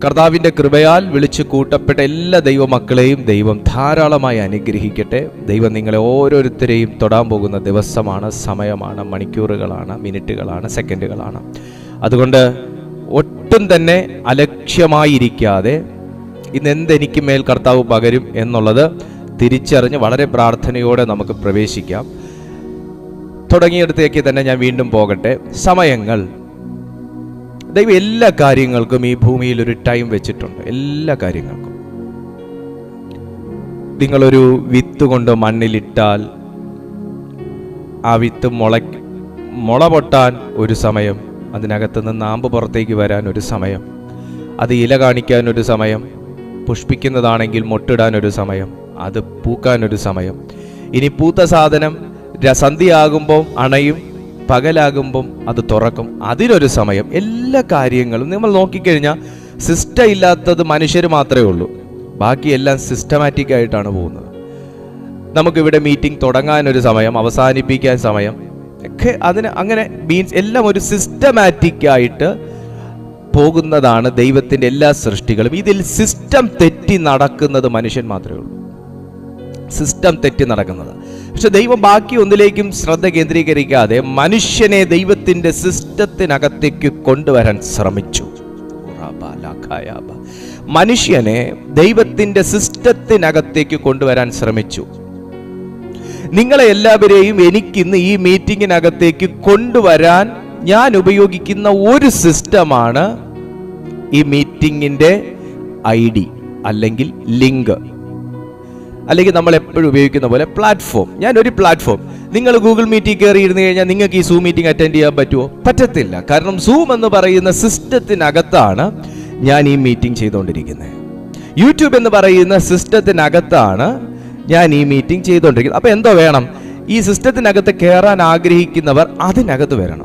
കർത്താവിൻ്റെ കൃപയാൽ വിളിച്ചു കൂട്ടപ്പെട്ട എല്ലാ ദൈവമക്കളെയും ദൈവം ധാരാളമായി അനുഗ്രഹിക്കട്ടെ ദൈവം നിങ്ങളെ ഓരോരുത്തരെയും തൊടാൻ പോകുന്ന ദിവസമാണ് സമയമാണ് മണിക്കൂറുകളാണ് മിനിറ്റുകളാണ് സെക്കൻഡുകളാണ് അതുകൊണ്ട് ഒട്ടും തന്നെ അലക്ഷ്യമായിരിക്കാതെ ഇന്ന് എന്തെനിക്ക് മേൽ കർത്താവ് പകരും എന്നുള്ളത് തിരിച്ചറിഞ്ഞ് വളരെ പ്രാർത്ഥനയോടെ നമുക്ക് പ്രവേശിക്കാം തുടങ്ങിയിടത്തേക്ക് തന്നെ ഞാൻ വീണ്ടും പോകട്ടെ സമയങ്ങൾ ദൈവം എല്ലാ കാര്യങ്ങൾക്കും ഈ ഭൂമിയിൽ ഒരു ടൈം വെച്ചിട്ടുണ്ട് എല്ലാ കാര്യങ്ങൾക്കും നിങ്ങളൊരു വിത്ത് കൊണ്ട് മണ്ണിലിട്ടാൽ ആ വിത്ത് മുള മുള പൊട്ടാൻ ഒരു സമയം അതിനകത്ത് നിന്ന് നാമ്പ് പുറത്തേക്ക് വരാൻ ഒരു സമയം അത് ഇല കാണിക്കാൻ ഒരു സമയം പുഷ്പിക്കുന്നതാണെങ്കിൽ മൊട്ടിടാൻ ഒരു സമയം അത് പൂക്കാൻ ഒരു സമയം ഇനി പൂത്ത സാധനം ര- സന്ധ്യയാകുമ്പോൾ അണയും പകലാകുമ്പം അത് തുറക്കും അതിനൊരു സമയം എല്ലാ കാര്യങ്ങളും നമ്മൾ നോക്കിക്കഴിഞ്ഞാൽ സിസ്റ്റം ഇല്ലാത്തത് മനുഷ്യർ മാത്രമേ ഉള്ളൂ ബാക്കിയെല്ലാം സിസ്റ്റമാറ്റിക് ആയിട്ടാണ് പോകുന്നത് നമുക്കിവിടെ മീറ്റിംഗ് തുടങ്ങാൻ ഒരു സമയം അവസാനിപ്പിക്കാൻ സമയം ഒക്കെ അതിന് അങ്ങനെ മീൻസ് എല്ലാം ഒരു സിസ്റ്റമാറ്റിക് ആയിട്ട് പോകുന്നതാണ് ദൈവത്തിൻ്റെ എല്ലാ സൃഷ്ടികളും ഇതിൽ സിസ്റ്റം തെറ്റി നടക്കുന്നത് മനുഷ്യൻ മാത്രമേ ഉള്ളൂ സിസ്റ്റം തെറ്റി നടക്കുന്നത് പക്ഷെ ദൈവം ബാക്കി ഒന്നിലേക്കും ശ്രദ്ധ കേന്ദ്രീകരിക്കാതെ മനുഷ്യനെ ദൈവത്തിൻ്റെ സിസ്റ്റത്തിനകത്തേക്ക് കൊണ്ടുവരാൻ ശ്രമിച്ചു ഉറാബാലാഖായാബ. മനുഷ്യനെ ദൈവത്തിൻ്റെ സിസ്റ്റത്തിനകത്തേക്ക് കൊണ്ടുവരാൻ ശ്രമിച്ചു നിങ്ങളെ എല്ലാവരെയും എനിക്കിന്ന് ഈ മീറ്റിങ്ങിനകത്തേക്ക് കൊണ്ടുവരാൻ ഞാൻ ഉപയോഗിക്കുന്ന ഒരു സിസ്റ്റമാണ് ഈ മീറ്റിങ്ങിൻ്റെ ഐ ഡി അല്ലെങ്കിൽ ലിങ്ക് അല്ലെങ്കിൽ നമ്മൾ എപ്പോഴും ഉപയോഗിക്കുന്ന പോലെ പ്ലാറ്റ്ഫോം ഞാൻ ഒരു പ്ലാറ്റ്ഫോം നിങ്ങൾ ഗൂഗിൾ മീറ്റിംഗ് കയറി ഇരുന്ന് കഴിഞ്ഞാൽ നിങ്ങൾക്ക് ഈ സൂം മീറ്റിംഗ് അറ്റൻഡ് ചെയ്യാൻ പറ്റുമോ പറ്റത്തില്ല കാരണം സൂം എന്ന് പറയുന്ന സിസ്റ്റത്തിനകത്താണ് ഞാൻ ഈ മീറ്റിംഗ് ചെയ്തുകൊണ്ടിരിക്കുന്നത് യൂട്യൂബ് എന്ന് പറയുന്ന സിസ്റ്റത്തിനകത്താണ് ഞാൻ ഈ മീറ്റിംഗ് ചെയ്തുകൊണ്ടിരിക്കുന്നത് അപ്പോൾ എന്തോ വേണം ഈ സിസ്റ്റത്തിനകത്ത് കയറാൻ ആഗ്രഹിക്കുന്നവർ അതിനകത്ത് വരണം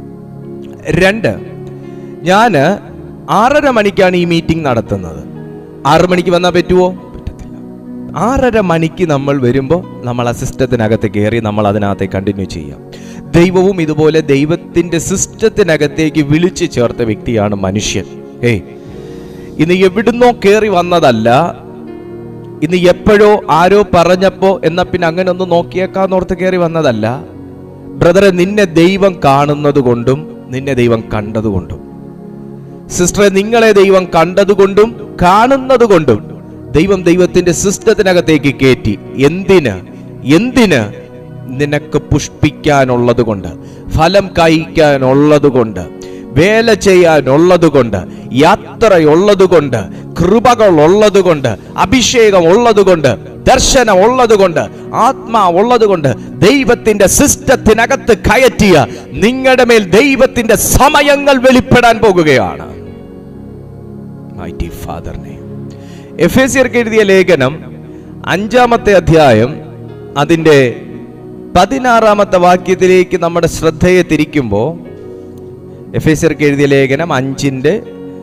രണ്ട് ഞാൻ ആറര മണിക്കാണ് ഈ മീറ്റിംഗ് നടത്തുന്നത് ആറ് മണിക്ക് വന്നാൽ പറ്റുമോ പറ്റത്തില്ല ആറര മണിക്ക് നമ്മൾ വരുമ്പോൾ നമ്മൾ ആ സിസ്റ്റത്തിനകത്ത് കയറി നമ്മൾ അതിനകത്ത് കണ്ടിന്യൂ ചെയ്യാം ദൈവവും ഇതുപോലെ ദൈവത്തിൻ്റെ സിസ്റ്റത്തിനകത്തേക്ക് വിളിച്ചു ചേർത്ത വ്യക്തിയാണ് മനുഷ്യൻ ഏയ് ഇന്ന് എവിടുന്നോ കയറി വന്നതല്ല ഇന്ന് എപ്പോഴോ ആരോ പറഞ്ഞപ്പോ എന്നാ പിന്നെ അങ്ങനെ ഒന്ന് നോക്കിയേക്കാന്നോർത്ത് കയറി വന്നതല്ല ബ്രദറെ നിന്നെ ദൈവം കാണുന്നത് കൊണ്ടും നിന്നെ ദൈവം കണ്ടതുകൊണ്ടും സിസ്റ്ററെ നിങ്ങളെ ദൈവം കണ്ടതുകൊണ്ടും കാണുന്നത് കൊണ്ടും ദൈവം ദൈവത്തിന്റെ സിസ്റ്റത്തിനകത്തേക്ക് കയറ്റി എന്തിന് എന്തിന് നിനക്ക് പുഷ്പിക്കാനുള്ളത് കൊണ്ട് ഫലം കായ്ക്കാനുള്ളത് കൊണ്ട് വേല ചെയ്യാനുള്ളത് കൊണ്ട് യാത്രയുള്ളത് കൊണ്ട് കൃപകൾ ഉള്ളത് കൊണ്ട് അഭിഷേകം ഉള്ളത് കൊണ്ട് ദർശനം ഉള്ളത് കൊണ്ട് ആത്മാ ഉള്ളത് കൊണ്ട് ദൈവത്തിന്റെ സിസ്റ്റത്തിനകത്ത് കയറ്റിയ നിങ്ങളുടെ മേൽ ദൈവത്തിന്റെ സമയങ്ങൾ വെളിപ്പെടാൻ പോകുകയാണ് മൈറ്റി ഫാദറിനെ എഫ് എസ് സിയർക്ക് എഴുതിയ ലേഖനം അഞ്ചാമത്തെ അധ്യായം അതിൻ്റെ പതിനാറാമത്തെ വാക്യത്തിലേക്ക് നമ്മുടെ ശ്രദ്ധയെ തിരിക്കുമ്പോൾ എഫ് എസ് സിയർക്ക് എഴുതിയ ലേഖനം അഞ്ചിൻ്റെ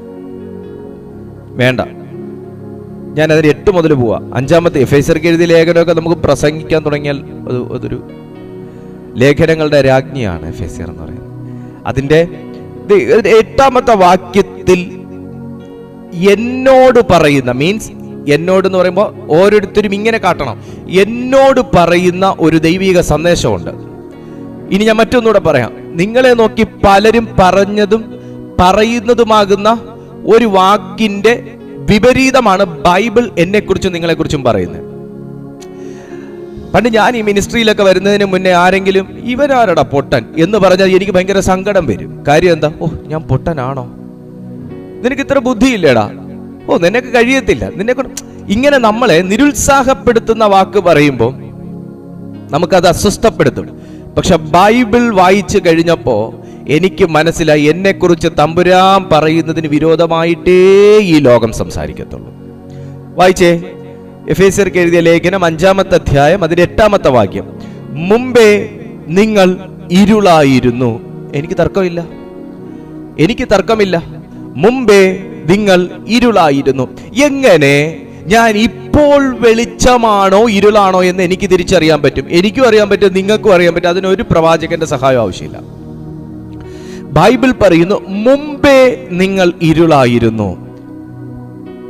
വേണ്ട ഞാൻ അതിന് എട്ട് മുതൽ പോവാം അഞ്ചാമത്തെ എഫ് എസ് സിയർക്ക് എഴുതിയ ലേഖനമൊക്കെ നമുക്ക് പ്രസംഗിക്കാൻ തുടങ്ങിയാൽ അത് അതൊരു ലേഖനങ്ങളുടെ രാജ്ഞിയാണ് എഫ് എസ് സിയർ എന്ന് പറയുന്നത് അതിൻ്റെ ഇത് ഇതിന്റെ എട്ടാമത്തെ വാക്യത്തിൽ എന്നോട് പറയുന്ന മീൻസ് എന്നോട് എന്ന് പറയുമ്പോൾ ഓരോരുത്തരും ഇങ്ങനെ കാട്ടണം എന്നോട് പറയുന്ന ഒരു ദൈവിക സന്ദേശമുണ്ട് ഇനി ഞാൻ മറ്റൊന്നുകൂടെ പറയാം നിങ്ങളെ നോക്കി പലരും പറഞ്ഞതും പറയുന്നതുമാകുന്ന ഒരു വാക്കിന്റെ വിപരീതമാണ് ബൈബിൾ എന്നെക്കുറിച്ചും നിങ്ങളെക്കുറിച്ചും പറയുന്നത് പണ്ട് ഞാൻ ഈ മിനിസ്ട്രിയിലൊക്കെ വരുന്നതിന് മുന്നേ ആരെങ്കിലും ഇവനാരടാ പൊട്ടൻ എന്ന് പറഞ്ഞാൽ എനിക്ക് ഭയങ്കര സങ്കടം വരും കാര്യം എന്താ ഓ ഞാൻ പൊട്ടനാണോ നിനക്ക് ഇത്ര ബുദ്ധിയില്ലേടാ ഓ നിനക്ക് കഴിയത്തില്ല നിന്നെ കൊണ്ട് ഇങ്ങനെ നമ്മളെ നിരുത്സാഹപ്പെടുത്തുന്ന വാക്ക് പറയുമ്പോൾ നമുക്കത് അസ്വസ്ഥപ്പെടുത്തും പക്ഷെ ബൈബിൾ വായിച്ചു കഴിഞ്ഞപ്പോ എനിക്ക് മനസ്സിലായി എന്നെക്കുറിച്ച് തമ്പുരാൻ പറയുന്നതിന് വിരോധമായിട്ടേ ഈ ലോകം സംസാരിക്കത്തുള്ളൂ വായിച്ചേ എഫ് എസർക്ക് എഴുതിയ ലേഖനം അഞ്ചാമത്തെ അധ്യായം അതിന്റെ എട്ടാമത്തെ വാക്യം മുമ്പേ നിങ്ങൾ ഇരുളായിരുന്നു എനിക്ക് തർക്കമില്ല എനിക്ക് തർക്കമില്ല മുമ്പേ നിങ്ങൾ ഇരുളായിരുന്നു എങ്ങനെ ഞാൻ ഇപ്പോൾ വെളിച്ചമാണോ ഇരുളാണോ എന്ന് എനിക്ക് തിരിച്ചറിയാൻ പറ്റും എനിക്കും അറിയാൻ പറ്റും നിങ്ങൾക്കും അറിയാൻ പറ്റും അതിനൊരു പ്രവാചകന്റെ സഹായം ആവശ്യമില്ല ബൈബിൾ പറയുന്നു മുമ്പേ നിങ്ങൾ ഇരുളായിരുന്നു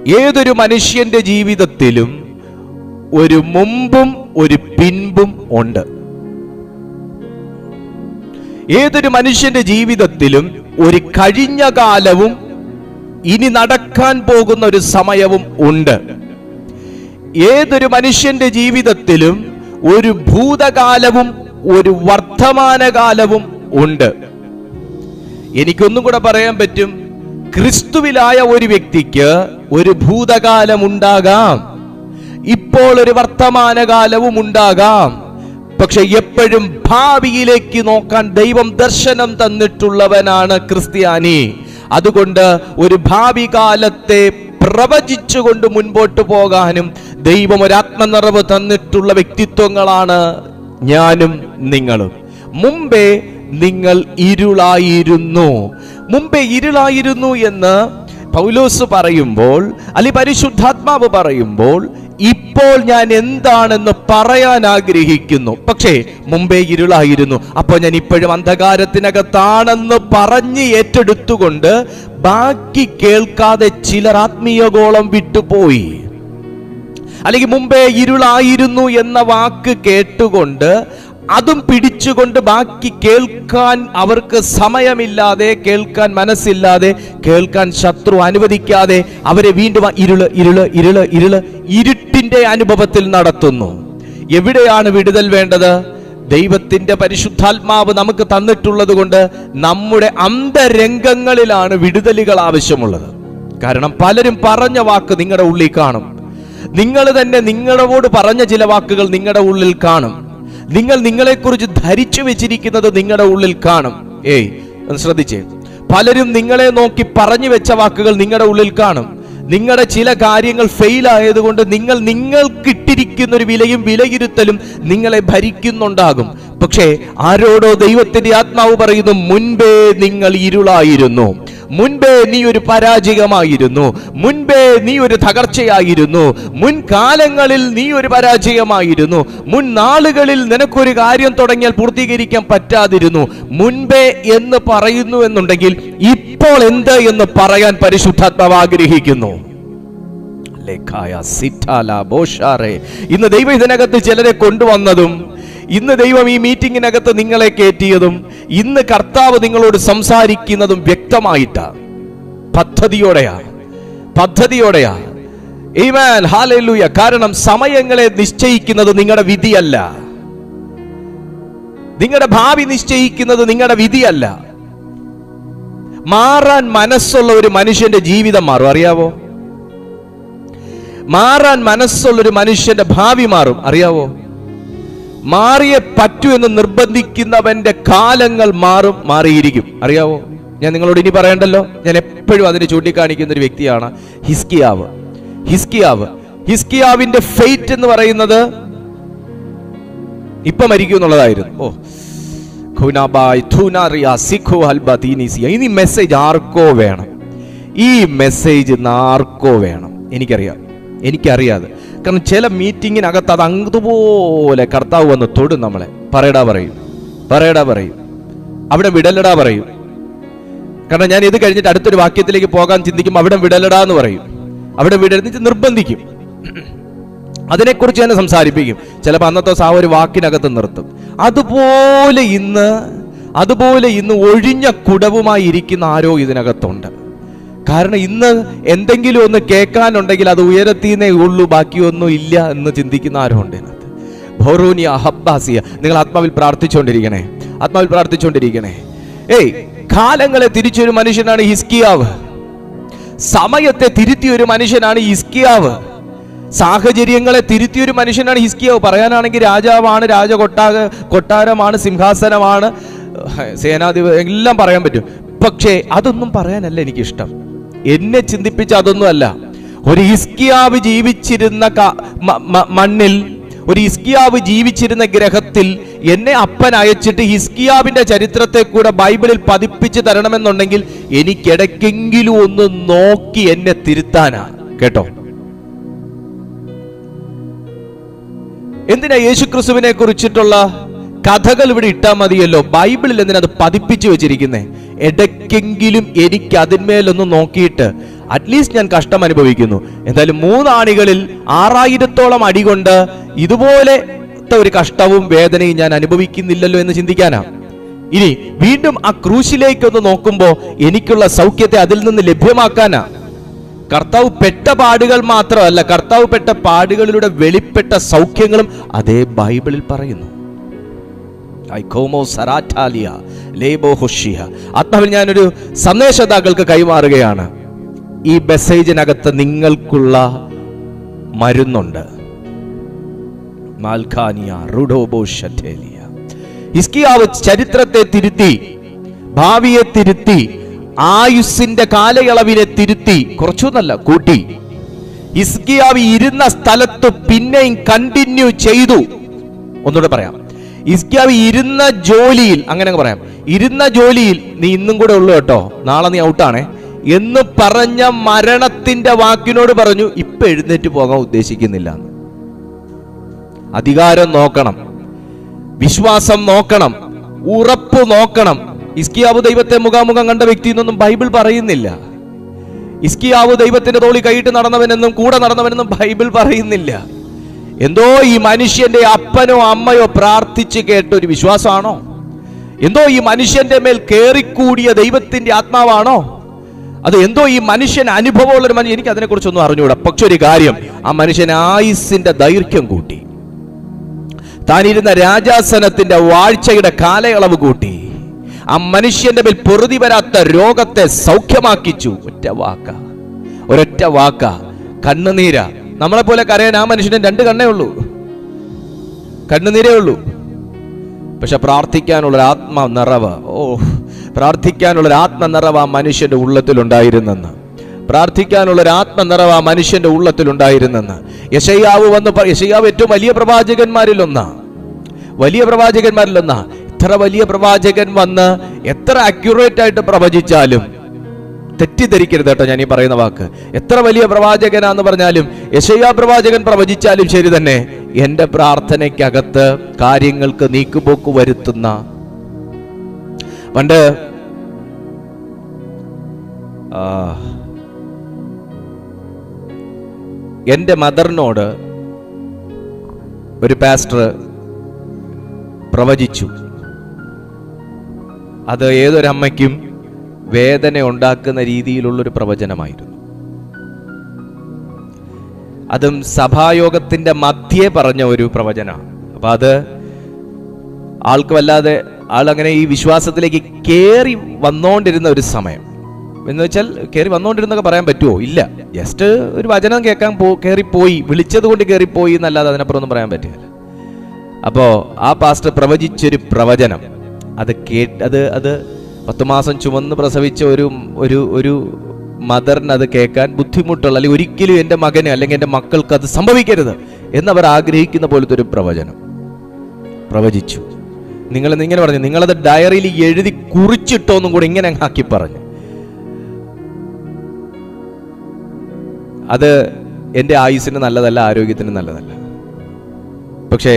ഏതൊരു മനുഷ്യന്റെ ജീവിതത്തിലും ഒരു മുമ്പും ഒരു പിൻപും ഉണ്ട് ഏതൊരു മനുഷ്യന്റെ ജീവിതത്തിലും ഒരു കഴിഞ്ഞ കാലവും ഇനി നടക്കാൻ പോകുന്ന ഒരു സമയവും ഉണ്ട് ഏതൊരു മനുഷ്യന്റെ ജീവിതത്തിലും ഒരു ഭൂതകാലവും ഒരു വർത്തമാനകാലവും ഉണ്ട് എനിക്കൊന്നും കൂടെ പറയാൻ പറ്റും ക്രിസ്തുവിലായ ഒരു വ്യക്തിക്ക് ഒരു ഭൂതകാലം ഉണ്ടാകാം ഇപ്പോൾ ഒരു വർത്തമാനകാലവും ഉണ്ടാകാം പക്ഷെ എപ്പോഴും ഭാവിയിലേക്ക് നോക്കാൻ ദൈവം ദർശനം തന്നിട്ടുള്ളവനാണ് ക്രിസ്ത്യാനി അതുകൊണ്ട് ഒരു ഭാവി കാലത്തെ പ്രവചിച്ചുകൊണ്ട് മുൻപോട്ട് പോകാനും ദൈവം ഒരു ആത്മനിറവ് തന്നിട്ടുള്ള വ്യക്തിത്വങ്ങളാണ് ഞാനും നിങ്ങളും മുമ്പേ നിങ്ങൾ ഇരുളായിരുന്നു മുമ്പേ ഇരുളായിരുന്നു എന്ന് പൗലോസ് പറയുമ്പോൾ അല്ലെ പരിശുദ്ധാത്മാവ് പറയുമ്പോൾ ഇപ്പോൾ ഞാൻ എന്താണെന്ന് പറയാൻ ആഗ്രഹിക്കുന്നു പക്ഷേ മുമ്പേ ഇരുളായിരുന്നു അപ്പോൾ ഞാൻ ഇപ്പോഴും അന്ധകാരത്തിനകത്താണെന്ന് പറഞ്ഞ് ഏറ്റെടുത്തുകൊണ്ട് ബാക്കി കേൾക്കാതെ ചിലർ ആത്മീയഗോളം വിട്ടുപോയി അല്ലെങ്കിൽ മുമ്പേ ഇരുളായിരുന്നു എന്ന വാക്ക് കേട്ടുകൊണ്ട് അതും പിടിച്ചുകൊണ്ട് ബാക്കി കേൾക്കാൻ അവർക്ക് സമയമില്ലാതെ കേൾക്കാൻ മനസ്സില്ലാതെ കേൾക്കാൻ ശത്രു അനുവദിക്കാതെ അവരെ വീണ്ടും ആ ഇരുള് ഇരുള് ഇരുള് ഇരുള് ഇരുട്ടിന്റെ അനുഭവത്തിൽ നടത്തുന്നു എവിടെയാണ് വിടുതൽ വേണ്ടത് ദൈവത്തിന്റെ പരിശുദ്ധാത്മാവ് നമുക്ക് തന്നിട്ടുള്ളത് കൊണ്ട് നമ്മുടെ അന്തരംഗങ്ങളിലാണ് വിടുതലുകൾ ആവശ്യമുള്ളത് കാരണം പലരും പറഞ്ഞ വാക്ക് നിങ്ങളുടെ ഉള്ളിൽ കാണും നിങ്ങൾ തന്നെ നിങ്ങളോട് പറഞ്ഞ ചില വാക്കുകൾ നിങ്ങളുടെ ഉള്ളിൽ കാണും നിങ്ങൾ നിങ്ങളെക്കുറിച്ച് ധരിച്ചു വെച്ചിരിക്കുന്നത് നിങ്ങളുടെ ഉള്ളിൽ കാണും ഏയ് ഒന്ന് ശ്രദ്ധിച്ചേ പലരും നിങ്ങളെ നോക്കി പറഞ്ഞു വെച്ച വാക്കുകൾ നിങ്ങളുടെ ഉള്ളിൽ കാണും നിങ്ങളുടെ ചില കാര്യങ്ങൾ ഫെയിൽ ആയതുകൊണ്ട് നിങ്ങൾ നിങ്ങൾക്ക് ഇട്ടിരിക്കുന്ന ഒരു വിലയും വിലയിരുത്തലും നിങ്ങളെ ഭരിക്കുന്നുണ്ടാകും പക്ഷേ ആരോടോ ദൈവത്തിന്റെ ആത്മാവ് പറയുന്നു മുൻപേ നിങ്ങൾ ഇരുളായിരുന്നു മുൻപേ നീ ഒരു പരാജയമായിരുന്നു മുൻപേ നീ ഒരു തകർച്ചയായിരുന്നു മുൻകാലങ്ങളിൽ നീ ഒരു പരാജയമായിരുന്നു മുൻ നാളുകളിൽ നിനക്കൊരു കാര്യം തുടങ്ങിയാൽ പൂർത്തീകരിക്കാൻ പറ്റാതിരുന്നു മുൻപേ എന്ന് പറയുന്നു എന്നുണ്ടെങ്കിൽ ഇപ്പോൾ എന്ത് എന്ന് പറയാൻ പരിശുദ്ധാത്മാവ് ആഗ്രഹിക്കുന്നു ലേഖായ സിറ്റാല ബോഷാറെ ഇന്ന് ദൈവം ഇതിനകത്ത് ചിലരെ കൊണ്ടുവന്നതും ഇന്ന് ദൈവം ഈ മീറ്റിങ്ങിനകത്ത് നിങ്ങളെ കയറ്റിയതും ഇന്ന് കർത്താവ് നിങ്ങളോട് സംസാരിക്കുന്നതും വ്യക്തമായിട്ടാ പദ്ധതിയോടെയാ പദ്ധതിയോടെയാ ഈമാൻ ഹാലൂയ കാരണം സമയങ്ങളെ നിശ്ചയിക്കുന്നത് നിങ്ങളുടെ വിധിയല്ല നിങ്ങളുടെ ഭാവി നിശ്ചയിക്കുന്നത് നിങ്ങളുടെ വിധിയല്ല മാറാൻ മനസ്സുള്ള ഒരു മനുഷ്യന്റെ ജീവിതം മാറും അറിയാവോ മാറാൻ മനസ്സുള്ള ഒരു മനുഷ്യന്റെ ഭാവി മാറും അറിയാവോ മാറിയേ പറ്റൂ എന്ന് നിർബന്ധിക്കുന്നവന്റെ കാലങ്ങൾ മാറും മാറിയിരിക്കും അറിയാവോ ഞാൻ നിങ്ങളോട് ഇനി പറയണ്ടല്ലോ ഞാൻ എപ്പോഴും അതിന് ചൂണ്ടിക്കാണിക്കുന്ന ഒരു വ്യക്തിയാണ് ഹിസ്കിയാവ് ഹിസ്കിയാവ് ഹിസ്കിയാവിന്റെ ഫെയ്റ്റ് എന്ന് പറയുന്നത് ഇപ്പൊ മരിക്കും എന്നുള്ളതായിരുന്നു ഓ ഖുനാബായ് ഥുനാറിയ സിഖു ഹൽബ തീനീസിയ ഇനി മെസ്സേജ് ആർക്കോ വേണം ഈ മെസ്സേജ് ആർക്കോ വേണം എനിക്കറിയാം എനിക്കറിയാതെ കാരണം ചില മീറ്റിങ്ങിനകത്ത് അത് അതുപോലെ കർത്താവ് വന്ന് തൊടും നമ്മളെ പറയടാ പറയും പറയടാ പറയും അവിടെ വിടലടാ പറയും കാരണം ഞാൻ ഇത് കഴിഞ്ഞിട്ട് അടുത്തൊരു വാക്യത്തിലേക്ക് പോകാൻ ചിന്തിക്കുമ്പോൾ അവിടെ വിടലടാ എന്ന് പറയും അവിടെ വിടരുന്നിട്ട് നിർബന്ധിക്കും അതിനെക്കുറിച്ച് തന്നെ സംസാരിപ്പിക്കും ചിലപ്പോൾ അന്നത്തെ ദിവസം ആ ഒരു വാക്കിനകത്ത് നിർത്തും അതുപോലെ ഇന്ന് അതുപോലെ ഇന്ന് ഒഴിഞ്ഞ കുടവുമായി ഇരിക്കുന്ന ആരോ ഇതിനകത്തുണ്ട് കാരണം ഇന്ന് എന്തെങ്കിലും ഒന്ന് കേൾക്കാനുണ്ടെങ്കിൽ അത് ഉയരത്തീന്നേ ഉള്ളൂ ബാക്കിയൊന്നും ഇല്ല എന്ന് ചിന്തിക്കുന്ന ആരോ ഉണ്ട് ഇതിനകത്ത് ഭോറൂനിയ ഹബ്ബാസിയ നിങ്ങൾ ആത്മാവിൽ പ്രാർത്ഥിച്ചുകൊണ്ടിരിക്കണേ ആത്മാവിൽ പ്രാർത്ഥിച്ചുകൊണ്ടിരിക്കണേ ഏയ് കാലങ്ങളെ തിരിച്ചൊരു മനുഷ്യനാണ് ഹിസ്കിയാവ് സമയത്തെ തിരുത്തിയ ഒരു മനുഷ്യനാണ് ഹിസ്കിയാവ് സാഹചര്യങ്ങളെ തിരുത്തിയ ഒരു മനുഷ്യനാണ് ഹിസ്കിയാവ് പറയാനാണെങ്കിൽ രാജാവാണ് രാജ കൊട്ടാക കൊട്ടാരമാണ് സിംഹാസനമാണ് സേനാധിപതി എല്ലാം പറയാൻ പറ്റും പക്ഷേ അതൊന്നും പറയാനല്ല എനിക്കിഷ്ടം എന്നെ ചിന്തിപ്പിച്ച അതൊന്നും അല്ല ഒരു ഹിസ്കിയാവ് ജീവിച്ചിരുന്ന ക- മ- മ- മണ്ണിൽ ഒരു ഹിസ്കിയാവ് ജീവിച്ചിരുന്ന ഗ്രഹത്തിൽ എന്നെ അപ്പൻ അയച്ചിട്ട് ഹിസ്കിയാവിന്റെ ചരിത്രത്തെ കൂടെ ബൈബിളിൽ പതിപ്പിച്ച് തരണമെന്നുണ്ടെങ്കിൽ എനിക്കിടയ്ക്കെങ്കിലും ഒന്ന് നോക്കി എന്നെ തിരുത്താനാ കേട്ടോ എന്തിനാ യേശുക്രിസ്തുവിനെ കുറിച്ചിട്ടുള്ള കഥകൾ ഇവിടെ ഇട്ടാൽ മതിയല്ലോ ബൈബിളിൽ എന്തിനാ അത് പതിപ്പിച്ചു വെച്ചിരിക്കുന്നേ ഇടയ്ക്കെങ്കിലും എനിക്ക് അതിന്മേലൊന്ന് നോക്കിയിട്ട് അറ്റ്ലീസ്റ്റ് ഞാൻ കഷ്ടം അനുഭവിക്കുന്നു എന്തായാലും മൂന്നാണികളിൽ ആറായിരത്തോളം അടി കൊണ്ട് ഇതുപോലത്തെ ഒരു കഷ്ടവും വേദനയും ഞാൻ അനുഭവിക്കുന്നില്ലല്ലോ എന്ന് ചിന്തിക്കാനാ ഇനി വീണ്ടും ആ ക്രൂശിലേക്കൊന്ന് നോക്കുമ്പോൾ എനിക്കുള്ള സൗഖ്യത്തെ അതിൽ നിന്ന് ലഭ്യമാക്കാനാ കർത്താവ് പെട്ട പാടുകൾ മാത്രമല്ല കർത്താവ് പെട്ട പാടുകളിലൂടെ വെളിപ്പെട്ട സൗഖ്യങ്ങളും അതേ ബൈബിളിൽ പറയുന്നു ഐക്കോമോ സറാറ്റാലിയ ലേബോ ഹുഷിയ ആത്മാവിൽ ഞാനൊരു സന്ദേശദാക്കൾക്ക് കൈമാറുകയാണ് ഈ മെസ്സേജിനകത്ത് നിങ്ങൾക്കുള്ള മരുന്നുണ്ട് മാൽഖാനിയ റുഡോബോ ഷറ്റേലിയ ഹിസ്കിയാവ് ചരിത്രത്തെ തിരുത്തി ഭാവിയെ തിരുത്തി ആയുസ്സിന്റെ കാലയളവിനെ തിരുത്തി കുറച്ചൊന്നല്ല കൂട്ടി ഹിസ്കിയാവ് ഇരുന്ന സ്ഥലത്ത് പിന്നെയും കണ്ടിന്യൂ ചെയ്തു ഒന്നുകൂടെ പറയാം ഹിസ്കിയാവ് ഇരുന്ന ജോലിയിൽ അങ്ങനെ അങ്ങ് പറയാം ഇരുന്ന ജോലിയിൽ നീ ഇന്നും കൂടെ ഉള്ളു കേട്ടോ നാളെ നീ ഔട്ടാണേ എന്ന് പറഞ്ഞ മരണത്തിന്റെ വാക്കിനോട് പറഞ്ഞു ഇപ്പൊ എഴുന്നേറ്റ് പോകാൻ ഉദ്ദേശിക്കുന്നില്ല എന്ന്. അധികാരം നോക്കണം വിശ്വാസം നോക്കണം ഉറപ്പ് നോക്കണം ഇസ്കിയാവ് ദൈവത്തെ മുഖാമുഖം കണ്ട വ്യക്തി എന്നൊന്നും ബൈബിൾ പറയുന്നില്ല ഇസ്കിയാവ് ദൈവത്തിന്റെ തോളി കൈയിട്ട് നടന്നവനെന്നും കൂടെ നടന്നവനെന്നും ബൈബിൾ പറയുന്നില്ല എന്തോ ഈ മനുഷ്യന്റെ അപ്പനോ അമ്മയോ പ്രാർത്ഥിച്ച് കേട്ട ഒരു വിശ്വാസമാണോ എന്തോ ഈ മനുഷ്യന്റെ മേൽ കേറിക്കൂടിയ ദൈവത്തിന്റെ ആത്മാവാണോ അത് എന്തോ ഈ മനുഷ്യൻ അനുഭവമുള്ള ഒരു മനുഷ്യൻ എനിക്ക് അതിനെക്കുറിച്ചൊന്നും അറിഞ്ഞുകൂടാ പക്ഷെ ഒരു കാര്യം ആ മനുഷ്യൻ ആയുസിന്റെ ദൈർഘ്യം കൂട്ടി താനിരുന്ന രാജാസനത്തിന്റെ വാഴ്ചയുടെ കാലയളവ് കൂട്ടി ആ മനുഷ്യന്റെ മേൽ പൊറുതി വരാത്ത രോഗത്തെ സൗഖ്യമാക്കിച്ചു ഒറ്റ വാക്ക ഒരൊറ്റ വാക്ക കണ്ണുനീര നമ്മളെ പോലെ കരയാൻ ആ മനുഷ്യന് രണ്ട് കണ്ണേ ഉള്ളൂ കണ്ണുനീരേ ഉള്ളൂ പക്ഷെ പ്രാർത്ഥിക്കാനുള്ള ഒരു ആത്മ നിറവ് ഓ പ്രാർത്ഥിക്കാനുള്ള ഒരു ആത്മ നിറവ് ആ മനുഷ്യന്റെ ഉള്ളത്തിലുണ്ടായിരുന്നെന്ന് പ്രാർത്ഥിക്കാനുള്ള ഒരു ആത്മ നിറവ് ആ മനുഷ്യന്റെ ഉള്ളത്തിലുണ്ടായിരുന്നെന്ന് യശയ്യാവ് വന്ന് പറ- യശയ്യാവ് ഏറ്റവും വലിയ പ്രവാചകന്മാരിൽ ഒന്നാ വലിയ പ്രവാചകന്മാരിൽ ഒന്നാ ഇത്ര വലിയ പ്രവാചകൻ വന്ന് എത്ര അക്യുറേറ്റ് ആയിട്ട് പ്രവചിച്ചാലും തെറ്റിദ്ധരിക്കരുത് കേട്ടോ ഞാൻ ഈ പറയുന്ന വാക്ക് എത്ര വലിയ പ്രവാചകനാന്ന് പറഞ്ഞാലും യശയാ പ്രവാചകൻ പ്രവചിച്ചാലും ശരി തന്നെ എന്റെ പ്രാർത്ഥനയ്ക്കകത്ത് കാര്യങ്ങൾക്ക് നീക്കുപോക്ക് വരുത്തുന്ന പണ്ട് ആ, എന്റെ മദറിനോട് ഒരു പാസ്റ്റർ പ്രവചിച്ചു അത് ഏതൊരമ്മയ്ക്കും വേദന ഉണ്ടാക്കുന്ന രീതിയിലുള്ളൊരു പ്രവചനമായിരുന്നു അതും സഭായോഗത്തിന്റെ മധ്യേ പറഞ്ഞ ഒരു പ്രവചനമാണ് അപ്പൊ അത് ആൾക്ക് വല്ലാതെ ആളങ്ങനെ ഈ വിശ്വാസത്തിലേക്ക് കയറി വന്നുകൊണ്ടിരുന്ന ഒരു സമയം എന്ന് വെച്ചാൽ കയറി വന്നുകൊണ്ടിരുന്നൊക്കെ പറയാൻ പറ്റുമോ ഇല്ല ജസ്റ്റ് ഒരു വചനം കേൾക്കാൻ പോ കയറിപ്പോയി വിളിച്ചത് കൊണ്ട് കയറിപ്പോയി എന്നല്ലാതെ അതിനപ്പുറം ഒന്നും പറയാൻ പറ്റില്ല അപ്പോ ആ പാസ്റ്റർ പ്രവചിച്ചൊരു പ്രവചനം അത് കേട്ട് അത് അത് പത്ത് മാസം ചുമന്ന് പ്രസവിച്ച ഒരു ഒരു ഒരു മദറിന് അത് കേൾക്കാൻ ബുദ്ധിമുട്ടുള്ള അല്ലെങ്കിൽ ഒരിക്കലും എൻ്റെ മകന് അല്ലെങ്കിൽ എൻ്റെ മക്കൾക്ക് അത് സംഭവിക്കരുത് എന്നവർ ആഗ്രഹിക്കുന്ന പോലത്തെ ഒരു പ്രവചനം പ്രവചിച്ചു നിങ്ങൾ ഇങ്ങനെ പറഞ്ഞു നിങ്ങളത് ഡയറിയിൽ എഴുതി കുറിച്ചിട്ടോ എന്നും കൂടി ഇങ്ങനെ അങ്ങ് ആക്കി പറഞ്ഞു അത് എൻ്റെ ആയുസ്സിന് നല്ലതല്ല ആരോഗ്യത്തിന് നല്ലതല്ല പക്ഷേ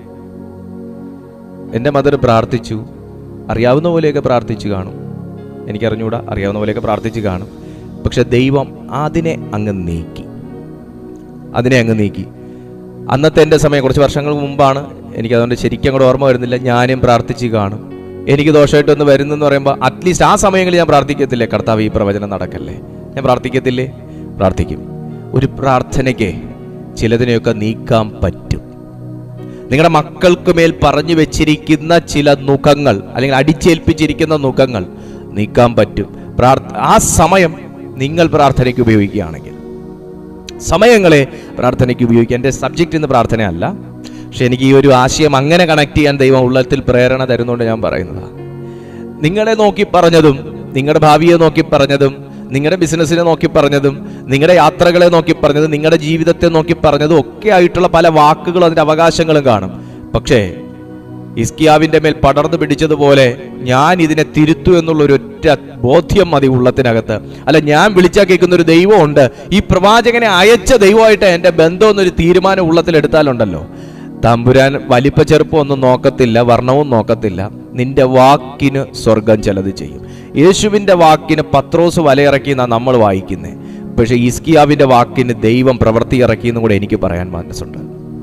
എൻ്റെ മദർ പ്രാർത്ഥിച്ചു അറിയാവുന്ന പോലെയൊക്കെ പ്രാർത്ഥിച്ചു കാണും എനിക്കറിഞ്ഞൂടാ അറിയാവുന്ന പോലെയൊക്കെ പ്രാർത്ഥിച്ചു കാണും പക്ഷെ ദൈവം അതിനെ അങ്ങ് നീക്കി അതിനെ അങ്ങ് നീക്കി അന്നത്തെ എൻ്റെ സമയം കുറച്ച് വർഷങ്ങൾക്ക് മുമ്പാണ് എനിക്ക് അതുകൊണ്ട് ശരിക്കും അങ്ങോട്ട് ഓർമ്മ വരുന്നില്ല ഞാനും പ്രാർത്ഥിച്ച് കാണും എനിക്ക് ദോഷമായിട്ടൊന്ന് വരുന്നെന്ന് പറയുമ്പോൾ അറ്റ്ലീസ്റ്റ് ആ സമയങ്ങളിൽ ഞാൻ പ്രാർത്ഥിക്കത്തില്ലേ കർത്താവ് ഈ പ്രവചനം നടക്കല്ലേ ഞാൻ പ്രാർത്ഥിക്കത്തില്ലേ പ്രാർത്ഥിക്കും ഒരു പ്രാർത്ഥനയ്ക്ക് ചിലതിനെയൊക്കെ നീക്കാൻ പറ്റും നിങ്ങളുടെ മക്കൾക്ക് മേൽ പറഞ്ഞു വെച്ചിരിക്കുന്ന ചില നുഖങ്ങൾ അല്ലെങ്കിൽ അടിച്ചേൽപ്പിച്ചിരിക്കുന്ന നുഖങ്ങൾ നീക്കാൻ പറ്റും പ്രാർത്ഥ ആ സമയം നിങ്ങൾ പ്രാർത്ഥനയ്ക്ക് ഉപയോഗിക്കുകയാണെങ്കിൽ സമയങ്ങളെ പ്രാർത്ഥനയ്ക്ക് ഉപയോഗിക്കുക എൻ്റെ സബ്ജക്റ്റ് ഇന്ന് പ്രാർത്ഥനയല്ല പക്ഷെ എനിക്ക് ഈ ഒരു ആശയം അങ്ങനെ കണക്ട് ചെയ്യാൻ ദൈവം ഉള്ളത്തിൽ പ്രേരണ തരുന്നുകൊണ്ട് ഞാൻ പറയുന്നതാണ് നിങ്ങളെ നോക്കി പറഞ്ഞതും നിങ്ങളുടെ ഭാവിയെ നോക്കി പറഞ്ഞതും നിങ്ങളുടെ ബിസിനസ്സിനെ നോക്കി പറഞ്ഞതും നിങ്ങളുടെ യാത്രകളെ നോക്കി പറഞ്ഞതും നിങ്ങളുടെ ജീവിതത്തെ നോക്കി പറഞ്ഞതും ഒക്കെ ആയിട്ടുള്ള പല വാക്കുകളും അതിന്റെ അവകാശങ്ങളും കാണും പക്ഷേ ഇസ്കിയാവിന്റെ മേൽ പടർന്നു പിടിച്ചതുപോലെ ഞാൻ ഇതിനെ തിരുത്തു എന്നുള്ള ഒരു ഒറ്റ ബോധ്യം മതി ഉള്ളത്തിനകത്ത് അല്ല ഞാൻ വിളിച്ചാൽ കേൾക്കുന്ന ഒരു ദൈവമുണ്ട് ഈ പ്രവാചകനെ അയച്ച ദൈവമായിട്ട് എൻ്റെ ബന്ധം എന്നൊരു തീരുമാനം ഉള്ളത്തിലെടുത്താലുണ്ടല്ലോ തമ്പുരാൻ വലിപ്പ ചെറുപ്പം ഒന്നും നോക്കത്തില്ല വർണ്ണവും നോക്കത്തില്ല നിന്റെ വാക്കിന് സ്വർഗം ചിലത് ചെയ്യും യേശുവിൻ്റെ വാക്കിന് പത്രോസ് വലയിറക്കി എന്നാ നമ്മൾ വായിക്കുന്നത് പക്ഷെ ഇസ്കിയാവിന്റെ വാക്കിന് ദൈവം പ്രവൃത്തി ഇറക്കിയെന്നും കൂടെ എനിക്ക് പറയാൻ മനസ്സുണ്ട്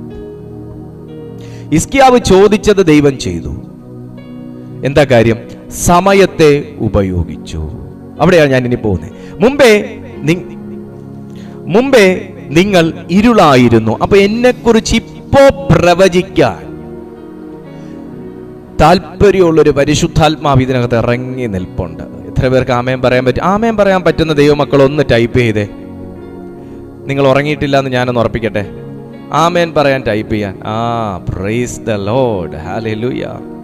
ഇസ്കിയാവ് ചോദിച്ചത് ദൈവം ചെയ്തു എന്താ കാര്യം സമയത്തെ ഉപയോഗിച്ചു അവിടെയാണ് ഞാൻ ഇനി പോകുന്നത് മുമ്പേ നി- മുമ്പേ നിങ്ങൾ ഇരുളായിരുന്നു അപ്പൊ എന്നെക്കുറിച്ച് ഇപ്പോ പ്രവചിക്കാൻ താല്പര്യമുള്ളൊരു പരിശുദ്ധാത്മാവ് ഇതിനകത്ത് ഇറങ്ങി നിൽപ്പുണ്ട് എത്ര പേർക്ക് ആമയം പറയാൻ പറ്റും ആമയം പറയാൻ പറ്റുന്ന ദൈവമക്കൾ ഒന്ന് ടൈപ്പ് ചെയ്തേ നിങ്ങൾ ഉറങ്ങിയിട്ടില്ല എന്ന് ഞാനൊന്ന് ഉറപ്പിക്കട്ടെ ആമേൻ പറയാൻ ടൈപ്പ് ചെയ്യാൻ ആ പ്രൈസ് ദ ലോഡ് ഹാലൂയ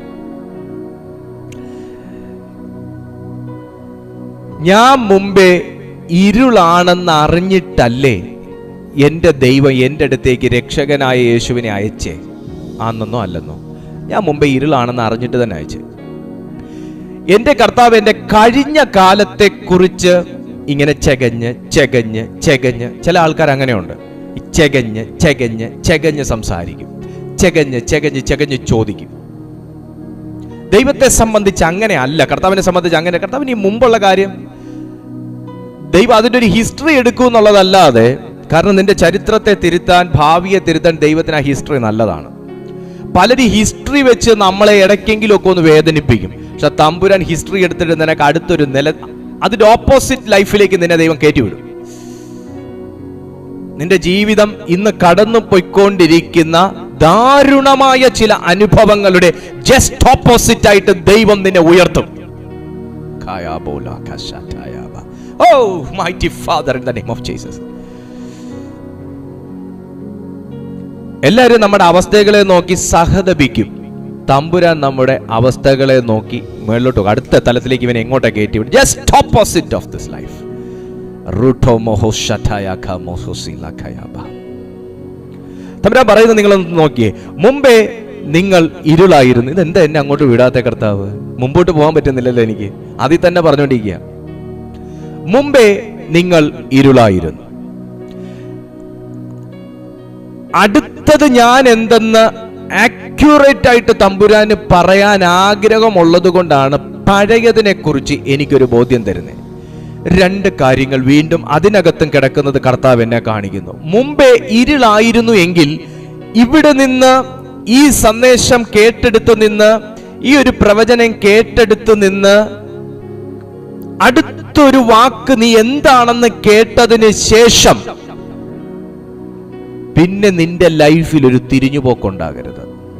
ഞാൻ മുമ്പേ ഇരുളാണെന്ന് അറിഞ്ഞിട്ടല്ലേ എൻ്റെ ദൈവം എൻ്റെ അടുത്തേക്ക് രക്ഷകനായ യേശുവിനെ അയച്ചേ ആണെന്നോ അല്ലെന്നോ ഞാൻ മുമ്പേ ഇരുളാണെന്ന് അറിഞ്ഞിട്ട് തന്നെ അയച്ചേ എൻ്റെ കർത്താവ് എൻ്റെ കഴിഞ്ഞ കാലത്തെക്കുറിച്ച് ഇങ്ങനെ ചെകഞ്ഞ് ചെകഞ്ഞ് ചെകഞ്ഞ് ചില ആൾക്കാർ അങ്ങനെയുണ്ട് ഈ ചെകഞ്ഞ് ചെകഞ്ഞ് ചെകഞ്ഞ് സംസാരിക്കും ചെകഞ്ഞ് ചെകഞ്ഞ് ചെകഞ്ഞ് ചോദിക്കും ദൈവത്തെ സംബന്ധിച്ച് അങ്ങനെ അല്ല കർത്താവിനെ സംബന്ധിച്ച് അങ്ങനെ കർത്താവിന് ഈ മുമ്പുള്ള കാര്യം ദൈവം അതിൻ്റെ ഒരു ഹിസ്റ്ററി എടുക്കൂ എന്നുള്ളതല്ലാതെ കാരണം നിന്റെ ചരിത്രത്തെ തിരുത്താൻ ഭാവിയെ തിരുത്താൻ ദൈവത്തിന് ആ ഹിസ്റ്ററി നല്ലതാണ് പലരും ഹിസ്റ്ററി വെച്ച് നമ്മളെ ഇടയ്ക്കെങ്കിലും ഒക്കെ ഒന്ന് വേദനിപ്പിക്കും പക്ഷെ തമ്പുരാൻ ഹിസ്റ്ററി എടുത്തിട്ട് നിനക്ക് അടുത്തൊരു നില അതിന്റെ ഓപ്പോസിറ്റ് ലൈഫിലേക്ക് നിന്നെ ദൈവം കയറ്റിവിടും നിന്റെ ജീവിതം ഇന്ന് കടന്നു പോയിക്കൊണ്ടിരിക്കുന്ന ദാരുണമായ ചില അനുഭവങ്ങളുടെ ജസ്റ്റ് ഓപ്പോസിറ്റ് ആയിട്ട് ദൈവം നിന്നെ ഉയർത്തും കായാബോല കശാറ്റായാബ. Oh, mighty Father, in the name of Jesus. എല്ലാവരും നമ്മുടെ അവസ്ഥകളെ നോക്കി സഹതപിക്കും തമ്പുരാൻ നമ്മുടെ അവസ്ഥകളെ നോക്കി മുകളിലോട്ട് പോകും. അടുത്ത തലത്തിലേക്ക് ഇവനെ എങ്ങോട്ടാ കയറ്റി വിടും just opposite of this life റൂട്ടോ മോഹോ ഷഠായാഖ മോഹോസിലാഖയാബ. തമ്പുരാൻ പറയുന്നത് നിങ്ങളൊന്ന് നോക്കിയേ മുമ്പേ നിങ്ങൾ ഇരുളായിരുന്നു ഇതെന്താ എന്നെ അങ്ങോട്ട് വിടാത്ത കർത്താവ് മുമ്പോട്ട് പോകാൻ പറ്റുന്നില്ലല്ലോ എനിക്ക് അതിൽ തന്നെ പറഞ്ഞുകൊണ്ടിരിക്കുക മുമ്പേ നിങ്ങൾ ഇരുളായിരുന്നു അടുത്തത് ഞാൻ എന്തെന്ന് ആക്യുറേറ്റ് ആയിട്ട് തമ്പുരാന് പറയാൻ ആഗ്രഹമുള്ളത് കൊണ്ടാണ് പഴയതിനെ കുറിച്ച് എനിക്കൊരു ബോധ്യം തരുന്നത് രണ്ട് കാര്യങ്ങൾ വീണ്ടും അതിനകത്തും കിടക്കുന്നത് കർത്താവ് എന്നെ കാണിക്കുന്നു മുമ്പേ ഇരുളായിരുന്നു എങ്കിൽ ഇവിടെ നിന്ന് ഈ സന്ദേശം കേട്ടെടുത്ത് നിന്ന് ഈ ഒരു പ്രവചനം കേട്ടെടുത്ത് നിന്ന് അടുത്തൊരു വാക്ക് നീ എന്താണെന്ന് കേട്ടതിന് ശേഷം പിന്നെ നിന്റെ ലൈഫിൽ ഒരു തിരിഞ്ഞുപോക്കുണ്ടാകരുത്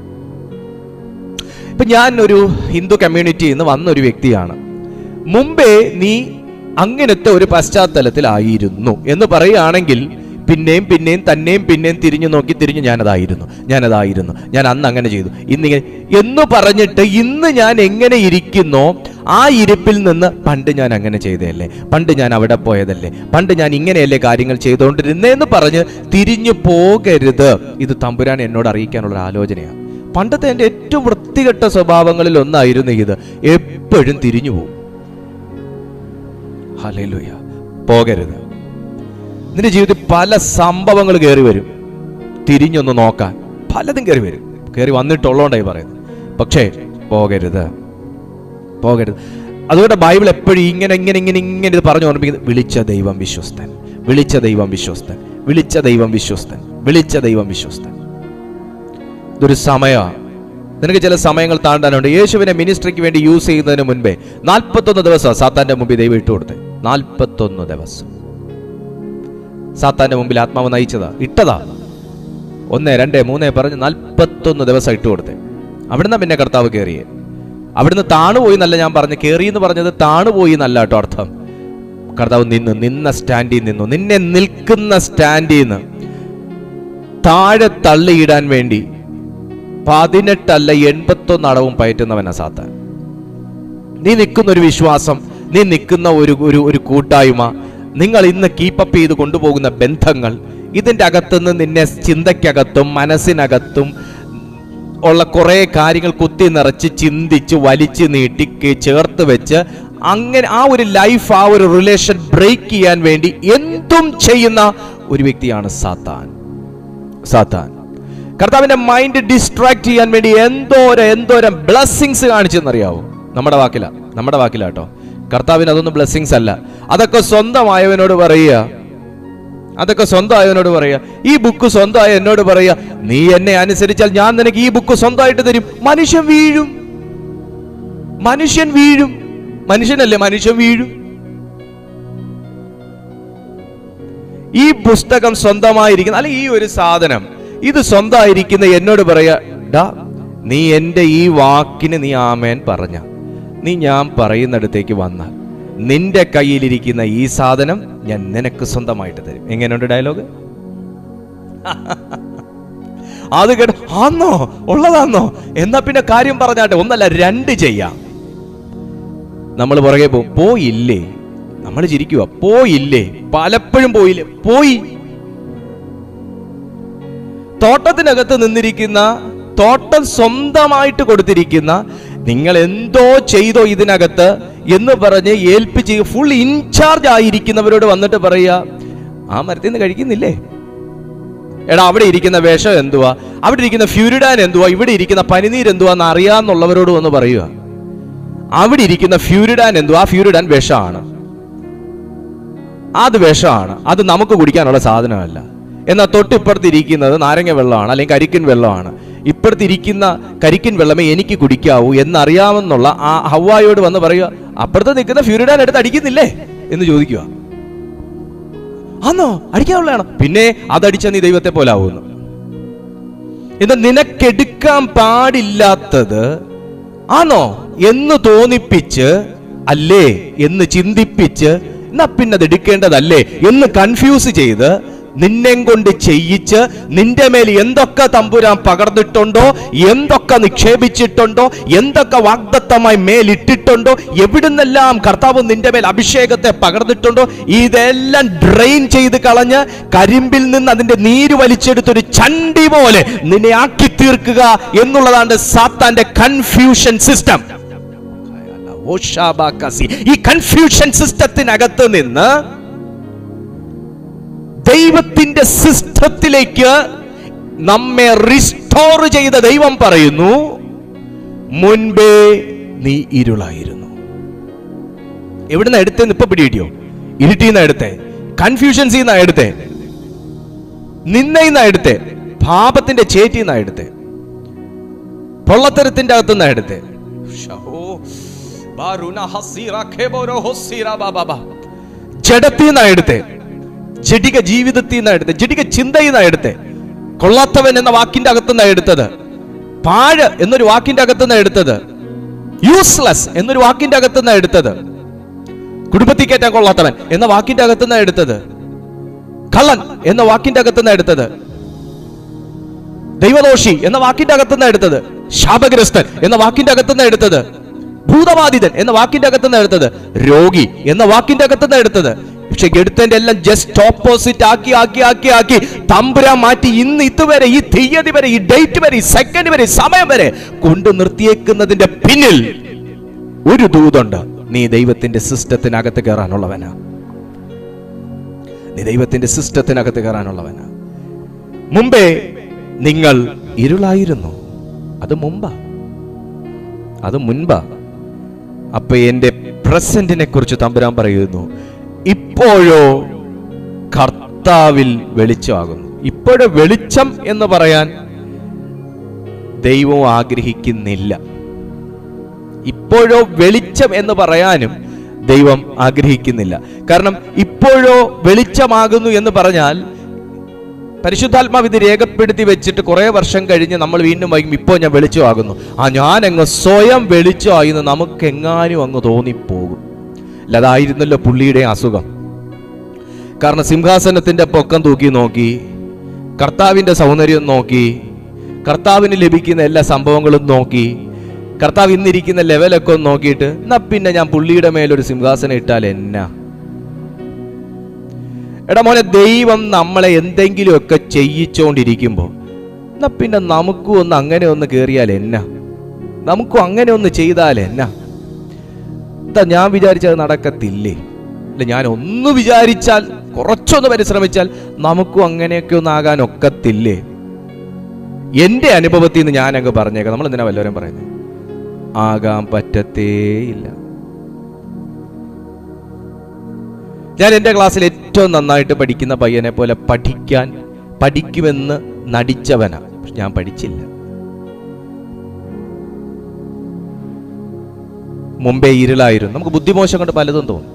ഇപ്പൊ ഞാൻ ഒരു ഹിന്ദു കമ്മ്യൂണിറ്റിയിൽ നിന്ന് വന്ന ഒരു വ്യക്തിയാണ് മുമ്പേ നീ അങ്ങനത്തെ ഒരു പശ്ചാത്തലത്തിലായിരുന്നു എന്ന് പറയുകയാണെങ്കിൽ പിന്നെയും പിന്നെയും തന്നെയും പിന്നെയും തിരിഞ്ഞു നോക്കി തിരിഞ്ഞു ഞാനതായിരുന്നു ഞാനതായിരുന്നു ഞാൻ അന്ന് അങ്ങനെ ചെയ്തു ഇന്നിങ്ങനെ എന്ന് പറഞ്ഞിട്ട് ഇന്ന് ഞാൻ എങ്ങനെ ഇരിക്കുന്നോ ആ ഇരിപ്പിൽ നിന്ന് പണ്ട് ഞാൻ അങ്ങനെ ചെയ്തതല്ലേ പണ്ട് ഞാൻ അവിടെ പോയതല്ലേ പണ്ട് ഞാൻ ഇങ്ങനെയല്ലേ കാര്യങ്ങൾ ചെയ്തുകൊണ്ടിരുന്നേന്ന് പറഞ്ഞ് തിരിഞ്ഞു പോകരുത് ഇത് തമ്പുരാൻ എന്നോട് അറിയിക്കാനുള്ള ഒരു ആലോചനയാണ് പണ്ടത്തെ എൻ്റെ ഏറ്റവും വൃത്തികെട്ട സ്വഭാവങ്ങളിൽ ഒന്നായിരുന്നു ഇത് എപ്പോഴും തിരിഞ്ഞു പോകും ഹല്ലേലൂയ പോകരുത് നിന്റെ ജീവിതത്തിൽ പല സംഭവങ്ങൾ കയറി വരും തിരിഞ്ഞൊന്ന് നോക്കാൻ പലതും കയറി വരും കയറി വന്നിട്ടുള്ളതുകൊണ്ടായി പറയുന്നത് പക്ഷേ പോകരുത് പോകരുത് അതുകൊണ്ട് ബൈബിൾ എപ്പോഴും ഇങ്ങനെ ഇങ്ങനെ ഇങ്ങനെ ഇങ്ങനെ ഇത് പറഞ്ഞു ഓർമ്മിക്കുന്നത് വിളിച്ച ദൈവം വിശ്വസ്തൻ വിളിച്ച ദൈവം വിശ്വസ്തൻ വിളിച്ച ദൈവം വിശ്വസ്തൻ വിളിച്ച ദൈവം വിശ്വസ്തൻ ഇതൊരു സമയമാണ് നിനക്ക് ചില സമയങ്ങൾ താണ്ടാനുണ്ട് യേശുവിനെ മിനിസ്ട്രിക്ക് വേണ്ടി യൂസ് ചെയ്യുന്നതിന് മുൻപേ നാൽപ്പത്തൊന്ന് ദിവസം സാത്താന്റെ മുമ്പിൽ ദൈവം ഇട്ടു കൊടുത്തേ നാൽപ്പത്തൊന്ന് ദിവസം സാത്താന്റെ മുമ്പിൽ ആത്മാവ് നയിച്ചതാ ഇട്ടതാ ഒന്ന് രണ്ട് മൂന്ന് പറഞ്ഞ് നാൽപ്പത്തൊന്ന് ദിവസം ഇട്ടു കൊടുത്തേ അവിടുന്ന് പിന്നെ കർത്താവ് കയറിയേ അവിടുന്ന് താണുപോയി എന്നല്ല ഞാൻ പറഞ്ഞു കയറി എന്ന് പറഞ്ഞത് താണുപോയി എന്നല്ല കേട്ടോ അർത്ഥം കർത്താവ് നിന്നു നിന്ന സ്റ്റാൻഡിൽ നിന്നു നിന്നെ നിൽക്കുന്ന സ്റ്റാൻഡിൽ നിന്ന് താഴെ തള്ളിയിടാൻ വേണ്ടി പതിനെട്ടല്ല എൺപത്തൊന്ന് അടവും പയറ്റുന്നവനാ സാത്താൻ നീ നിൽക്കുന്ന ഒരു വിശ്വാസം നീ നിൽക്കുന്ന ഒരു ഒരു ഒരു കൂട്ടായ്മ നിങ്ങൾ ഇന്ന് കീപ്പപ്പ് ചെയ്ത് കൊണ്ടുപോകുന്ന ബന്ധങ്ങൾ ഇതിൻ്റെ അകത്തുനിന്ന് നിന്നെ ചിന്തയ്ക്കകത്തും മനസ്സിനകത്തും ഉള്ള കുറേ കാര്യങ്ങൾ കുത്തി നിറച്ച് ചിന്തിച്ച് വലിച്ചു നീട്ടി കെ- ചേർത്ത് വെച്ച് അങ്ങനെ ആ ഒരു ലൈഫ് ആ ഒരു റിലേഷൻ ബ്രേക്ക് ചെയ്യാൻ വേണ്ടി എന്തും ചെയ്യുന്ന ഒരു വ്യക്തിയാണ് സാത്താൻ സാത്താൻ കർത്താവിന്റെ മൈൻഡ് ഡിസ്ട്രാക്ട് ചെയ്യാൻ വേണ്ടി എന്തോരം എന്തോരം ബ്ലെസ്സിങ്സ് കാണിച്ചെന്നറിയാവോ നമ്മുടെ വാക്കില നമ്മുടെ വാക്കില കേട്ടോ കർത്താവിന് അതൊന്നും ബ്ലെസ്സിങ്സ് അല്ല അതൊക്കെ സ്വന്തമായവനോട് പറയുക അതൊക്കെ സ്വന്തമായവനോട് പറയാ ഈ ബുക്ക് സ്വന്തമായ എന്നോട് പറയാ നീ എന്നെ അനുസരിച്ചാൽ ഞാൻ നിനക്ക് ഈ ബുക്ക് സ്വന്തമായിട്ട് തരും മനുഷ്യൻ വീഴും മനുഷ്യൻ വീഴും മനുഷ്യനല്ലേ മനുഷ്യൻ വീഴും ഈ പുസ്തകം സ്വന്തമായിരിക്കുന്ന അല്ലെ ഈ ഒരു സാധനം ഇത് സ്വന്തമായിരിക്കുന്ന എന്നോട് പറയാ ഡാ നീ എൻ്റെ ഈ വാക്കിന് നീ ആമേൻ പറഞ്ഞ നീ ഞാൻ പറയുന്നിടത്തേക്ക് വന്നാൽ നിന്റെ കയ്യിലിരിക്കുന്ന ഈ സാധനം ഞാൻ നിനക്ക് സ്വന്തമായിട്ട് തരും എങ്ങനെയുണ്ട് ഡയലോഗ് അത് കേട്ട് ആന്നോ ഉള്ളതാന്നോ എന്നാ പിന്നെ കാര്യം പറഞ്ഞാട്ടെ ഒന്നല്ല രണ്ട് ചെയ്യാം നമ്മൾ പുറകെ പോകും പോയില്ലേ നമ്മൾ ചിരിക്കുക പോയില്ലേ പലപ്പോഴും പോയില്ലേ പോയി തോട്ടത്തിനകത്ത് നിന്നിരിക്കുന്ന തോട്ടം സ്വന്തമായിട്ട് കൊടുത്തിരിക്കുന്ന നിങ്ങൾ എന്തോ ചെയ്തോ ഇതിനകത്ത് എന്ന് പറഞ്ഞ് ഏൽപ്പിച്ച് ഫുൾ ഇൻചാർജ് ആയിരിക്കുന്നവരോട് വന്നിട്ട് പറയുക ആ മരത്തിൽ നിന്ന് കഴിക്കുന്നില്ലേ എടാ അവിടെ ഇരിക്കുന്ന വിഷം എന്തുവാ അവിടെ ഇരിക്കുന്ന ഫ്യൂരിഡാൻ എന്തുവാ ഇവിടെ ഇരിക്കുന്ന പനിനീർ എന്തുവാ എന്ന് അറിയാന്നുള്ളവരോട് വന്ന് പറയുക അവിടെ ഇരിക്കുന്ന ഫ്യൂരിഡാൻ എന്തുവാ ആ ഫ്യൂരിഡാൻ വിഷമാണ് അത് വിഷമാണ് അത് നമുക്ക് കുടിക്കാനുള്ള സാധനമല്ല എന്നാൽ തൊട്ടിപ്പുറത്ത് ഇരിക്കുന്നത് നാരങ്ങ വെള്ളമാണ് അല്ലെങ്കിൽ കരിക്കിൻ വെള്ളമാണ് ഇപ്പുറത്ത് ഇരിക്കുന്ന കരിക്കിൻ വെള്ളമേ എനിക്ക് കുടിക്കാവൂ എന്നറിയാമെന്നുള്ള ആ ഹവായോട് വന്ന് പറയുക അപ്പുറത്ത് നിൽക്കുന്ന ഫ്യൂരിഡാൻ എടുത്ത് അടിക്കുന്നില്ലേ എന്ന് ചോദിക്കുക ആന്നോ അടിക്കാനുള്ളതാണോ പിന്നെ അതടിച്ച നീ ദൈവത്തെ പോലെ ആവുന്നു ഇത് നിനക്കെടുക്കാൻ പാടില്ലാത്തത് ആണോ എന്ന് തോന്നിപ്പിച്ച് അല്ലേ എന്ന് ചിന്തിപ്പിച്ച് എന്നാ പിന്നെ അത് എടുക്കേണ്ടതല്ലേ എന്ന് കൺഫ്യൂസ് ചെയ്ത് നിന്നെ കൊണ്ട് ചെയ്യിച്ച് നിന്റെ മേൽ എന്തൊക്കെ തമ്പുരാൻ പകർന്നിട്ടുണ്ടോ എന്തൊക്കെ നിക്ഷേപിച്ചിട്ടുണ്ടോ എന്തൊക്കെ വാഗ്ദത്തമായി മേലിട്ടിട്ടുണ്ടോ എവിടുന്നെല്ലാം കർത്താവ് നിന്റെ മേൽ അഭിഷേകത്തെ പകർന്നിട്ടുണ്ടോ ഇതെല്ലാം ഡ്രെയിൻ ചെയ്ത് കളഞ്ഞ് കരിമ്പിൽ നിന്ന് അതിന്റെ നീര് വലിച്ചെടുത്തൊരു ചണ്ടി പോലെ നിന്നെ ആക്കി തീർക്കുക എന്നുള്ളതാണ് സാത്താന്റെ കൺഫ്യൂഷൻ സിസ്റ്റം ഈ കൺഫ്യൂഷൻ സിസ്റ്റത്തിനകത്ത് നിന്ന് ദൈവത്തിന്റെ സിസ്റ്റത്തിലേക്ക് നമ്മെ റിസ്റ്റോർ ചെയ്ത ദൈവം പറയുന്നു മുൻപേ നീ ഇരുളായിരുന്നു എവിടുന്ന എടുത്തെന്ന് ഇപ്പൊ പിടികിട്ടിയോ ഇരുട്ടിന്ന് എടുത്തേ കൺഫ്യൂഷൻസിൽ നിന്നാ എടുത്തേ നിന്നയിന്നാ എടുത്തേ പാപത്തിന്റെ ചേറ്റിന്നാ എടുത്തേ പൊള്ളത്തരത്തിന്റെ അകത്തുനിന്നാ എടുത്തേ ഷഹോ ബാറുന ഹസീറ ഖേബോരോ ഹൊസീറ ബാബാബ ജഡത്തിൽ നിന്നാ എടുത്തേ ജഡിക ജീവിതത്തിൽ നിന്നാ എടുത്തേ ജഡിക ചിന്തയിൽ നിന്നാ എടുത്തേ കൊള്ളാത്തവൻ എന്ന വാക്കിന്റെ അകത്തുനിന്നാ എടുത്തത് പാഴ് എന്നൊരു വാക്കിന്റെ അകത്തുനിന്നാ എടുത്തത് യൂസ്ലെസ് എന്നൊരു വാക്കിന്റെ അകത്തുനിന്നാ എടുത്തത് കുടുംബത്തിൽ കയറ്റാൻ കൊള്ളാത്തവൻ എന്ന വാക്കിന്റെ അകത്തുനിന്നാ എടുത്തത് കള്ളൻ എന്ന വാക്കിന്റെ അകത്തുനിന്നാ എടുത്തത് ദൈവദോഷി എന്ന വാക്കിന്റെ അകത്തുനിന്നാ എടുത്തത് ശാപഗ്രസ്തൻ എന്ന വാക്കിന്റെ അകത്തുനിന്നാ എടുത്തത് ഭൂതബാധിതൻ എന്ന വാക്കിന്റെ അകത്തുനിന്ന് എടുത്തത് രോഗി എന്ന വാക്കിന്റെ അകത്തുനിന്ന് എടുത്തത് പക്ഷെ എടുത്തതിന്റെ എല്ലാം ജസ്റ്റ് ഓപ്പോസിറ്റ് ആക്കി ആക്കി ആക്കി ആക്കി തമ്പുരാൻ മാറ്റി ഇന്ന് ഇതുവരെ ഈ തീയതി വരെ ഈ ഡേറ്റ് വരെ ഈ സെക്കൻഡ് വരെ ഈ സമയം വരെ കൊണ്ടു നിർത്തിയേക്കുന്നതിന്റെ പിന്നിൽ ഒരു ദൂതുണ്ട് നീ ദൈവത്തിന്റെ സിസ്റ്റത്തിനകത്ത് കയറാനുള്ളവനാ നീ ദൈവത്തിന്റെ സിസ്റ്റത്തിനകത്ത് കയറാനുള്ളവനാ മുമ്പേ നിങ്ങൾ ഇരുളായിരുന്നു അത് മുമ്പാ അത് മുൻപാ അപ്പൊ എന്റെ പ്രസന്റിനെ കുറിച്ച് തമ്പുരാൻ പറയുന്നു ഇപ്പോഴോ കർത്താവിൽ വെളിച്ചമാകുന്നു ഇപ്പോഴോ വെളിച്ചം എന്ന് പറയാൻ ദൈവം ആഗ്രഹിക്കുന്നില്ല ഇപ്പോഴോ വെളിച്ചം എന്ന് പറയാനും ദൈവം ആഗ്രഹിക്കുന്നില്ല കാരണം ഇപ്പോഴോ വെളിച്ചമാകുന്നു എന്ന് പറഞ്ഞാൽ പരിശുദ്ധാത്മാവ് ഇത് രേഖപ്പെടുത്തി വെച്ചിട്ട് കുറെ വർഷം കഴിഞ്ഞ് നമ്മൾ വീണ്ടും വൈകും ഇപ്പോൾ ഞാൻ വെളിച്ചമാകുന്നു ആ ഞാൻ അങ്ങ് സ്വയം വെളിച്ചമായി എന്ന് നമുക്ക് എങ്ങാനും അങ്ങ് തോന്നിപ്പോകും അല്ല അതായിരുന്നല്ലോ പുള്ളിയുടെ അസുഖം കാരണം സിംഹാസനത്തിന്റെ പൊക്കം തൂക്കി നോക്കി കർത്താവിന്റെ സൗന്ദര്യം നോക്കി കർത്താവിന് ലഭിക്കുന്ന എല്ലാ സംഭവങ്ങളും നോക്കി കർത്താവ് ഇന്നിരിക്കുന്ന ലെവലൊക്കെ ഒന്ന് നോക്കിയിട്ട് എന്നാ പിന്നെ ഞാൻ പുള്ളിയുടെ മേലൊരു സിംഹാസനം ഇട്ടാൽ എന്നാ എടാ മോനെ ദൈവം നമ്മളെ എന്തെങ്കിലുമൊക്കെ ചെയ്യിച്ചോണ്ടിരിക്കുമ്പോൾ എന്നാ പിന്നെ നമുക്കും ഒന്ന് അങ്ങനെ ഒന്ന് കയറിയാൽ എന്നാ നമുക്കും അങ്ങനെ ഒന്ന് ചെയ്താൽ എന്നാ എന്താ ഞാൻ വിചാരിച്ചത് നടക്കത്തില്ലേ അല്ല ഞാൻ ഒന്ന് വിചാരിച്ചാൽ കുറച്ചൊന്ന് പരിശ്രമിച്ചാൽ നമുക്കും അങ്ങനെയൊക്കെ ഒന്ന് ആകാൻ ഒക്കത്തില്ലേ എന്റെ അനുഭവത്തിൽ നിന്ന് ഞാൻ അങ്ങ് പറഞ്ഞേക്കാം നമ്മൾ എന്തിനാ വല്ലവരും പറയുന്നത് ആകാൻ പറ്റത്തേയില്ല ഞാൻ എൻ്റെ ക്ലാസ്സിൽ ഏറ്റവും ഏറ്റവും നന്നായിട്ട് പഠിക്കുന്ന പയ്യനെ പോലെ പഠിക്കാൻ പഠിക്കുമെന്ന് നടിച്ചവനാ പക്ഷെ ഞാൻ പഠിച്ചില്ല മുമ്പേ ഇരുളായിരുന്നു നമുക്ക് ബുദ്ധിമോശം കൊണ്ട് പലതും തോന്നും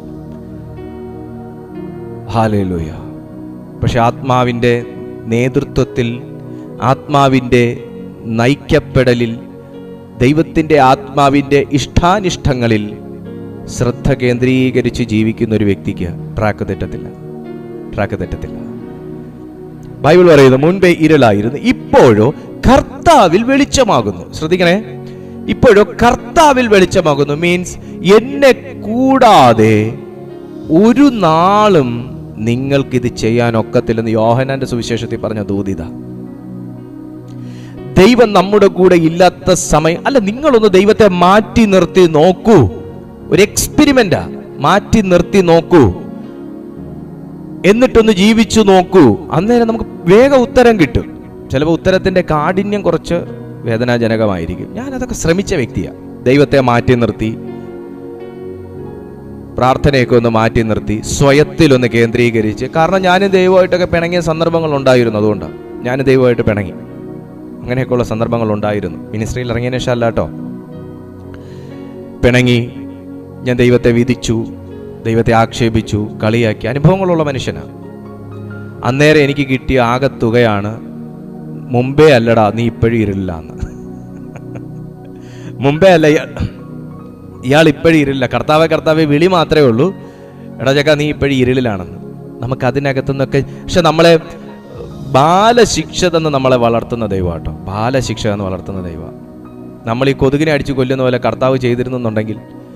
ഹാലേലൂയ പക്ഷെ ആത്മാവിൻ്റെ നേതൃത്വത്തിൽ ആത്മാവിൻ്റെ നയിക്കപ്പെടലിൽ ദൈവത്തിൻ്റെ ആത്മാവിൻ്റെ ഇഷ്ടാനിഷ്ടങ്ങളിൽ ശ്രദ്ധ കേന്ദ്രീകരിച്ച് ജീവിക്കുന്ന ഒരു വ്യക്തിക്ക് ട്രാക്ക് തെറ്റത്തില്ല ട്രാക്ക് തെറ്റത്തില്ല ബൈബിൾ പറയുന്നു മുൻപേ ഇരുളായിരുന്നു ഇപ്പോഴോ കർത്താവിൽ വെളിച്ചമാകുന്നു ശ്രദ്ധിക്കണേ ഇപ്പോഴോ കർത്താവിൽ വെളിച്ചമാകുന്നു മീൻസ് എന്നെ കൂടാതെ ഒരു നാളും നിങ്ങൾക്കിത് ചെയ്യാൻ ഒക്കത്തില്ലെന്ന് യോഹനാന്റെ സുവിശേഷത്തിൽ പറഞ്ഞ ദൂതിത ദൈവം നമ്മുടെ കൂടെ ഇല്ലാത്ത സമയം അല്ല നിങ്ങളൊന്ന് ദൈവത്തെ മാറ്റി നിർത്തി നോക്കൂ ഒരു എക്സ്പെരിമെന്റാ മാറ്റി നിർത്തി നോക്കൂ എന്നിട്ടൊന്ന് ജീവിച്ചു നോക്കൂ അന്നേരം നമുക്ക് വേഗം ഉത്തരം കിട്ടും ചിലപ്പോൾ ഉത്തരത്തിന്റെ കാഠിന്യം കുറച്ച് വേദനാജനകമായിരിക്കും ഞാൻ അതൊക്കെ ശ്രമിച്ച വ്യക്തിയാണ് ദൈവത്തെ മാറ്റി നിർത്തി പ്രാർത്ഥനയൊക്കെ ഒന്ന് മാറ്റി നിർത്തി സ്വയത്തിലൊന്ന് കേന്ദ്രീകരിച്ച് കാരണം ഞാൻ ദൈവമായിട്ടൊക്കെ പിണങ്ങിയ സന്ദർഭങ്ങൾ ഉണ്ടായിരുന്നു അതുകൊണ്ടാണ് ഞാൻ ദൈവമായിട്ട് പിണങ്ങി അങ്ങനെയൊക്കെയുള്ള സന്ദർഭങ്ങൾ ഉണ്ടായിരുന്നു മിനിസ്ട്രിയിൽ ഇറങ്ങിയതിന് ശേഷം അല്ല കേട്ടോ പിണങ്ങി ഞാൻ ദൈവത്തെ വിധിച്ചു ദൈവത്തെ ആക്ഷേപിച്ചു കളിയാക്കി അനുഭവങ്ങളുള്ള മനുഷ്യനാണ് അന്നേരം എനിക്ക് കിട്ടിയ ആകെ തുകയാണ് മുമ്പേ അല്ലടാ നീ ഇപ്പോഴും ഇരുളില്ല എന്ന് മുമ്പേ അല്ല ഇയാ- ഇയാൾ ഇപ്പോഴും ഇരുളില്ല കർത്താവെ കർത്താവെ വിളി മാത്രമേ ഉള്ളൂ എടാ ചക്ക നീ ഇപ്പോഴും ഇരുളിലാണെന്ന് നമുക്ക് അതിനകത്തുനിന്നൊക്കെ പക്ഷെ നമ്മളെ ബാലശിക്ഷ തന്ന് നമ്മളെ വളർത്തുന്ന ദൈവമാട്ടോ ബാലശിക്ഷ എന്ന് വളർത്തുന്ന ദൈവ നമ്മൾ ഈ കൊതുകിനെ അടിച്ചു കൊല്ലുന്ന പോലെ കർത്താവ് ചെയ്തിരുന്നുണ്ടെങ്കിൽ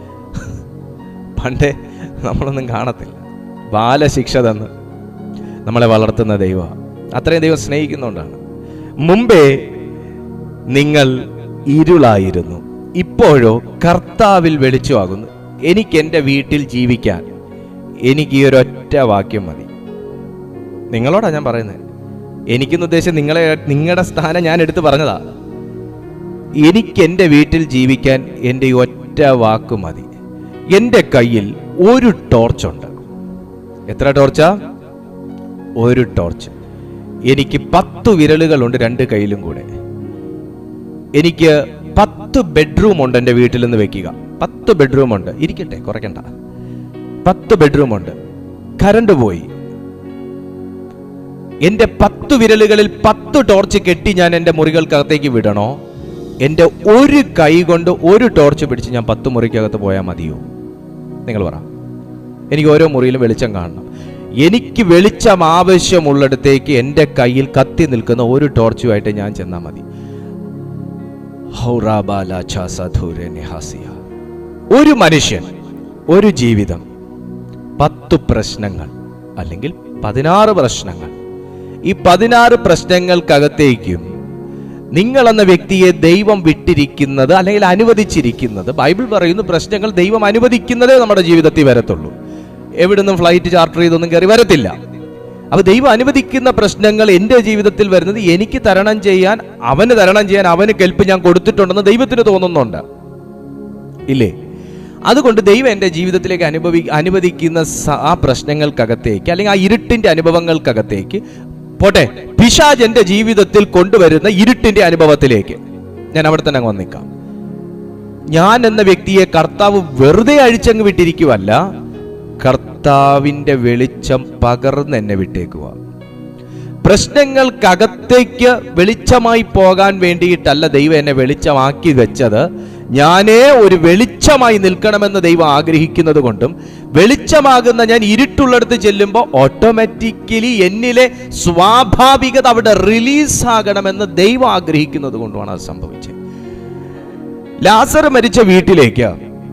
പണ്ടേ നമ്മളൊന്നും കാണത്തില്ല ബാലശിക്ഷ തന്ന് നമ്മളെ വളർത്തുന്ന ദൈവ അത്രയും ദൈവം സ്നേഹിക്കുന്നുകൊണ്ടാണ് മുമ്പേ നിങ്ങൾ ഇരുളായിരുന്നു ഇപ്പോഴോ കർത്താവിൽ വെളിച്ചമാകുന്നു എനിക്ക് എൻ്റെ വീട്ടിൽ ജീവിക്കാൻ എനിക്ക് ഈ ഒരൊറ്റ വാക്യം മതി നിങ്ങളോടാ ഞാൻ പറയുന്നത് എനിക്കെന്ന് ഉദ്ദേശം നിങ്ങളെ നിങ്ങളുടെ സ്ഥാനം ഞാൻ എടുത്തു പറഞ്ഞതാ എനിക്ക് എൻ്റെ വീട്ടിൽ ജീവിക്കാൻ എൻ്റെ ഈ ഒറ്റ വാക്ക് മതി എൻ്റെ കയ്യിൽ ഒരു ടോർച്ചുണ്ട് എത്ര ടോർച്ചാ ഒരു ടോർച്ച് എനിക്ക് പത്ത് വിരലുകളുണ്ട് രണ്ട് കയ്യിലും കൂടെ എനിക്ക് പത്ത് ബെഡ്റൂം ഉണ്ട് എൻ്റെ വീട്ടിൽ നിന്ന് വെക്കുക പത്ത് ബെഡ്റൂം ഉണ്ട് ഇരിക്കട്ടെ കുറയ്ക്കണ്ട പത്ത് ബെഡ്റൂം ഉണ്ട് കറണ്ട് പോയി എൻ്റെ പത്ത് വിരലുകളിൽ പത്ത് ടോർച്ച് കെട്ടി ഞാൻ എൻ്റെ മുറികൾക്കകത്തേക്ക് വിടണോ എൻ്റെ ഒരു കൈ കൊണ്ട് ഒരു ടോർച്ച് പിടിച്ച് ഞാൻ പത്ത് മുറിക്കകത്ത് പോയാൽ മതിയോ നിങ്ങൾ പറ എനിക്ക് ഓരോ മുറിയിലും വെളിച്ചം കാണണം എനിക്ക് വെളിച്ചം ആവശ്യമുള്ളിടത്തേക്ക് എൻ്റെ കയ്യിൽ കത്തി നിൽക്കുന്ന ഒരു ടോർച്ചുമായിട്ട് ഞാൻ ചെന്നാൽ മതി ഹൗറാബാലാചാസധൂരനിഹാസിയ. ഒരു മനുഷ്യൻ ഒരു ജീവിതം പത്ത് പ്രശ്നങ്ങൾ അല്ലെങ്കിൽ പതിനാറ് പ്രശ്നങ്ങൾ ഈ പതിനാറ് പ്രശ്നങ്ങൾക്കകത്തേക്കും നിങ്ങൾ എന്ന വ്യക്തിയെ ദൈവം വിട്ടിരിക്കുന്നത് അല്ലെങ്കിൽ അനുവദിച്ചിരിക്കുന്നത് ബൈബിൾ പറയുന്നു പ്രശ്നങ്ങൾ ദൈവം അനുവദിക്കുന്നതേ നമ്മുടെ ജീവിതത്തിൽ വരത്തുള്ളൂ എവിടുന്നും ഫ്ലൈറ്റ് ചാർട്ടർ ചെയ്തൊന്നും കയറി വരത്തില്ല അപ്പൊ ദൈവം അനുവദിക്കുന്ന പ്രശ്നങ്ങൾ എൻ്റെ ജീവിതത്തിൽ വരുന്നത് എനിക്ക് തരണം ചെയ്യാൻ അവന് തരണം ചെയ്യാൻ അവന് കെൽപ്പ് ഞാൻ കൊടുത്തിട്ടുണ്ടെന്ന് ദൈവത്തിന് തോന്നുന്നുണ്ട് ഇല്ലേ അതുകൊണ്ട് ദൈവം എൻ്റെ ജീവിതത്തിലേക്ക് അനുഭവി അനുവദിക്കുന്ന സ- ആ പ്രശ്നങ്ങൾക്കകത്തേക്ക് അല്ലെങ്കിൽ ആ ഇരുട്ടിന്റെ അനുഭവങ്ങൾക്കകത്തേക്ക് പോട്ടെ പിശാജ് എൻ്റെ ജീവിതത്തിൽ കൊണ്ടുവരുന്ന ഇരുട്ടിന്റെ അനുഭവത്തിലേക്ക് ഞാൻ അവിടെ തന്നെ അങ്ങ് വന്നിക്കാം ഞാൻ എന്ന വ്യക്തിയെ കർത്താവ് വെറുതെ അഴിച്ചങ്ങ് വിട്ടിരിക്കുവല്ല കർത്താവിന്റെ വെളിച്ചം പകർന്ന് എന്നെ വിട്ടേക്കുക പ്രശ്നങ്ങൾക്കകത്തേക്ക് വെളിച്ചമായി പോകാൻ വേണ്ടിയിട്ടല്ല ദൈവം എന്നെ വെളിച്ചമാക്കി വെച്ചത് ഞാനേ ഒരു വെളിച്ചമായി നിൽക്കണമെന്ന് ദൈവം ആഗ്രഹിക്കുന്നത് കൊണ്ടും വെളിച്ചമാകുന്ന ഞാൻ ഇരുട്ടുള്ളിടത്ത് ചെല്ലുമ്പോൾ ഓട്ടോമാറ്റിക്കലി എന്നിലെ സ്വാഭാവികത അവിടെ റിലീസ് ആകണമെന്ന് ദൈവം ആഗ്രഹിക്കുന്നത് കൊണ്ടുമാണ് അത് സംഭവിച്ചത് ലാസർ മരിച്ച വീട്ടിലേക്ക്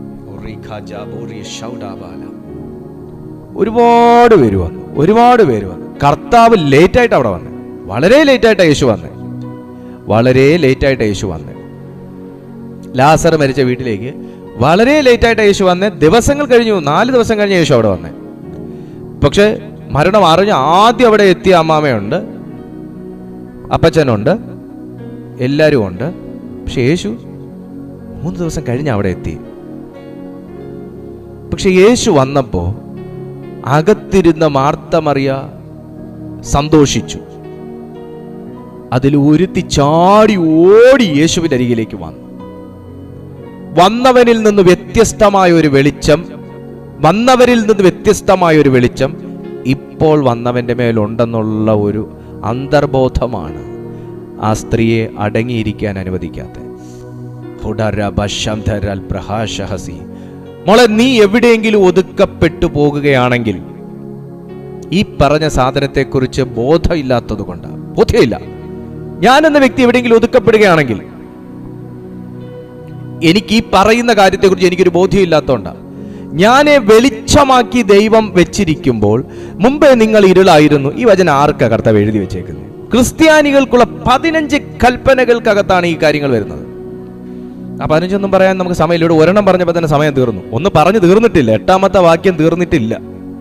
ഒരുപാട് പേര് വന്നു ഒരുപാട് പേര് വന്നു കർത്താവ് ലേറ്റ് ആയിട്ട് അവിടെ വന്നു വളരെ ലേറ്റ് ആയിട്ട് യേശു വന്നു വളരെ ലേറ്റ് ആയിട്ട് യേശു വന്നു ലാസർ മരിച്ച വീട്ടിലേക്ക് വളരെ ലേറ്റ് ആയിട്ട് യേശു വന്ന് ദിവസങ്ങൾ കഴിഞ്ഞു നാല് ദിവസം കഴിഞ്ഞ് യേശു അവിടെ വന്നേ പക്ഷെ മരണം അറിഞ്ഞ് ആദ്യം അവിടെ എത്തിയ അമ്മാമയുണ്ട് അപ്പച്ചനുണ്ട് എല്ലാവരും ഉണ്ട് പക്ഷെ യേശു മൂന്ന് ദിവസം കഴിഞ്ഞ് അവിടെ എത്തി പക്ഷെ യേശു വന്നപ്പോൾ അകത്തിരുന്ന മാർത്തമറിയ സന്തോഷിച്ചു അതിൽ ഒരുത്തി ചാടി ഓടി യേശുവിന്റെ അരികിലേക്ക് വന്നു വന്നവനിൽ നിന്ന് വ്യത്യസ്തമായ ഒരു വെളിച്ചം വന്നവരിൽ നിന്ന് വ്യത്യസ്തമായ ഒരു വെളിച്ചം ഇപ്പോൾ വന്നവന്റെ മേലുണ്ടെന്നുള്ള ഒരു അന്തർബോധമാണ് ആ സ്ത്രീയെ അടങ്ങിയിരിക്കാൻ അനുവദിക്കാത്തത് ഹുഡരബശംധരൽ പ്രഹാശഹസി മോളെ നീ എവിടെയെങ്കിലും ഒതുക്കപ്പെട്ടു പോകുകയാണെങ്കിൽ ഈ പറഞ്ഞ സാധനത്തെക്കുറിച്ച് ബോധമില്ലാത്തത് കൊണ്ടാണ് ബോധ്യമില്ല ഞാൻ എന്ന വ്യക്തി എവിടെയെങ്കിലും ഒതുക്കപ്പെടുകയാണെങ്കിൽ എനിക്ക് ഈ പറയുന്ന കാര്യത്തെക്കുറിച്ച് എനിക്കൊരു ബോധ്യമില്ലാത്തതുകൊണ്ടാണ് ഞാനെ വെളിച്ചമാക്കി ദൈവം വെച്ചിരിക്കുമ്പോൾ മുമ്പേ നിങ്ങൾ ഇരുളായിരുന്നു ഈ വചനം ആർക്കാ കർത്താവ് എഴുതി വെച്ചേക്കുന്നത് ക്രിസ്ത്യാനികൾക്കുള്ള പതിനഞ്ച് കൽപ്പനകൾക്കകത്താണ് ഈ കാര്യങ്ങൾ വരുന്നത് ആ പതിനഞ്ചൊന്നും പറയാൻ നമുക്ക് സമയമില്ല ഇവിടെ ഒരെണ്ണം പറഞ്ഞപ്പോൾ തന്നെ സമയം തീർന്നു ഒന്ന് പറഞ്ഞു തീർന്നിട്ടില്ല എട്ടാമത്തെ വാക്യം തീർന്നിട്ടില്ല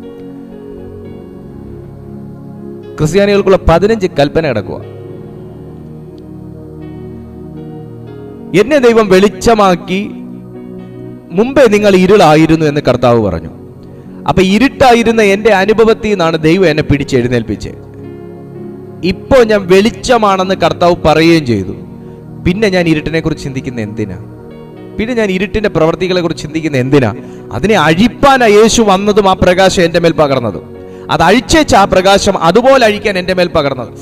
ക്രിസ്ത്യാനികൾക്കുള്ള പതിനഞ്ച് കൽപ്പന കിടക്കുക എന്നെ ദൈവം വെളിച്ചമാക്കി മുമ്പേ നിങ്ങൾ ഇരുളായിരുന്നു എന്ന് കർത്താവ് പറഞ്ഞു അപ്പൊ ഇരുട്ടായിരുന്ന എന്റെ അനുഭവത്തിൽ നിന്നാണ് ദൈവം എന്നെ പിടിച്ചെഴുന്നേൽപ്പിച്ചത് ഇപ്പോ ഞാൻ വെളിച്ചമാണെന്ന് കർത്താവ് പറയുകയും ചെയ്തു പിന്നെ ഞാൻ ഇരുട്ടിനെ കുറിച്ച് ചിന്തിക്കുന്ന എന്തിനാ പിന്നെ ഞാൻ ഇരുട്ടിന്റെ പ്രവർത്തികളെ കുറിച്ച് ചിന്തിക്കുന്ന എന്തിനാ അതിനെ അഴിപ്പാനാ യേശു വന്നതും ആ പ്രകാശം എന്റെ മേൽ പകർന്നതും അത് അഴിച്ചേച്ച ആ പ്രകാശം അതുപോലെ അഴിക്കാൻ എന്റെ മേൽ പകർന്നത്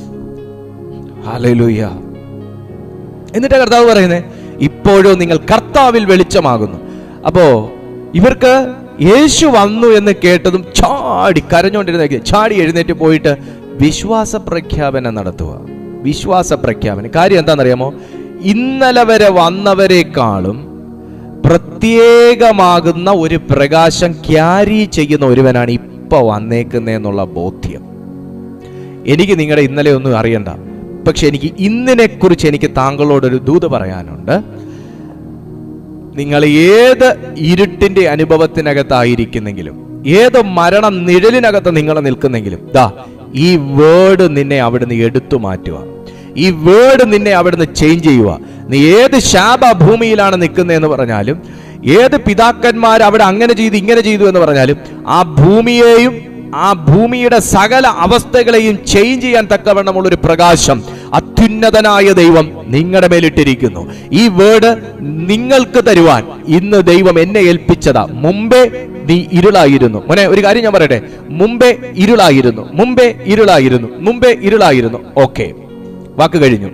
ഹല്ലേലൂയ എന്നിട്ട് കർത്താവ് പറയുന്നത് ഇപ്പോഴും നിങ്ങൾ കർത്താവിൽ വെളിച്ചമാകുന്നു അപ്പോ ഇവർക്ക് യേശു വന്നു എന്ന് കേട്ടതും ചാടി കരഞ്ഞുകൊണ്ടിരുന്ന ചാടി എഴുന്നേറ്റ് പോയിട്ട് വിശ്വാസ പ്രഖ്യാപനം നടത്തുക വിശ്വാസ പ്രഖ്യാപനം കാര്യം എന്താണെന്നറിയാമോ ഇന്നലെ വരെ വന്നവരെക്കാളും പ്രത്യേകമാകുന്ന ഒരു പ്രകാശം ക്യാരി ചെയ്യുന്ന ഒരുവനാണ് ഇപ്പൊ വന്നേക്കുന്നതെന്നുള്ള ബോധ്യം എനിക്ക് നിങ്ങളുടെ ഇന്നലെ ഒന്നും അറിയണ്ട പക്ഷെ എനിക്ക് ഇന്നിനെ കുറിച്ച് എനിക്ക് താങ്കളോടൊരു ദൂത് പറയാനുണ്ട് നിങ്ങൾ ഏത് ഇരുട്ടിന്റെ അനുഭവത്തിനകത്തായിരിക്കുന്നെങ്കിലും ഏത് മരണ നിഴലിനകത്ത് നിങ്ങൾ നിൽക്കുന്നെങ്കിലും ദാ ഈ വേർഡ് നിന്നെ അവിടുന്ന് എടുത്തു മാറ്റുക ഈ വേർഡ് നിന്നെ അവിടുന്ന് ചേഞ്ച് ചെയ്യുക നീ ഏത് ശാപ ഭൂമിയിലാണ് നിൽക്കുന്നതെന്ന് പറഞ്ഞാലും ഏത് പിതാക്കന്മാർ അവിടെ അങ്ങനെ ചെയ്തു ഇങ്ങനെ ചെയ്തു എന്ന് പറഞ്ഞാലും ആ ഭൂമിയെയും ആ ഭൂമിയുടെ സകല അവസ്ഥകളെയും ചേഞ്ച് ചെയ്യാൻ തക്കവണ്ണമുള്ള ഒരു പ്രകാശം അത്യുന്നതനായ ദൈവം നിങ്ങളുടെ മേലിട്ടിരിക്കുന്നു ഈ വേർഡ് നിങ്ങൾക്ക് തരുവാൻ ഇന്ന് ദൈവം എന്നെ ഏൽപ്പിച്ചതാ മുമ്പേ നീ ഇരുളായിരുന്നു മോനെ ഒരു കാര്യം ഞാൻ പറയട്ടെ മുമ്പേ ഇരുളായിരുന്നു മുമ്പേ ഇരുളായിരുന്നു മുമ്പേ ഇരുളായിരുന്നു ഓക്കെ വാക്ക് കഴിഞ്ഞു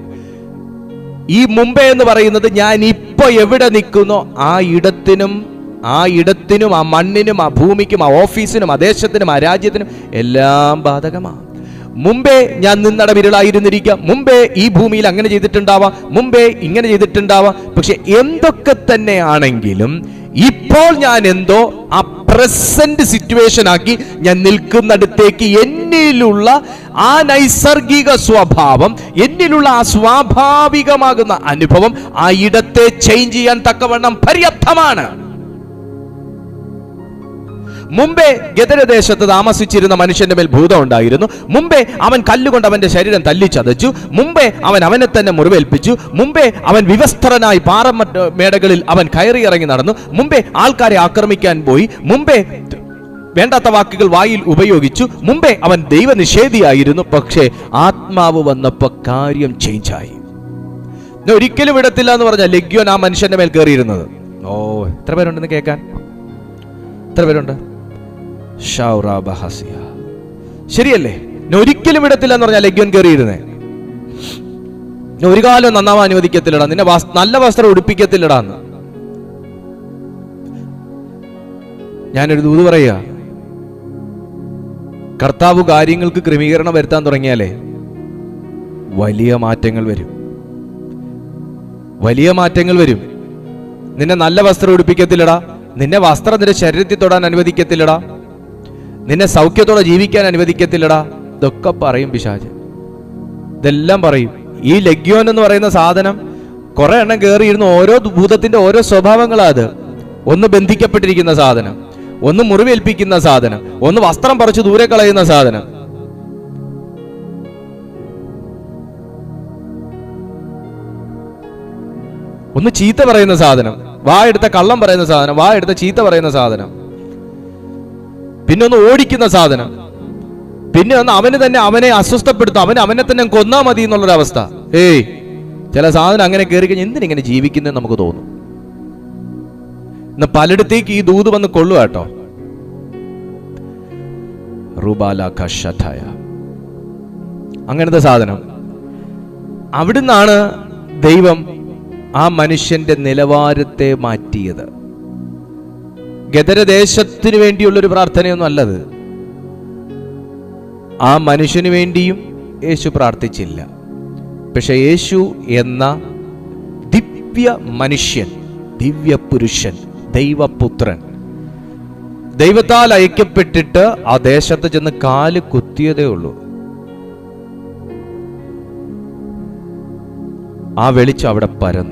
ഈ മുമ്പേ എന്ന് പറയുന്നത് ഞാൻ ഇപ്പൊ എവിടെ നിൽക്കുന്നോ ആ ഇടത്തിനും ആ ഇടത്തിനും ആ മണ്ണിനും ആ ഭൂമിക്കും ആ ഓഫീസിനും ആ ദേശത്തിനും ആ രാജ്യത്തിനും എല്ലാം ബാധകമാണ് മുമ്പേ ഞാൻ നിന്നട വിരളായിരുന്നിരിക്കാം മുമ്പേ ഈ ഭൂമിയിൽ അങ്ങനെ ചെയ്തിട്ടുണ്ടാവാം മുമ്പേ ഇങ്ങനെ ചെയ്തിട്ടുണ്ടാവാം പക്ഷെ എന്തൊക്കെ തന്നെ ആണെങ്കിലും ഇപ്പോൾ ഞാൻ എന്തോ ആ പ്രസന്റ് സിറ്റുവേഷൻ ആക്കി ഞാൻ നിൽക്കുന്നിടത്തേക്ക് എന്നിലുള്ള ആ നൈസർഗിക സ്വഭാവം എന്നിലുള്ള ആ സ്വാഭാവികമാകുന്ന അനുഭവം ആ ഇടത്തെ ചേഞ്ച് ചെയ്യാൻ തക്കവണ്ണം പര്യാപ്തമാണ് മുമ്പേ ഗദരദേശത്ത് താമസിച്ചിരുന്ന മനുഷ്യന്റെ മേൽ ഭൂതം ഉണ്ടായിരുന്നു മുമ്പേ അവൻ കല്ലുകൊണ്ട് അവന്റെ ശരീരം തല്ലിച്ചതച്ചു മുമ്പേ അവൻ അവനെ തന്നെ മുറിവേൽപ്പിച്ചു മുമ്പേ അവൻ വിവസ്ത്രനായി പാറമറ്റ മേടകളിൽ അവൻ കയറിയിറങ്ങി നടന്നു മുമ്പേ ആൾക്കാരെ ആക്രമിക്കാൻ പോയി മുമ്പേ വേണ്ടാത്ത വാക്കുകൾ വായിൽ ഉപയോഗിച്ചു മുമ്പേ അവൻ ദൈവനിഷേധിയായിരുന്നു പക്ഷേ ആത്മാവ് വന്നപ്പോ കാര്യം ചേഞ്ചായി ഇന്ന് ഒരിക്കലും വിടത്തില്ല എന്ന് പറഞ്ഞ ലഗ്യോൻ ആ മനുഷ്യന്റെ മേൽ കയറിയിരുന്നത് ഓ എത്ര പേരുണ്ടെന്ന് കേൾക്കാൻ എത്ര പേരുണ്ട് ഷൗറ ബഹസിയ. ശരിയല്ലേ ഇനി ഒരിക്കലും വിടത്തില്ല എന്ന് പറഞ്ഞാൽ ലഗ്യോൻ കയറിയിരുന്നേ ഇനി ഒരു കാലം നന്നാവാൻ അനുവദിക്കത്തില്ലടാ നിന്നെ വസ്- നല്ല വസ്ത്രം ഉടുപ്പിക്കത്തില്ലടാ എന്ന് ഞാനൊരു ദൂത് പറയുക കർത്താവ് കാര്യങ്ങൾക്ക് ക്രമീകരണം വരുത്താൻ തുടങ്ങിയാലേ വലിയ മാറ്റങ്ങൾ വരും വലിയ മാറ്റങ്ങൾ വരും നിന്നെ നല്ല വസ്ത്രം ഉടുപ്പിക്കത്തില്ലടാ നിന്നെ വസ്ത്രം നിന്റെ ശരീരത്തിൽ തൊടാൻ അനുവദിക്കത്തില്ലടാ നിന്നെ സൗഖ്യത്തോടെ ജീവിക്കാൻ അനുവദിക്കത്തില്ലടാ ഇതൊക്കെ പറയും പിശാജ് ഇതെല്ലാം പറയും ഈ ലഗ്യോൻ എന്ന് പറയുന്ന സാധനം കുറെ എണ്ണം കയറിയിരുന്ന ഓരോ ഭൂതത്തിന്റെ ഓരോ സ്വഭാവങ്ങളാ അത് ഒന്ന് ബന്ധിക്കപ്പെട്ടിരിക്കുന്ന സാധനം ഒന്ന് മുറിവേൽപ്പിക്കുന്ന സാധനം ഒന്ന് വസ്ത്രം പറിച്ച് ദൂരെ കളയുന്ന സാധനം ഒന്ന് ചീത്ത പറയുന്ന സാധനം വാ എടുത്ത കള്ളം പറയുന്ന സാധനം വാ എടുത്ത ചീത്ത പറയുന്ന സാധനം പിന്നെ ഒന്ന് ഓടിക്കുന്ന സാധനം പിന്നെ ഒന്ന് അവന് തന്നെ അവനെ അസ്വസ്ഥപ്പെടുത്തും അവൻ അവനെ തന്നെ കൊന്നാ മതി എന്നുള്ളൊരവസ്ഥ ഏയ് ചില സാധനം അങ്ങനെ കയറി കഴിഞ്ഞാൽ എന്തിനിങ്ങനെ ജീവിക്കുന്നതെന്ന് നമുക്ക് തോന്നും ഇന്ന് പലയിടത്തേക്ക് ഈ ദൂത് വന്ന് കൊള്ളുക കേട്ടോ റുബാല കഷഠയ അങ്ങനത്തെ സാധനം അവിടുന്നാണ് ദൈവം ആ മനുഷ്യന്റെ നിലവാരത്തെ മാറ്റിയത് ഗദരദേശത്തിന് വേണ്ടിയുള്ളൊരു പ്രാർത്ഥനയൊന്നും അല്ലത് ആ മനുഷ്യന് വേണ്ടിയും യേശു പ്രാർത്ഥിച്ചില്ല പക്ഷെ യേശു എന്ന ദിവ്യ മനുഷ്യൻ ദിവ്യ പുരുഷൻ ദൈവപുത്രൻ ദൈവത്താൽ അയക്കപ്പെട്ടിട്ട് ആ ദേശത്ത് ചെന്ന് കാല് കുത്തിയതേ ഉള്ളൂ ആ വെളിച്ചം അവിടെ പരന്നു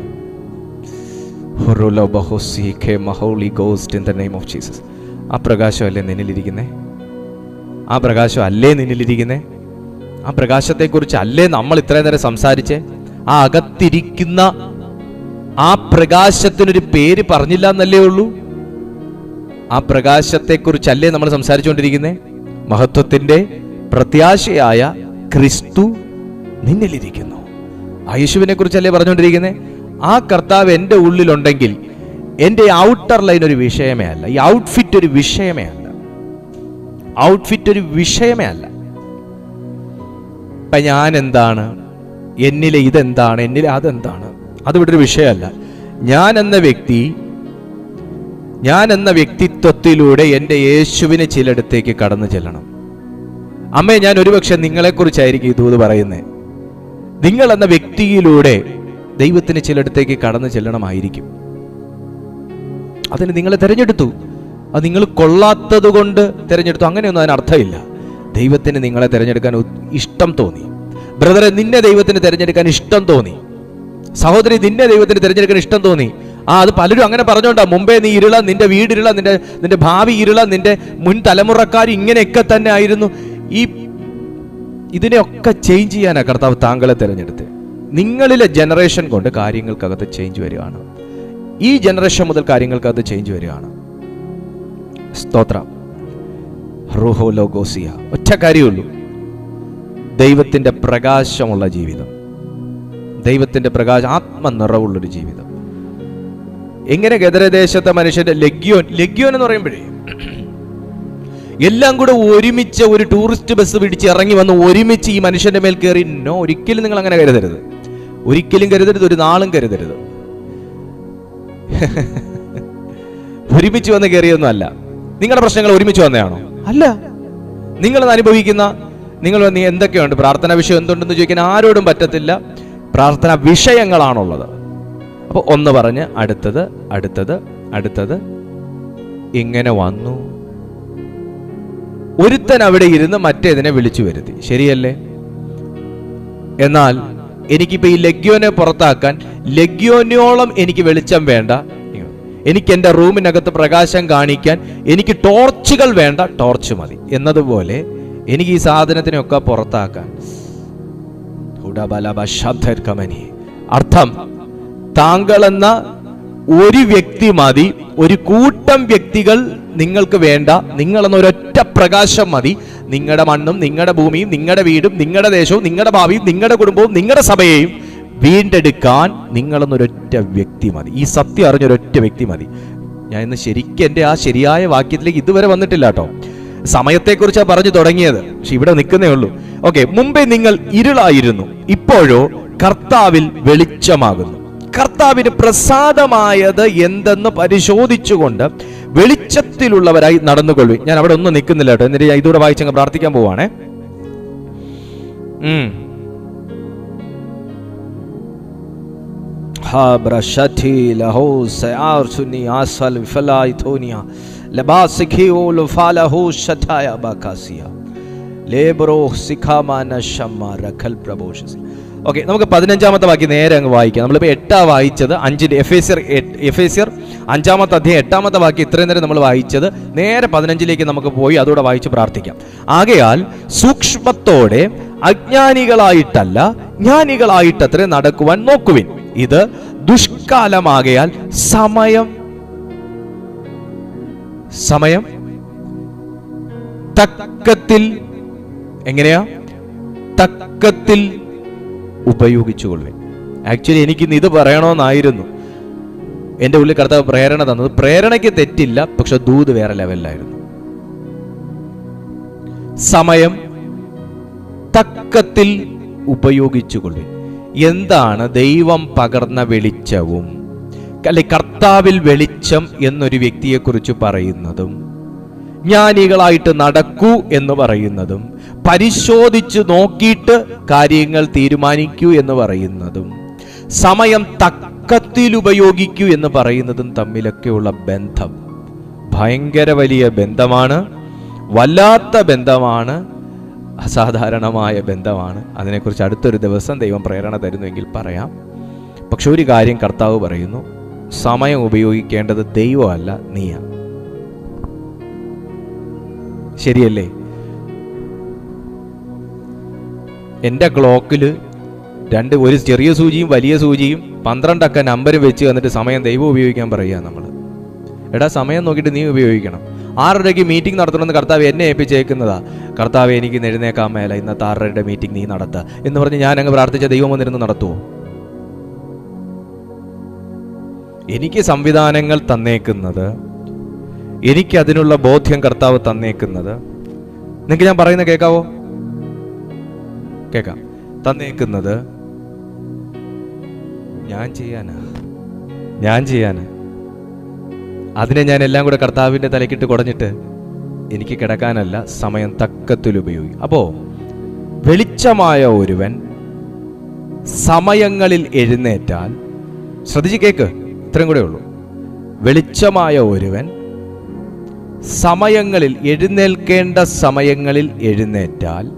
ആ പ്രകാശമല്ലേ നിന്നിലിരിക്കുന്നേ ആ പ്രകാശം അല്ലേ നിന്നിലിരിക്കുന്നേ ആ പ്രകാശത്തെക്കുറിച്ച് അല്ലേ നമ്മൾ ഇത്രയും നേരം സംസാരിച്ചേ ആ അകത്തിരിക്കുന്ന ആ പ്രകാശത്തിനൊരു പേര് പറഞ്ഞില്ല എന്നല്ലേ ഉള്ളൂ ആ പ്രകാശത്തെക്കുറിച്ചല്ലേ നമ്മൾ സംസാരിച്ചുകൊണ്ടിരിക്കുന്നേ മഹത്വത്തിന്റെ പ്രത്യാശയായ ക്രിസ്തു നിന്നിലിരിക്കുന്നു ആ യേശുവിനെ കുറിച്ചല്ലേ പറഞ്ഞുകൊണ്ടിരിക്കുന്നേ ആ കർത്താവ് എൻ്റെ ഉള്ളിലുണ്ടെങ്കിൽ എൻ്റെ ഔട്ടർ ലൈൻ ഒരു വിഷയമേ അല്ല ഈ ഔട്ട്ഫിറ്റ് ഒരു വിഷയമേ അല്ല ഔട്ട്ഫിറ്റ് ഒരു വിഷയമേ അല്ല ഇപ്പൊ ഞാൻ എന്താണ് എന്നിലെ ഇതെന്താണ് എന്നിലെ അതെന്താണ് അതിവിടെ ഒരു വിഷയമല്ല ഞാൻ എന്ന വ്യക്തി ഞാൻ എന്ന വ്യക്തിത്വത്തിലൂടെ എൻ്റെ യേശുവിന് ചിലയിടത്തേക്ക് കടന്നു ചെല്ലണം അമ്മേ ഞാൻ ഒരുപക്ഷെ നിങ്ങളെക്കുറിച്ചായിരിക്കും ഈ ദൂത് പറയുന്നത് നിങ്ങൾ എന്ന വ്യക്തിയിലൂടെ ദൈവത്തിന് ചിലയിടത്തേക്ക് കടന്നു ചെല്ലണമായിരിക്കും അതിന് നിങ്ങളെ തിരഞ്ഞെടുത്തു അത് നിങ്ങൾ കൊള്ളാത്തത് കൊണ്ട് തിരഞ്ഞെടുത്തു അങ്ങനെയൊന്നും അതിന് അർത്ഥമില്ല ദൈവത്തിന് നിങ്ങളെ തിരഞ്ഞെടുക്കാൻ ഉ- ഇഷ്ടം തോന്നി ബ്രദറെ നിന്നെ ദൈവത്തിന് തിരഞ്ഞെടുക്കാൻ ഇഷ്ടം തോന്നി സഹോദരി നിന്നെ ദൈവത്തിന് തിരഞ്ഞെടുക്കാൻ ഇഷ്ടം തോന്നി ആ അത് പലരും അങ്ങനെ പറഞ്ഞോണ്ടാ മുമ്പേ നീ ഇരുള നിന്റെ വീടിരുള നിന്റെ നിന്റെ ഭാവി ഇരുള നിന്റെ മുൻ തലമുറക്കാർ ഇങ്ങനെയൊക്കെ തന്നെ ആയിരുന്നു ഈ ഇതിനെയൊക്കെ ചേഞ്ച് ചെയ്യാനാ കർത്താവ് താങ്കളെ തിരഞ്ഞെടുത്ത് നിങ്ങളിലെ ജനറേഷൻ കൊണ്ട് കാര്യങ്ങൾക്കകത്ത് ചേഞ്ച് വരികയാണ് ഈ ജനറേഷൻ മുതൽ കാര്യങ്ങൾക്കകത്ത് ചേഞ്ച് വരികയാണ് സ്തോത്രം റുഹോ ലോഗോസിയ ഒറ്റ കാര്യമുള്ളൂ ദൈവത്തിന്റെ പ്രകാശമുള്ള ജീവിതം ദൈവത്തിന്റെ പ്രകാശം ആത്മനിറവുള്ളൊരു ജീവിതം എങ്ങനെ ഗദരദേശത്തെ മനുഷ്യന്റെ ലഗ്യോൻ ലഗ്യോൻ എന്ന് പറയുമ്പോഴേ എല്ലാം കൂടെ ഒരുമിച്ച് ഒരു ടൂറിസ്റ്റ് ബസ് പിടിച്ച് ഇറങ്ങി വന്ന് ഒരുമിച്ച് ഈ മനുഷ്യന്റെ മേൽ കയറി നോ ഒരിക്കലും നിങ്ങൾ അങ്ങനെ കരുതരുത് ഒരിക്കലും കരുതരുത് ഒരു നാളും കരുതരുത് ഒരുമിച്ച് വന്ന് കയറിയൊന്നും അല്ല നിങ്ങളുടെ പ്രശ്നങ്ങൾ ഒരുമിച്ച് വന്നതാണോ അല്ല നിങ്ങൾ അനുഭവിക്കുന്ന നിങ്ങൾ നീ എന്തൊക്കെയുണ്ട് പ്രാർത്ഥന വിഷയം എന്തുണ്ടെന്ന് ചോദിക്കാൻ ആരോടും പറ്റത്തില്ല പ്രാർത്ഥന വിഷയങ്ങളാണുള്ളത് അപ്പോൾ ഒന്ന് പറഞ്ഞ് അടുത്തത് അടുത്തത് അടുത്തത് ഇങ്ങനെ വന്നു ഒരുത്തൻ അവിടെ ഇരുന്ന് മറ്റേതിനെ വിളിച്ചു വരുത്തി ശരിയല്ലേ എന്നാൽ എനിക്കിപ്പോ ഈ ലഗ്യോനെ പുറത്താക്കാൻ ലഗ്യോനോളം എനിക്ക് വെളിച്ചം വേണ്ട എനിക്ക് എൻ്റെ റൂമിനകത്ത് പ്രകാശം കാണിക്കാൻ എനിക്ക് ടോർച്ചുകൾ വേണ്ട ടോർച്ച് മതി എന്നതുപോലെ എനിക്ക് ഈ സാധനത്തിനെയൊക്കെ പുറത്താക്കാൻ ഹുഡബലബ ശബ്ദർക്കമനി. അർത്ഥം താങ്കൾ എന്ന ഒരു വ്യക്തി മതി ഒരു കൂട്ടം വ്യക്തികൾ നിങ്ങൾക്ക് വേണ്ട നിങ്ങൾ എന്ന ഒരൊറ്റ പ്രകാശം മതി നിങ്ങളുടെ മണ്ണും നിങ്ങളുടെ ഭൂമിയും നിങ്ങളുടെ വീടും നിങ്ങളുടെ ദേശവും നിങ്ങളുടെ ഭാവിയും നിങ്ങളുടെ കുടുംബവും നിങ്ങളുടെ സഭയെയും വീണ്ടെടുക്കാൻ നിങ്ങളെന്നൊരൊറ്റ വ്യക്തി മതി ഈ സത്യം അറിഞ്ഞൊരൊറ്റ വ്യക്തി മതി ഞാൻ ഇന്ന് ശരിക്കും എൻ്റെ ആ ശരിയായ വാക്യത്തിലേക്ക് ഇതുവരെ വന്നിട്ടില്ല കേട്ടോ സമയത്തെക്കുറിച്ചാണ് പറഞ്ഞു തുടങ്ങിയത് പക്ഷെ ഇവിടെ നിൽക്കുന്നേ ഉള്ളൂ ഓക്കെ മുമ്പേ നിങ്ങൾ ഇരുളായിരുന്നു ഇപ്പോഴോ കർത്താവിൽ വെളിച്ചമാകുന്നു കർത്താവിന് പ്രസാദമായത് എന്തെന്ന് പരിശോധിച്ചുകൊണ്ട് വെളിച്ചത്തിലുള്ളവരായി നടന്നുകൊള്ളു ഞാൻ അവിടെ ഒന്നും നിൽക്കുന്നില്ല കേട്ടോ എന്നിട്ട് ഞാൻ ഇതൂടെ വായിച്ചങ്ങ് പ്രാർത്ഥിക്കാൻ പോവാണേ ഉം. برشتي له سيارسني أسفل فلا يثونيا لباسكي ولفاله شتايا باكاسيا ലേബറോ സിഖാമാന ഷമ്മ റഖൽ പ്രബോഷസ് ഓക്കെ നമുക്ക് പതിനഞ്ചാമത്തെ വാക്യം നേരെ അങ്ങ് വായിക്കാം നമ്മളിപ്പോൾ എട്ടാ വായിച്ചത് അഞ്ചിൻ്റെ എഫ് എസിയർ എഫ് എസിയർ അഞ്ചാമത്തെ അധ്യായം എട്ടാമത്തെ വാക്യം ഇത്രയും നേരം നമ്മൾ വായിച്ചത് നേരെ പതിനഞ്ചിലേക്ക് നമുക്ക് പോയി അതോടെ വായിച്ച് പ്രാർത്ഥിക്കാം ആകയാൽ സൂക്ഷ്മത്തോടെ അജ്ഞാനികളായിട്ടല്ല ജ്ഞാനികളായിട്ടത്രേ നടക്കുവാൻ നോക്കുവിൻ ഇത് ദുഷ്കാലമാകയാൽ സമയം സമയം തക്കത്തിൽ എങ്ങനെയാ തക്കത്തിൽ ഉപയോഗിച്ചുകൊള്ളുവൻ ആക്ച്വലി എനിക്കിന്ന് ഇത് പറയണമെന്നായിരുന്നു എൻ്റെ ഉള്ളിൽ കർത്താവ് പ്രേരണ തന്നത് പ്രേരണയ്ക്ക് തെറ്റില്ല പക്ഷെ ദൂത് വേറെ ലെവലിലായിരുന്നു സമയം തക്കത്തിൽ ഉപയോഗിച്ചുകൊള്ളുവിൻ എന്താണ് ദൈവം പകർന്ന വെളിച്ചവും അല്ലെ കർത്താവിൽ വെളിച്ചം എന്നൊരു വ്യക്തിയെക്കുറിച്ച് പറയുന്നതും ജ്ഞാനികളായിട്ട് നടക്കൂ എന്ന് പറയുന്നതും പരിശോധിച്ച് നോക്കിയിട്ട് കാര്യങ്ങൾ തീരുമാനിക്കൂ എന്ന് പറയുന്നതും സമയം തക്കത്തിൽ ഉപയോഗിക്കൂ എന്ന് പറയുന്നതും തമ്മിലൊക്കെയുള്ള ബന്ധം ഭയങ്കര വലിയ ബന്ധമാണ് വല്ലാത്ത ബന്ധമാണ് അസാധാരണമായ ബന്ധമാണ് അതിനെക്കുറിച്ച് അടുത്തൊരു ദിവസം ദൈവം പ്രേരണ തരുന്നുവെങ്കിൽ പറയാം പക്ഷെ ഒരു കാര്യം കർത്താവ് പറയുന്നു സമയം ഉപയോഗിക്കേണ്ടത് ദൈവമല്ല നീയാണ് ശരിയല്ലേ എൻ്റെ ക്ലോക്കിൽ രണ്ട് ഒരു ചെറിയ സൂചിയും വലിയ സൂചിയും പന്ത്രണ്ടക്ക നമ്പരും വെച്ച് തന്നിട്ട് സമയം ദൈവം ഉപയോഗിക്കാൻ പറയുക നമ്മൾ എടാ സമയം നോക്കിയിട്ട് നീ ഉപയോഗിക്കണം ആറരയ്ക്ക് മീറ്റിംഗ് നടത്തണമെന്ന് കർത്താവ് എന്നെ ഏൽപ്പിച്ചേക്കുന്നതാ കർത്താവ് എനിക്ക് ഇന്ന് എഴുന്നേക്കാൻ മേല ഇന്നത്തെ ആറരയുടെ മീറ്റിംഗ് നീ നടത്തുക എന്ന് പറഞ്ഞ് ഞാൻ അങ്ങ് പ്രാർത്ഥിച്ച ദൈവം വന്നിരുന്ന് നടത്തുമോ എനിക്ക് സംവിധാനങ്ങൾ തന്നേക്കുന്നത് എനിക്ക് അതിനുള്ള ബോധ്യം കർത്താവ് തന്നേക്കുന്നത് നിങ്ങൾക്ക് ഞാൻ പറയുന്നത് കേൾക്കാവോ കേൾക്കാം തന്നേക്കുന്നത് ഞാൻ ചെയ്യാനാ ഞാൻ ചെയ്യാനാ അതിനെ ഞാൻ എല്ലാം കൂടെ കർത്താവിൻ്റെ തലക്കിട്ട് കുടഞ്ഞിട്ട് എനിക്ക് കിടക്കാനല്ല സമയം തക്കത്തിൽ ഉപയോഗിക്കും അപ്പോ വെളിച്ചമായ ഒരുവൻ സമയങ്ങളിൽ എഴുന്നേറ്റാൽ ശ്രദ്ധിച്ച് കേക്ക് ഇത്രയും കൂടെ ഉള്ളൂ വെളിച്ചമായ ഒരുവൻ സമയങ്ങളിൽ എഴുന്നേൽക്കേണ്ട സമയങ്ങളിൽ എഴുന്നേറ്റാൽ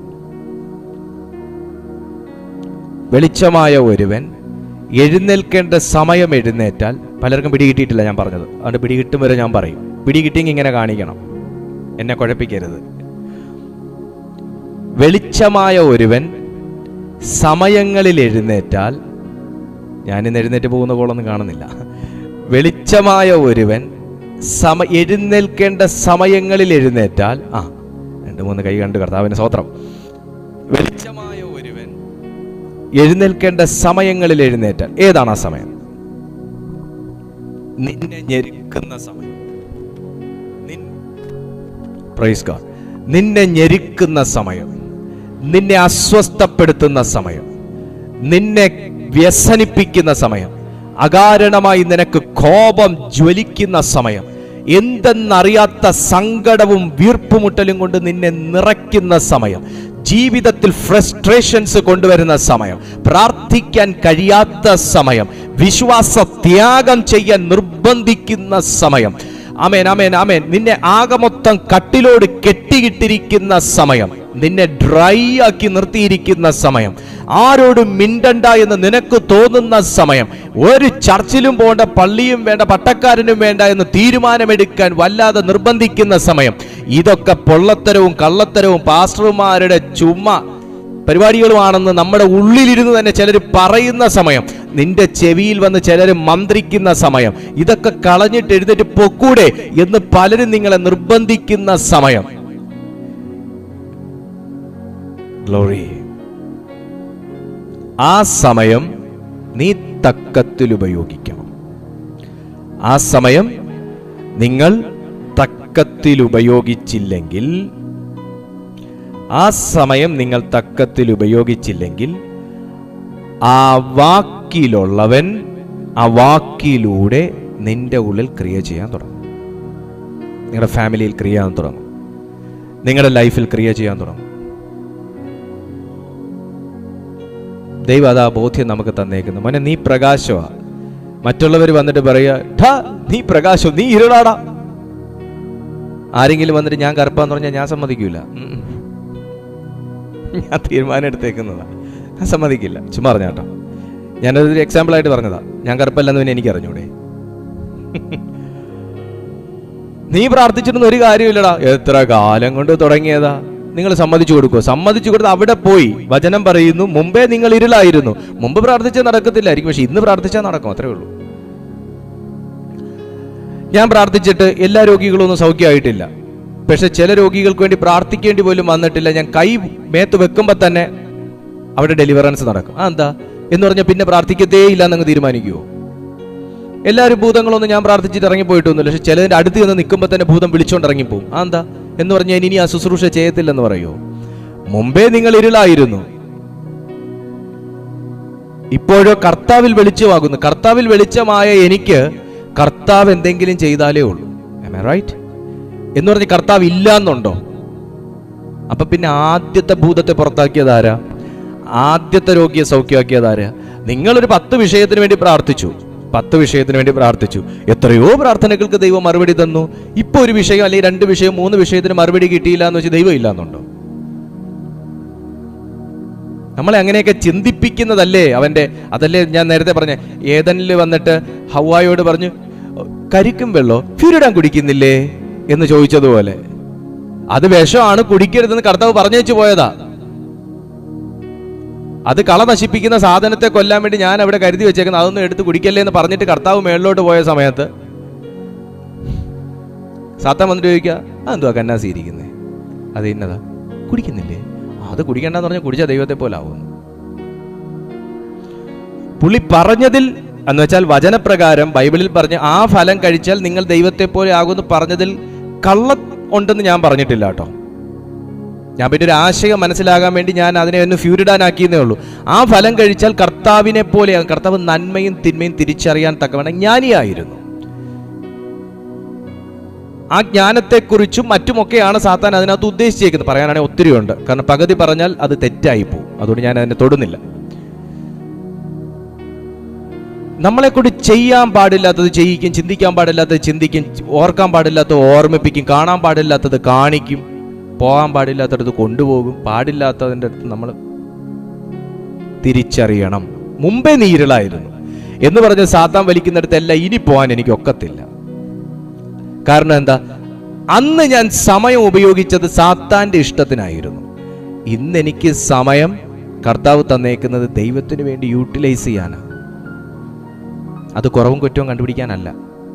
വെളിച്ചമായ ഒരുവൻ എഴുന്നേൽക്കേണ്ട സമയം എഴുന്നേറ്റാൽ പലർക്കും പിടികിട്ടിയിട്ടില്ല ഞാൻ പറഞ്ഞത് അതുകൊണ്ട് പിടികിട്ടും വരെ ഞാൻ പറയും പിടികിട്ടിയെങ്കിൽ ഇങ്ങനെ കാണിക്കണം എന്നെ കുഴപ്പിക്കരുത് വെളിച്ചമായ ഒരുവൻ സമയങ്ങളിൽ എഴുന്നേറ്റാൽ ഞാനിന്ന് എഴുന്നേറ്റ് പോകുന്ന പോലൊന്നും കാണുന്നില്ല വെളിച്ചമായ ഒരുവൻ സമ എഴുന്നേൽക്കേണ്ട സമയങ്ങളിൽ എഴുന്നേറ്റാൽ ആ രണ്ട് മൂന്ന് കൈ കണ്ട് കർത്താവിന് സ്വത്രം വെളിച്ചമായ ഒരുവൻ എഴുന്നേൽക്കേണ്ട സമയങ്ങളിൽ എഴുന്നേറ്റാൽ ഏതാണ് ആ സമയം നിന്നെ ഞെരുക്കുന്ന സമയം നിൻ- Praise God. നിന്നെ ഞെരുക്കുന്ന സമയം നിന്നെ അസ്വസ്ഥപ്പെടുത്തുന്ന സമയം നിന്നെ വ്യസനിപ്പിക്കുന്ന സമയം അകാരണമായി നിനക്ക് കോപം ജ്വലിക്കുന്ന സമയം എന്തെന്നറിയാത്ത സങ്കടവും വീർപ്പുമുട്ടലും കൊണ്ട് നിന്നെ നിറയ്ക്കുന്ന സമയം ജീവിതത്തിൽ ഫ്രസ്ട്രേഷൻസ് കൊണ്ടുവരുന്ന സമയം പ്രാർത്ഥിക്കാൻ കഴിയാത്ത സമയം വിശ്വാസ ത്യാഗം ചെയ്യാൻ നിർബന്ധിക്കുന്ന സമയം അമേൻ അമേൻ അമേൻ നിന്നെ ആകെ മൊത്തം കട്ടിലോട് കെട്ടിയിട്ടിരിക്കുന്ന സമയം നിന്നെ ഡ്രൈ ആക്കി നിർത്തിയിരിക്കുന്ന സമയം ആരോടും മിണ്ടണ്ട എന്ന് നിനക്ക് തോന്നുന്ന സമയം ഒരു ചർച്ചിലും പോകേണ്ട പള്ളിയും വേണ്ട പട്ടക്കാരനും വേണ്ട എന്ന് തീരുമാനമെടുക്കാൻ വല്ലാതെ നിർബന്ധിക്കുന്ന സമയം ഇതൊക്കെ പൊള്ളത്തരവും കള്ളത്തരവും പാസ്റ്റർമാരുടെ ചുമ പരിപാടികളുമാണെന്ന് നമ്മുടെ ഉള്ളിലിരുന്ന് തന്നെ ചിലർ പറയുന്ന സമയം നിന്റെ ചെവിയിൽ വന്ന് ചിലർ മന്ത്രിക്കുന്ന സമയം ഇതൊക്കെ കളഞ്ഞിട്ട് എഴുന്നേറ്റ് പൊക്കൂടെ എന്ന് പലരും നിങ്ങളെ നിർബന്ധിക്കുന്ന സമയം ഗ്ലോറി ആ സമയം നീ തക്കത്തിൽ ഉപയോഗിക്കണം ആ സമയം നിങ്ങൾ തക്കത്തിൽ ഉപയോഗിച്ചില്ലെങ്കിൽ ആ സമയം നിങ്ങൾ തക്കത്തിൽ ഉപയോഗിച്ചില്ലെങ്കിൽ ആ വാക്കിലുള്ളവൻ ആ വാക്കിലൂടെ നിന്റെ ഉള്ളിൽ ക്രിയ ചെയ്യാൻ തുടങ്ങും നിങ്ങളുടെ ഫാമിലിയിൽ ക്രിയ ചെയ്യാൻ തുടങ്ങും നിങ്ങളുടെ ലൈഫിൽ ക്രിയ ചെയ്യാൻ തുടങ്ങും ദൈവം അതാ ബോധ്യം നമുക്ക് തന്നേക്കുന്നു മോനെ നീ പ്രകാശമാ മറ്റുള്ളവർ വന്നിട്ട് പറയുക "ടാ, നീ പ്രകാശം നീ ഇരുടാടാ ആരെങ്കിലും വന്നിട്ട് ഞാൻ കറുപ്പാന്ന് പറഞ്ഞാൽ ഞാൻ സമ്മതിക്കൂല ഉം. ഞാൻ തീരുമാനം എടുത്തേക്കുന്നതാ ഞാൻ സമ്മതിക്കില്ല ചുമ്മാ പറഞ്ഞ കേട്ടോ ഞാനതൊരു എക്സാമ്പിൾ ആയിട്ട് പറഞ്ഞതാ ഞാൻ കറുപ്പല്ലെന്ന് പിന്നെ എനിക്ക് അറിഞ്ഞൂടെ നീ പ്രാർത്ഥിച്ചിരുന്ന ഒരു കാര്യമില്ലടാ എത്ര കാലം കൊണ്ട് തുടങ്ങിയതാ നിങ്ങൾ സമ്മതിച്ചു കൊടുക്കുമോ സമ്മതിച്ചു കൊടുത്ത് അവിടെ പോയി വചനം പറയുന്നു മുമ്പേ നിങ്ങൾ ഇരുളായിരുന്നു മുമ്പ് പ്രാർത്ഥിച്ചാൽ നടക്കത്തില്ലായിരിക്കും പക്ഷെ ഇന്ന് പ്രാർത്ഥിച്ചാൽ നടക്കും അത്രേ ഉള്ളൂ ഞാൻ പ്രാർത്ഥിച്ചിട്ട് എല്ലാ രോഗികളും ഒന്നും സൗഖ്യമായിട്ടില്ല പക്ഷെ ചില രോഗികൾക്ക് വേണ്ടി പ്രാർത്ഥിക്കേണ്ടി പോലും വന്നിട്ടില്ല ഞാൻ കൈ മേത്ത് വെക്കുമ്പോൾ തന്നെ അവിടെ ഡെലിവറൻസ് നടക്കും ആ എന്താ എന്ന് പറഞ്ഞാൽ പിന്നെ പ്രാർത്ഥിക്കത്തേ ഇല്ല എന്നങ്ങ് തീരുമാനിക്കുമോ എല്ലാവരും ഭൂതങ്ങളൊന്നും ഞാൻ പ്രാർത്ഥിച്ചിട്ട് ഇറങ്ങിപ്പോയിട്ടൊന്നുമില്ല പക്ഷെ ചിലതിന്റെ അടുത്ത് നിന്ന് നിൽക്കുമ്പോൾ തന്നെ ഭൂതം വിളിച്ചോണ്ട് ഇറങ്ങിപ്പോവും ആ എന്താ എന്ന് പറഞ്ഞാൽ ഇനി ആ ശുശ്രൂഷ ചെയ്യത്തില്ലെന്ന് പറയുമോ മുമ്പേ നിങ്ങൾ ഇരുളായിരുന്നു ഇപ്പോഴോ കർത്താവിൽ വെളിച്ചമാകുന്നു കർത്താവിൽ വെളിച്ചമായ എനിക്ക് കർത്താവ് എന്തെങ്കിലും ചെയ്താലേ ഉള്ളൂ റൈറ്റ് എന്ന് പറഞ്ഞ് കർത്താവ് ഇല്ല എന്നുണ്ടോ അപ്പൊ പിന്നെ ആദ്യത്തെ ഭൂതത്തെ പുറത്താക്കിയത് ആരാ ആദ്യത്തെ രോഗിയെ സൗഖ്യമാക്കിയത് ആരാ നിങ്ങളൊരു പത്ത് വിഷയത്തിന് വേണ്ടി പ്രാർത്ഥിച്ചു പത്ത് വിഷയത്തിന് വേണ്ടി പ്രാർത്ഥിച്ചു എത്രയോ പ്രാർത്ഥനകൾക്ക് ദൈവം മറുപടി തന്നു ഇപ്പൊ ഒരു വിഷയം അല്ലെങ്കിൽ രണ്ട് വിഷയം മൂന്ന് വിഷയത്തിന് മറുപടി കിട്ടിയില്ല എന്ന് വെച്ച് ദൈവം ഇല്ല എന്നുണ്ടോ നമ്മളെ അങ്ങനെയൊക്കെ ചിന്തിപ്പിക്കുന്നതല്ലേ അവന്റെ അതല്ലേ ഞാൻ നേരത്തെ പറഞ്ഞ ഏതനിൽ വന്നിട്ട് ഹവായോട് പറഞ്ഞു കരിക്കും വെള്ളോ ഫ്യൂരിടാൻ കുടിക്കുന്നില്ലേ എന്ന് ചോദിച്ചതുപോലെ അത് വിഷമാണ് കുടിക്കരുതെന്ന് കർത്താവ് പറഞ്ഞു വെച്ച് പോയതാ അത് കള നശിപ്പിക്കുന്ന സാധനത്തെ കൊല്ലാൻ വേണ്ടി ഞാൻ അവിടെ കരുതി വെച്ചേക്കുന്നത് അതൊന്നും എടുത്ത് കുടിക്കല്ലേ എന്ന് പറഞ്ഞിട്ട് കർത്താവ് മേളിലോട്ട് പോയ സമയത്ത് സാത്താൻ വന്നിട്ട് ചോദിക്കുക അതെന്തുവാ കന്നാസി ഇരിക്കുന്നേ അത് ഇന്നതാ കുടിക്കുന്നില്ലേ "ആ, അത് കുടിക്കണ്ടെന്ന് പറഞ്ഞാൽ കുടിച്ച ദൈവത്തെ പോലെ ആവുന്നു പുള്ളി പറഞ്ഞതിൽ എന്ന് വെച്ചാൽ വചനപ്രകാരം ബൈബിളിൽ പറഞ്ഞ ആ ഫലം കഴിച്ചാൽ നിങ്ങൾ ദൈവത്തെ പോലെ ആകുമെന്ന് പറഞ്ഞതിൽ കള്ള ഉണ്ടെന്ന് ഞാൻ പറഞ്ഞിട്ടില്ല കേട്ടോ ഞാൻ പിന്നെ ഒരു ആശയം മനസ്സിലാകാൻ വേണ്ടി ഞാൻ അതിനെ ഒന്ന് ഫ്യൂരിഡാനാക്കിയെന്നേ ഉള്ളൂ ആ ഫലം കഴിച്ചാൽ കർത്താവിനെ പോലെയാകും കർത്താവ് നന്മയും തിന്മയും തിരിച്ചറിയാൻ തക്കവണ്ണം ജ്ഞാനിയായിരുന്നു ആ ജ്ഞാനത്തെക്കുറിച്ചും മറ്റുമൊക്കെയാണ് സാത്താൻ അതിനകത്ത് ഉദ്ദേശിച്ചേക്കുന്നത് പറയാനാണെങ്കിൽ ഒത്തിരി ഉണ്ട് കാരണം പകുതി പറഞ്ഞാൽ അത് തെറ്റായി പോകും അതുകൊണ്ട് ഞാൻ അതിനെ തൊടുന്നില്ല നമ്മളെ കൊണ്ട് ചെയ്യാൻ പാടില്ലാത്തത് ചെയ്യിക്കും ചിന്തിക്കാൻ പാടില്ലാത്തത് ചിന്തിക്കും ഓർക്കാൻ പാടില്ലാത്തത് ഓർമ്മിപ്പിക്കും കാണാൻ പാടില്ലാത്തത് കാണിക്കും പോകാൻ പാടില്ലാത്തടത്ത് കൊണ്ടുപോകും പാടില്ലാത്തതിൻ്റെ അടുത്ത് നമ്മൾ തിരിച്ചറിയണം മുമ്പേ നീരളായിരുന്നു എന്ന് പറഞ്ഞ് സാത്താൻ വലിക്കുന്നിടത്തെല്ലാം ഇനി പോകാൻ എനിക്ക് ഒക്കത്തില്ല കാരണം എന്താ അന്ന് ഞാൻ സമയം ഉപയോഗിച്ചത് സാത്താന്റെ ഇഷ്ടത്തിനായിരുന്നു ഇന്ന് എനിക്ക് സമയം കർത്താവ് തന്നേക്കുന്നത് ദൈവത്തിന് വേണ്ടി യൂട്ടിലൈസ് ചെയ്യാനാണ് അത് കുറവും കുറ്റവും കണ്ടുപിടിക്കാനല്ല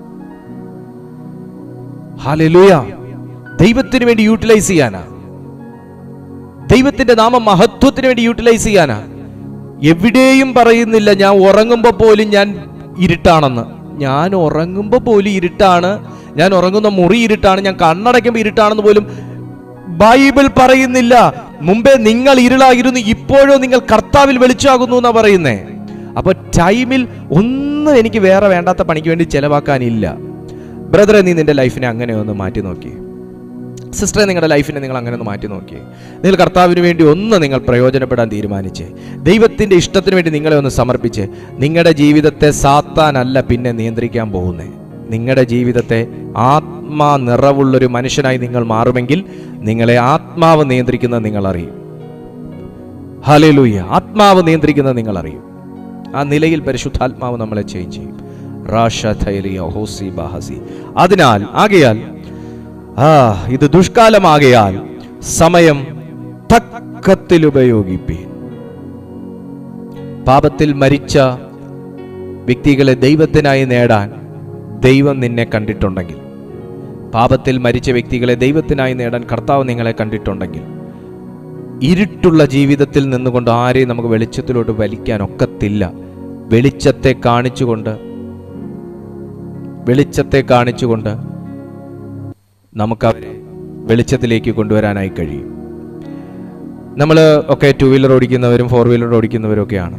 ഹാലലൂയ ദൈവത്തിന് വേണ്ടി യൂട്ടിലൈസ് ചെയ്യാനാ ദൈവത്തിന്റെ നാമം മഹത്വത്തിന് വേണ്ടി യൂട്ടിലൈസ് ചെയ്യാനാ എവിടെയും പറയുന്നില്ല ഞാൻ ഉറങ്ങുമ്പോൾ പോലും ഞാൻ ഇരുട്ടാണെന്ന് ഞാൻ ഉറങ്ങുമ്പോൾ പോലും ഇരുട്ടാണ് ഞാൻ ഉറങ്ങുന്ന മുറി ഇരുട്ടാണ് ഞാൻ കണ്ണടയ്ക്കുമ്പോൾ ഇരുട്ടാണെന്ന് പോലും ബൈബിൾ പറയുന്നില്ല മുമ്പേ നിങ്ങൾ ഇരുളായിരുന്നു ഇപ്പോഴോ നിങ്ങൾ കർത്താവിൽ വെളിച്ചാകുന്നു എന്നാ പറയുന്നേ അപ്പൊ ടൈമിൽ ഒന്നും എനിക്ക് വേറെ വേണ്ടാത്ത പണിക്ക് വേണ്ടി ചെലവാക്കാനില്ല ബ്രദറെ നീ നിന്റെ ലൈഫിനെ അങ്ങനെ ഒന്ന് മാറ്റി നോക്കിയേ സിസ്റ്ററെ നിങ്ങളുടെ ലൈഫിനെ നിങ്ങൾ അങ്ങനെ ഒന്ന് മാറ്റി നോക്കിയേ നിങ്ങൾ കർത്താവിന് വേണ്ടി ഒന്ന് നിങ്ങൾ പ്രയോജനപ്പെടാൻ തീരുമാനിച്ചേ ദൈവത്തിന്റെ ഇഷ്ടത്തിന് വേണ്ടി നിങ്ങളെ ഒന്ന് സമർപ്പിച്ച് നിങ്ങളുടെ ജീവിതത്തെ സാത്താനല്ല പിന്നെ നിയന്ത്രിക്കാൻ പോകുന്നേ നിങ്ങളുടെ ജീവിതത്തെ ആത്മാ നിറവുള്ളൊരു മനുഷ്യനായി നിങ്ങൾ മാറുമെങ്കിൽ നിങ്ങളെ ആത്മാവ് നിയന്ത്രിക്കുന്നത് നിങ്ങൾ അറിയും ഹലേലൂയ ആത്മാവ് നിയന്ത്രിക്കുന്നത് നിങ്ങൾ അറിയും ആ നിലയിൽ പരിശുദ്ധാത്മാവ് നമ്മളെ ചേഞ്ച് ചെയ്യും റാഷ ഥൈലിയ ഹോസി ബാഹസി അതിനാൽ ആകയാൽ ആ ഇത് ദുഷ്കാലമാകയാൽ സമയം തക്കത്തിൽ ഉപയോഗിപ്പീൻ പാപത്തിൽ മരിച്ച വ്യക്തികളെ ദൈവത്തിനായി നേടാൻ ദൈവം നിന്നെ കണ്ടിട്ടുണ്ടെങ്കിൽ പാപത്തിൽ മരിച്ച വ്യക്തികളെ ദൈവത്തിനായി നേടാൻ കർത്താവ് നിങ്ങളെ കണ്ടിട്ടുണ്ടെങ്കിൽ ഇരുട്ടുള്ള ജീവിതത്തിൽ നിന്നുകൊണ്ട് ആരെയും നമുക്ക് വെളിച്ചത്തിലോട്ട് വലിക്കാൻ ഒക്കത്തില്ല വെളിച്ചത്തെ കാണിച്ചുകൊണ്ട് വെളിച്ചത്തെ കാണിച്ചുകൊണ്ട് നമുക്ക് അവരെ വെളിച്ചത്തിലേക്ക് കൊണ്ടുവരാനായി കഴിയും നമ്മൾ ഒക്കെ ടു വീലർ ഓടിക്കുന്നവരും ഫോർ വീലർ ഓടിക്കുന്നവരും ഒക്കെയാണ്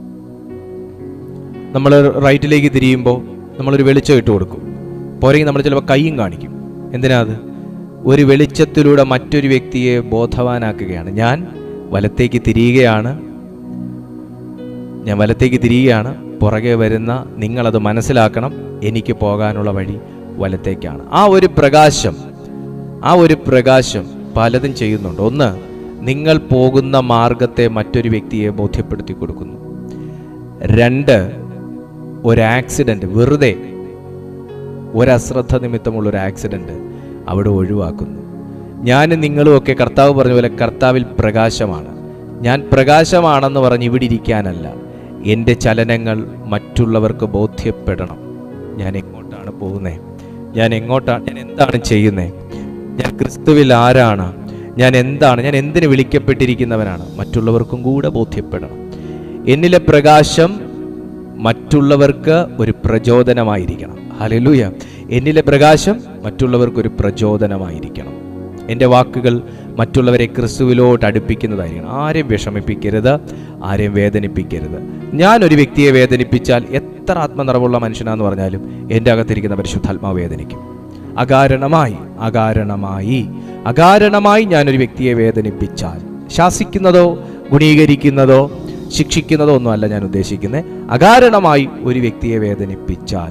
നമ്മൾ റൈറ്റിലേക്ക് തിരിയുമ്പോൾ നമ്മളൊരു വെളിച്ചം ഇട്ട് കൊടുക്കും പോരെങ്കിൽ നമ്മൾ ചിലപ്പോൾ കൈയും കാണിക്കും എന്തിനാ അത് ഒരു വെളിച്ചത്തിലൂടെ മറ്റൊരു വ്യക്തിയെ ബോധവാനാക്കുകയാണ് ഞാൻ വലത്തേക്ക് തിരിയുകയാണ് ഞാൻ വലത്തേക്ക് തിരിയുകയാണ് പുറകെ വരുന്ന നിങ്ങളത് മനസ്സിലാക്കണം എനിക്ക് പോകാനുള്ള വഴി വലത്തേക്കാണ് ആ ഒരു പ്രകാശം ആ ഒരു പ്രകാശം പലതും ചെയ്യുന്നുണ്ട് ഒന്ന് നിങ്ങൾ പോകുന്ന മാർഗത്തെ മറ്റൊരു വ്യക്തിയെ ബോധ്യപ്പെടുത്തി കൊടുക്കുന്നു രണ്ട് ഒരു ആക്സിഡന്റ് വെറുതെ ഒരു അശ്രദ്ധ നിമിത്തമുള്ള ഒരു ആക്സിഡന്റ് അവിടെ ഒഴിവാക്കുന്നു ഞാനും നിങ്ങളും ഒക്കെ കർത്താവ് പറഞ്ഞ പോലെ കർത്താവിൽ പ്രകാശമാണ് ഞാൻ പ്രകാശമാണെന്ന് പറഞ്ഞ് ഇവിടെ ഇരിക്കാനല്ല എൻ്റെ ചലനങ്ങൾ മറ്റുള്ളവർക്ക് ബോധ്യപ്പെടണം ഞാൻ എങ്ങോട്ടാണ് പോകുന്നത് ഞാൻ എങ്ങോട്ടാണ് ഞാൻ എന്താണ് ചെയ്യുന്നത് ഞാൻ ക്രിസ്തുവിൽ ആരാണ് ഞാൻ എന്താണ് ഞാൻ എന്തിന് വിളിക്കപ്പെട്ടിരിക്കുന്നവനാണ് മറ്റുള്ളവർക്കും കൂടെ ബോധ്യപ്പെടണം എന്നിലെ പ്രകാശം മറ്റുള്ളവർക്ക് ഒരു പ്രചോദനമായിരിക്കണം ഹലലൂയ എന്നിലെ പ്രകാശം മറ്റുള്ളവർക്ക് ഒരു പ്രചോദനമായിരിക്കണം എൻ്റെ വാക്കുകൾ മറ്റുള്ളവരെ ക്രിസ്തുവിലോട്ട് അടുപ്പിക്കുന്നതായിരിക്കണം ആരെയും വിഷമിപ്പിക്കരുത് ആരെയും വേദനിപ്പിക്കരുത് ഞാൻ ഒരു വ്യക്തിയെ വേദനിപ്പിച്ചാൽ എത്ര ആത്മനിറവുള്ള മനുഷ്യനാന്ന് പറഞ്ഞാലും എൻ്റെ അകത്തിരിക്കുന്ന പരിശുദ്ധാത്മാവ് വേദനിക്കും അകാരണമായി അകാരണമായി അകാരണമായി ഞാനൊരു വ്യക്തിയെ വേദനിപ്പിച്ചാൽ ശാസിക്കുന്നതോ ഗുണീകരിക്കുന്നതോ ശിക്ഷിക്കുന്നതോ ഒന്നുമല്ല ഞാൻ ഉദ്ദേശിക്കുന്നത് അകാരണമായി ഒരു വ്യക്തിയെ വേദനിപ്പിച്ചാൽ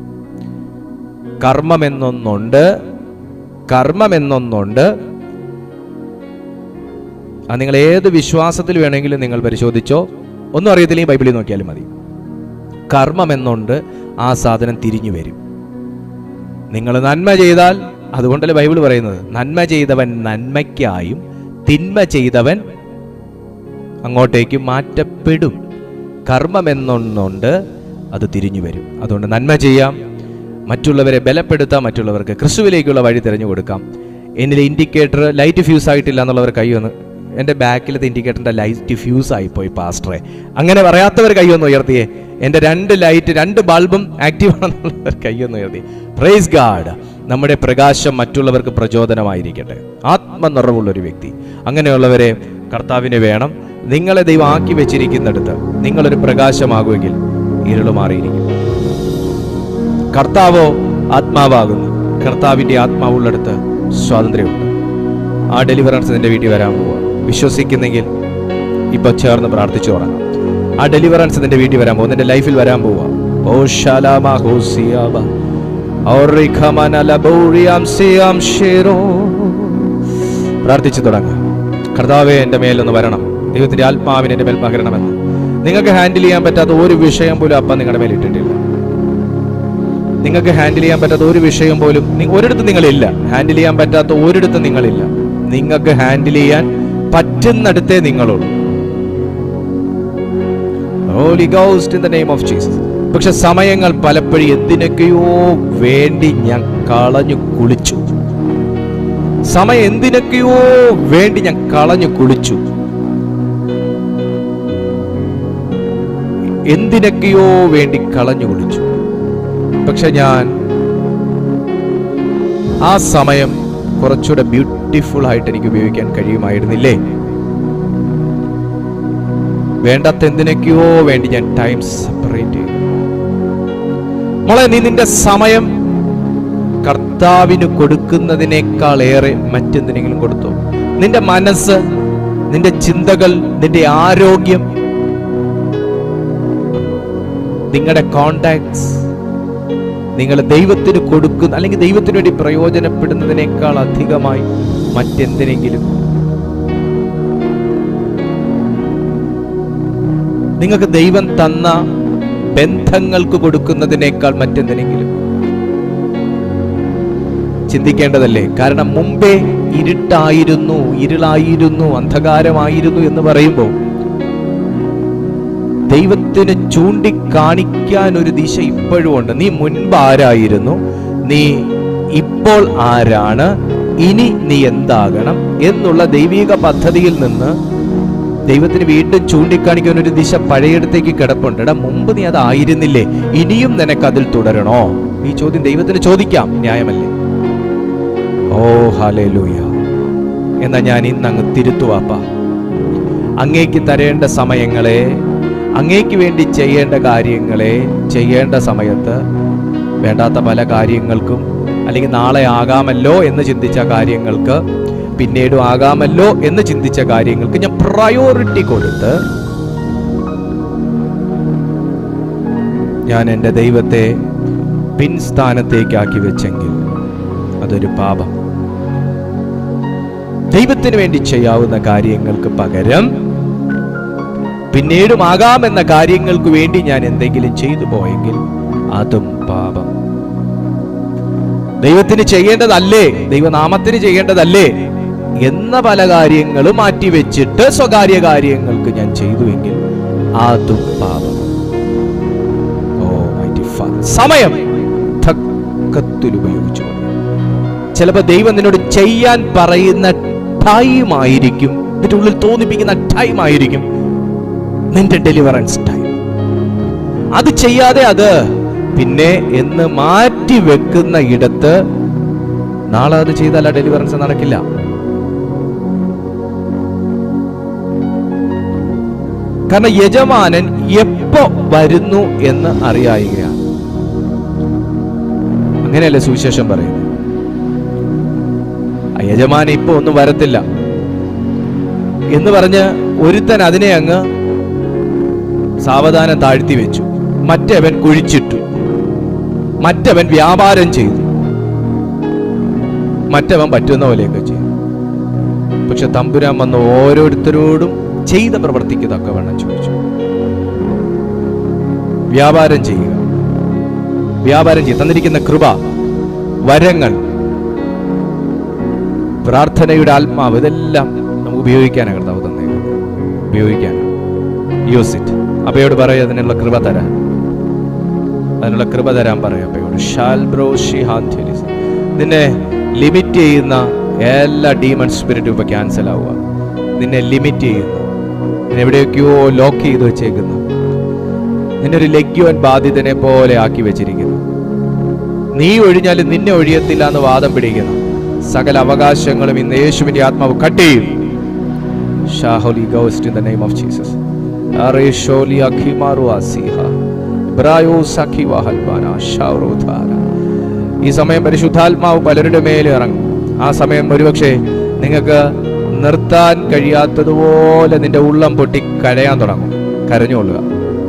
കർമ്മമെന്നൊന്നുണ്ട് കർമ്മമെന്നൊന്നുണ്ട് അത് നിങ്ങൾ ഏത് വിശ്വാസത്തിൽ വേണമെങ്കിലും നിങ്ങൾ പരിശോധിച്ചോ ഒന്നും അറിയത്തില്ലെങ്കിൽ ബൈബിളിൽ നോക്കിയാലും മതി കർമ്മമെന്നുണ്ട് ആ സാധനം തിരിഞ്ഞു വരും നിങ്ങൾ നന്മ ചെയ്താൽ അതുകൊണ്ടല്ലേ ബൈബിൾ പറയുന്നത് നന്മ ചെയ്തവൻ നന്മയ്ക്കായും തിന്മ ചെയ്തവൻ അങ്ങോട്ടേക്ക് മാറ്റപ്പെടും കർമ്മമെന്നൊന്നുണ്ട് അത് തിരിഞ്ഞു വരും അതുകൊണ്ട് നന്മ ചെയ്യാം മറ്റുള്ളവരെ ബലപ്പെടുത്താം മറ്റുള്ളവർക്ക് ക്രിസ്തുവിലേക്കുള്ള വഴി തിരഞ്ഞു കൊടുക്കാം എന്നിലെ ഇൻഡിക്കേറ്റർ ലൈറ്റ് ഫ്യൂസ് ആയിട്ടില്ല എന്നുള്ളവർ കൈ ഒന്ന് എൻ്റെ ബാക്കിലത്തെ ഇൻഡിക്കേറ്ററിൻ്റെ ലൈറ്റ് ഫ്യൂസ് ആയിപ്പോയി പാസ്റ്ററെ അങ്ങനെ പറയാത്തവർ കൈ ഒന്ന് ഉയർത്തിയേ എൻ്റെ രണ്ട് ലൈറ്റ് രണ്ട് ബൾബും ആക്റ്റീവ് ആണെന്നുള്ളവർ കൈ ഒന്ന് ഉയർത്തി പ്രൈസ് ഗാഡ് നമ്മുടെ പ്രകാശം മറ്റുള്ളവർക്ക് പ്രചോദനമായിരിക്കട്ടെ ആത്മനിറവുള്ള ഒരു വ്യക്തി അങ്ങനെയുള്ളവരെ കർത്താവിന് വേണം നിങ്ങളെ ദൈവം ആക്കി വെച്ചിരിക്കുന്നിടത്ത് നിങ്ങളൊരു പ്രകാശമാകുമെങ്കിൽ ഇരുള് മാറിയിരിക്കും കർത്താവോ ആത്മാവാകുന്നു കർത്താവിൻ്റെ ആത്മാവുള്ളിടത്ത് സ്വാതന്ത്ര്യമുണ്ട് ആ ഡെലിവറൻസ് നിന്റെ വീട്ടിൽ വരാൻ പോവുക വിശ്വസിക്കുന്നെങ്കിൽ ഇപ്പൊ ചേർന്ന് പ്രാർത്ഥിച്ചു തുടങ്ങാം ആ ഡെലിവറൻസ് നിന്റെ വീട്ടിൽ വരാൻ പോകും നിന്റെ ലൈഫിൽ വരാൻ പോവുക ഓ ശാലാമ ഹോസിയാബ പ്രാർത്ഥിച്ചു തുടങ്ങാം കർത്താവെ എൻ്റെ മേലൊന്ന് വരണം ദൈവത്തിന്റെ ആത്മാവിനെ എൻ്റെ മേൽ പകരണമെന്ന് നിങ്ങൾക്ക് ഹാൻഡിൽ ചെയ്യാൻ പറ്റാത്ത ഒരു വിഷയം പോലും അപ്പം നിങ്ങളുടെ മേൽ ഇട്ടിട്ടില്ല നിങ്ങൾക്ക് ഹാൻഡിൽ ചെയ്യാൻ പറ്റാത്ത ഒരു വിഷയം പോലും നി- ഒരിടത്തും നിങ്ങളില്ല ഹാൻഡിൽ ചെയ്യാൻ പറ്റാത്ത ഒരിടത്തും നിങ്ങളില്ല നിങ്ങൾക്ക് ഹാൻഡിൽ ചെയ്യാൻ പറ്റുന്നിടത്തേ നിങ്ങളുള്ളൂ Holy Ghost in the name of Jesus പക്ഷെ സമയങ്ങൾ പലപ്പോഴും എന്തിനൊക്കെയോ വേണ്ടി ഞാൻ കളഞ്ഞു കുളിച്ചു സമയം എന്തിനൊക്കെയോ വേണ്ടി ഞാൻ കളഞ്ഞു കുളിച്ചു എന്തിനൊക്കെയോ വേണ്ടി കളഞ്ഞു കുളിച്ചു പക്ഷെ ഞാൻ ആ സമയം കുറച്ചുകൂടെ ബ്യൂട്ടിഫുൾ ആയിട്ട് എനിക്ക് ഉപയോഗിക്കാൻ കഴിയുമായിരുന്നില്ലേ വേണ്ടാത്ത എന്തിനൊക്കെയോ വേണ്ടി ഞാൻ ടൈം സെപ്പറേറ്റ് ചെയ്തു മോളെ നീ നിന്റെ സമയം കർത്താവിന് കൊടുക്കുന്നതിനേക്കാൾ ഏറെ മറ്റെന്തിനെങ്കിലും കൊടുത്തു നിന്റെ മനസ്സ് നിന്റെ ചിന്തകൾ നിന്റെ ആരോഗ്യം നിങ്ങളുടെ കോണ്ടാക്ട്സ് നിങ്ങൾ ദൈവത്തിന് കൊടുക്കുന്ന അല്ലെങ്കിൽ ദൈവത്തിന് വേണ്ടി പ്രയോജനപ്പെടുന്നതിനേക്കാൾ അധികമായി മറ്റെന്തിനെങ്കിലും നിങ്ങൾക്ക് ദൈവം തന്ന ബന്ധങ്ങൾക്ക് കൊടുക്കുന്നതിനേക്കാൾ മറ്റെന്തിനെങ്കിലും ചിന്തിക്കേണ്ടതല്ലേ കാരണം മുമ്പേ ഇരുട്ടായിരുന്നു ഇരുളായിരുന്നു അന്ധകാരമായിരുന്നു എന്ന് പറയുമ്പോൾ ദൈവത്തിന് ചൂണ്ടിക്കാണിക്കാൻ ഒരു ദിശ ഇപ്പോഴും ഉണ്ട് നീ മുൻപ് ആരായിരുന്നു നീ ഇപ്പോൾ ആരാണ് ഇനി നീ എന്താകണം എന്നുള്ള ദൈവിക പദ്ധതിയിൽ നിന്ന് ദൈവത്തിന് വീണ്ടും ചൂണ്ടിക്കാണിക്കാൻ ഒരു ദിശ പഴയടത്തേക്ക് കിടപ്പുണ്ട് എടാ മുമ്പ് നീ അതായിരുന്നില്ലേ ഇനിയും നിനക്ക് അതിൽ തുടരണോ ഈ ചോദ്യം ദൈവത്തിന് ചോദിക്കാം ന്യായമല്ലേ ഓ ഹാലേലൂയ എന്നാ ഞാൻ ഇന്ന് അങ്ങ് തിരുത്തുവാപ്പ അങ്ങേക്ക് തരേണ്ട സമയങ്ങളെ അങ്ങേക്ക് വേണ്ടി ചെയ്യേണ്ട കാര്യങ്ങളെ ചെയ്യേണ്ട സമയത്ത് വേണ്ടാത്ത പല കാര്യങ്ങൾക്കും അല്ലെങ്കിൽ നാളെ ആകാമല്ലോ എന്ന് ചിന്തിച്ച കാര്യങ്ങൾക്ക് പിന്നീടും ആകാമല്ലോ എന്ന് ചിന്തിച്ച കാര്യങ്ങൾക്ക് ഞാൻ പ്രയോറിറ്റി കൊടുത്ത് ഞാൻ എൻ്റെ ദൈവത്തെ പിൻസ്ഥാനത്തേക്കാക്കി വെച്ചെങ്കിൽ അതൊരു പാപം ദൈവത്തിന് വേണ്ടി ചെയ്യാവുന്ന കാര്യങ്ങൾക്ക് പകരം പിന്നീടും ആകാമെന്ന കാര്യങ്ങൾക്ക് വേണ്ടി ഞാൻ എന്തെങ്കിലും ചെയ്തു പോയെങ്കിൽ അതും പാപം ദൈവത്തിന് ചെയ്യേണ്ടതല്ലേ ദൈവനാമത്തിന് ചെയ്യേണ്ടതല്ലേ എന്ന പല കാര്യങ്ങളും മാറ്റിവെച്ചിട്ട് സ്വകാര്യ കാര്യങ്ങൾക്ക് ഞാൻ ചെയ്തുവെങ്കിൽ അതും പാപം ഓ മൈറ്റി ഫാദർ സമയം തക്കത്തിൽ ഉപയോഗിച്ചു ചിലപ്പോൾ ദൈവം നിന്നോട് ചെയ്യാൻ പറയുന്ന ടൈം ആയിരിക്കും നിന്റെ ഉള്ളിൽ തോന്നിപ്പിക്കുന്ന ടൈം ആയിരിക്കും നിന്റെ ഡെലിവറൻസ് ടൈം അത് ചെയ്യാതെ അത് പിന്നെ എന്ന് മാറ്റി വെക്കുന്ന ഇടത്ത് നാളെ അത് ചെയ്താൽ ആ ഡെലിവറൻസ് നടക്കില്ല കാരണം യജമാനൻ എപ്പോ വരുന്നു എന്ന് അറിയായികയാണ് അങ്ങനെയല്ലേ സുവിശേഷം പറയുന്നത് ആ യജമാനൻ ഇപ്പൊ ഒന്നും വരത്തില്ല എന്ന് പറഞ്ഞ് ഒരുത്തൻ അതിനെ അങ്ങ് സാവധാനം താഴ്ത്തി വെച്ചു മറ്റവൻ കുഴിച്ചിട്ടു മറ്റവൻ വ്യാപാരം ചെയ്തു മറ്റവൻ പറ്റുന്ന പോലെയൊക്കെ ചെയ്തു പക്ഷെ തമ്പുരാൻ വന്ന് ഓരോരുത്തരോടും ചെയ്ത പ്രവർത്തിക്ക് തക്കവണ്ണം ചോദിച്ചു വ്യാപാരം ചെയ്യുക വ്യാപാരം ചെയ്ത് തന്നിരിക്കുന്ന കൃപ വരങ്ങൾ പ്രാർത്ഥനയുടെ ആത്മാവ് ഇതെല്ലാം നമുക്ക് ഉപയോഗിക്കാനാണ് കർത്താവ് തന്നേക്കുന്നത് ഉപയോഗിക്കാനാണ് യൂസ് ഇറ്റ് അപ്പയോട് പറയാം അതിനുള്ള കൃപ തരാൻ അതിനുള്ള കൃപ തരാൻ പറയാം അപ്പയോട് ഷാൽ ബ്രോ ഷിഹാന്തിലിസ് നിന്നെ ലിമിറ്റ് ചെയ്യുന്ന എല്ലാ ഡീമൺ സ്പിരിറ്റും ഇപ്പൊ ക്യാൻസൽ ആവുക നിന്നെ ലിമിറ്റ് ചെയ്യുന്ന നിന്നെ എവിടെയൊക്കെയോ ലോക്ക് ചെയ്ത് വെച്ചേക്കുന്നു നിന്നെ ഒരു ലഗ്യുവൻ ബാധിതനെ പോലെ ആക്കി വെച്ചിരിക്കുന്നു നീ ഒഴിഞ്ഞാലും നിന്നെ ഒഴിയത്തില്ല എന്ന് വാദം പിടിക്കുന്നു സകല അവകാശങ്ങളും ഇന്ന് യേശുവിന്റെ ആത്മാവ് കട്ട് ചെയ്യും ഷാഹോലി Ghost in the name of Jesus അറേഷോലി അഖിമാറു അസിഹ ബ്രായോ സഖി വഹൽബാന ഷൗറുധാര ഈ സമയം പരിശുദ്ധാത്മാവ് പലരുടെ മേലെ ഇറങ്ങും ആ സമയം ഒരുപക്ഷെ നിങ്ങൾക്ക് നിർത്താൻ കഴിയാത്തതുപോലെ നിന്റെ ഉള്ളം പൊട്ടി കരയാൻ തുടങ്ങും കരഞ്ഞുകൊള്ളുക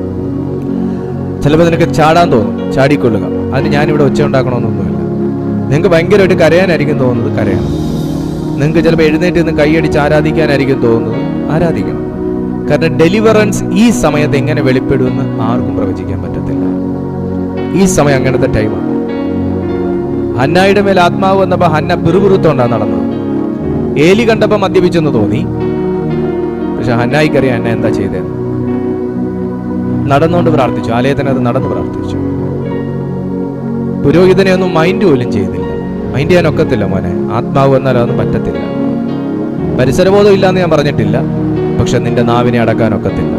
ചിലപ്പോൾ നിനക്ക് ചാടാൻ തോന്നും ചാടിക്കൊള്ളുക അതിന് ഞാനിവിടെ ഒച്ച ഉണ്ടാക്കണമെന്നൊന്നുമില്ല നിങ്ങൾക്ക് ഭയങ്കരമായിട്ട് കരയാനായിരിക്കും തോന്നുന്നത് കരയണം നിങ്ങൾക്ക് ചിലപ്പോൾ എഴുന്നേറ്റ് നിന്ന് കൈയടിച്ച് ആരാധിക്കാനായിരിക്കും തോന്നുന്നത് ആരാധിക്കണം കാരണം ഡെലിവറൻസ് ഈ സമയത്ത് എങ്ങനെ വെളിപ്പെടുമെന്ന് ആർക്കും പ്രവചിക്കാൻ പറ്റത്തില്ല ഈ സമയം അങ്ങനത്തെ ടൈമാണ് ഹന്നായുടെ മേൽ ആത്മാവ് വന്നപ്പോൾ ഹന്ന പിറുപിറുത്തോണ്ടാണ് നടന്നത് ഏലി കണ്ടപ്പോൾ മദ്യപിച്ചെന്ന് തോന്നി പക്ഷെ ഹന്നായിക്കറിയാം എന്നെ എന്താ ചെയ്തതെന്ന് നടന്നുകൊണ്ട് പ്രാർത്ഥിച്ചു ആലയത്തിനകത്ത് നടന്ന് പ്രാർത്ഥിച്ചു പുരോഹിതനെ ഒന്നും മൈൻഡ് പോലും ചെയ്തില്ല മൈൻഡ് ചെയ്യാൻ ഒക്കത്തില്ല മോനെ ആത്മാവ് വന്നാൽ അതൊന്നും പറ്റത്തില്ല പരിസരബോധം ഇല്ലാന്ന് ഞാൻ പറഞ്ഞിട്ടില്ല പക്ഷെ നിന്റെ നാവിനെ അടക്കാൻ ഒക്കത്തില്ല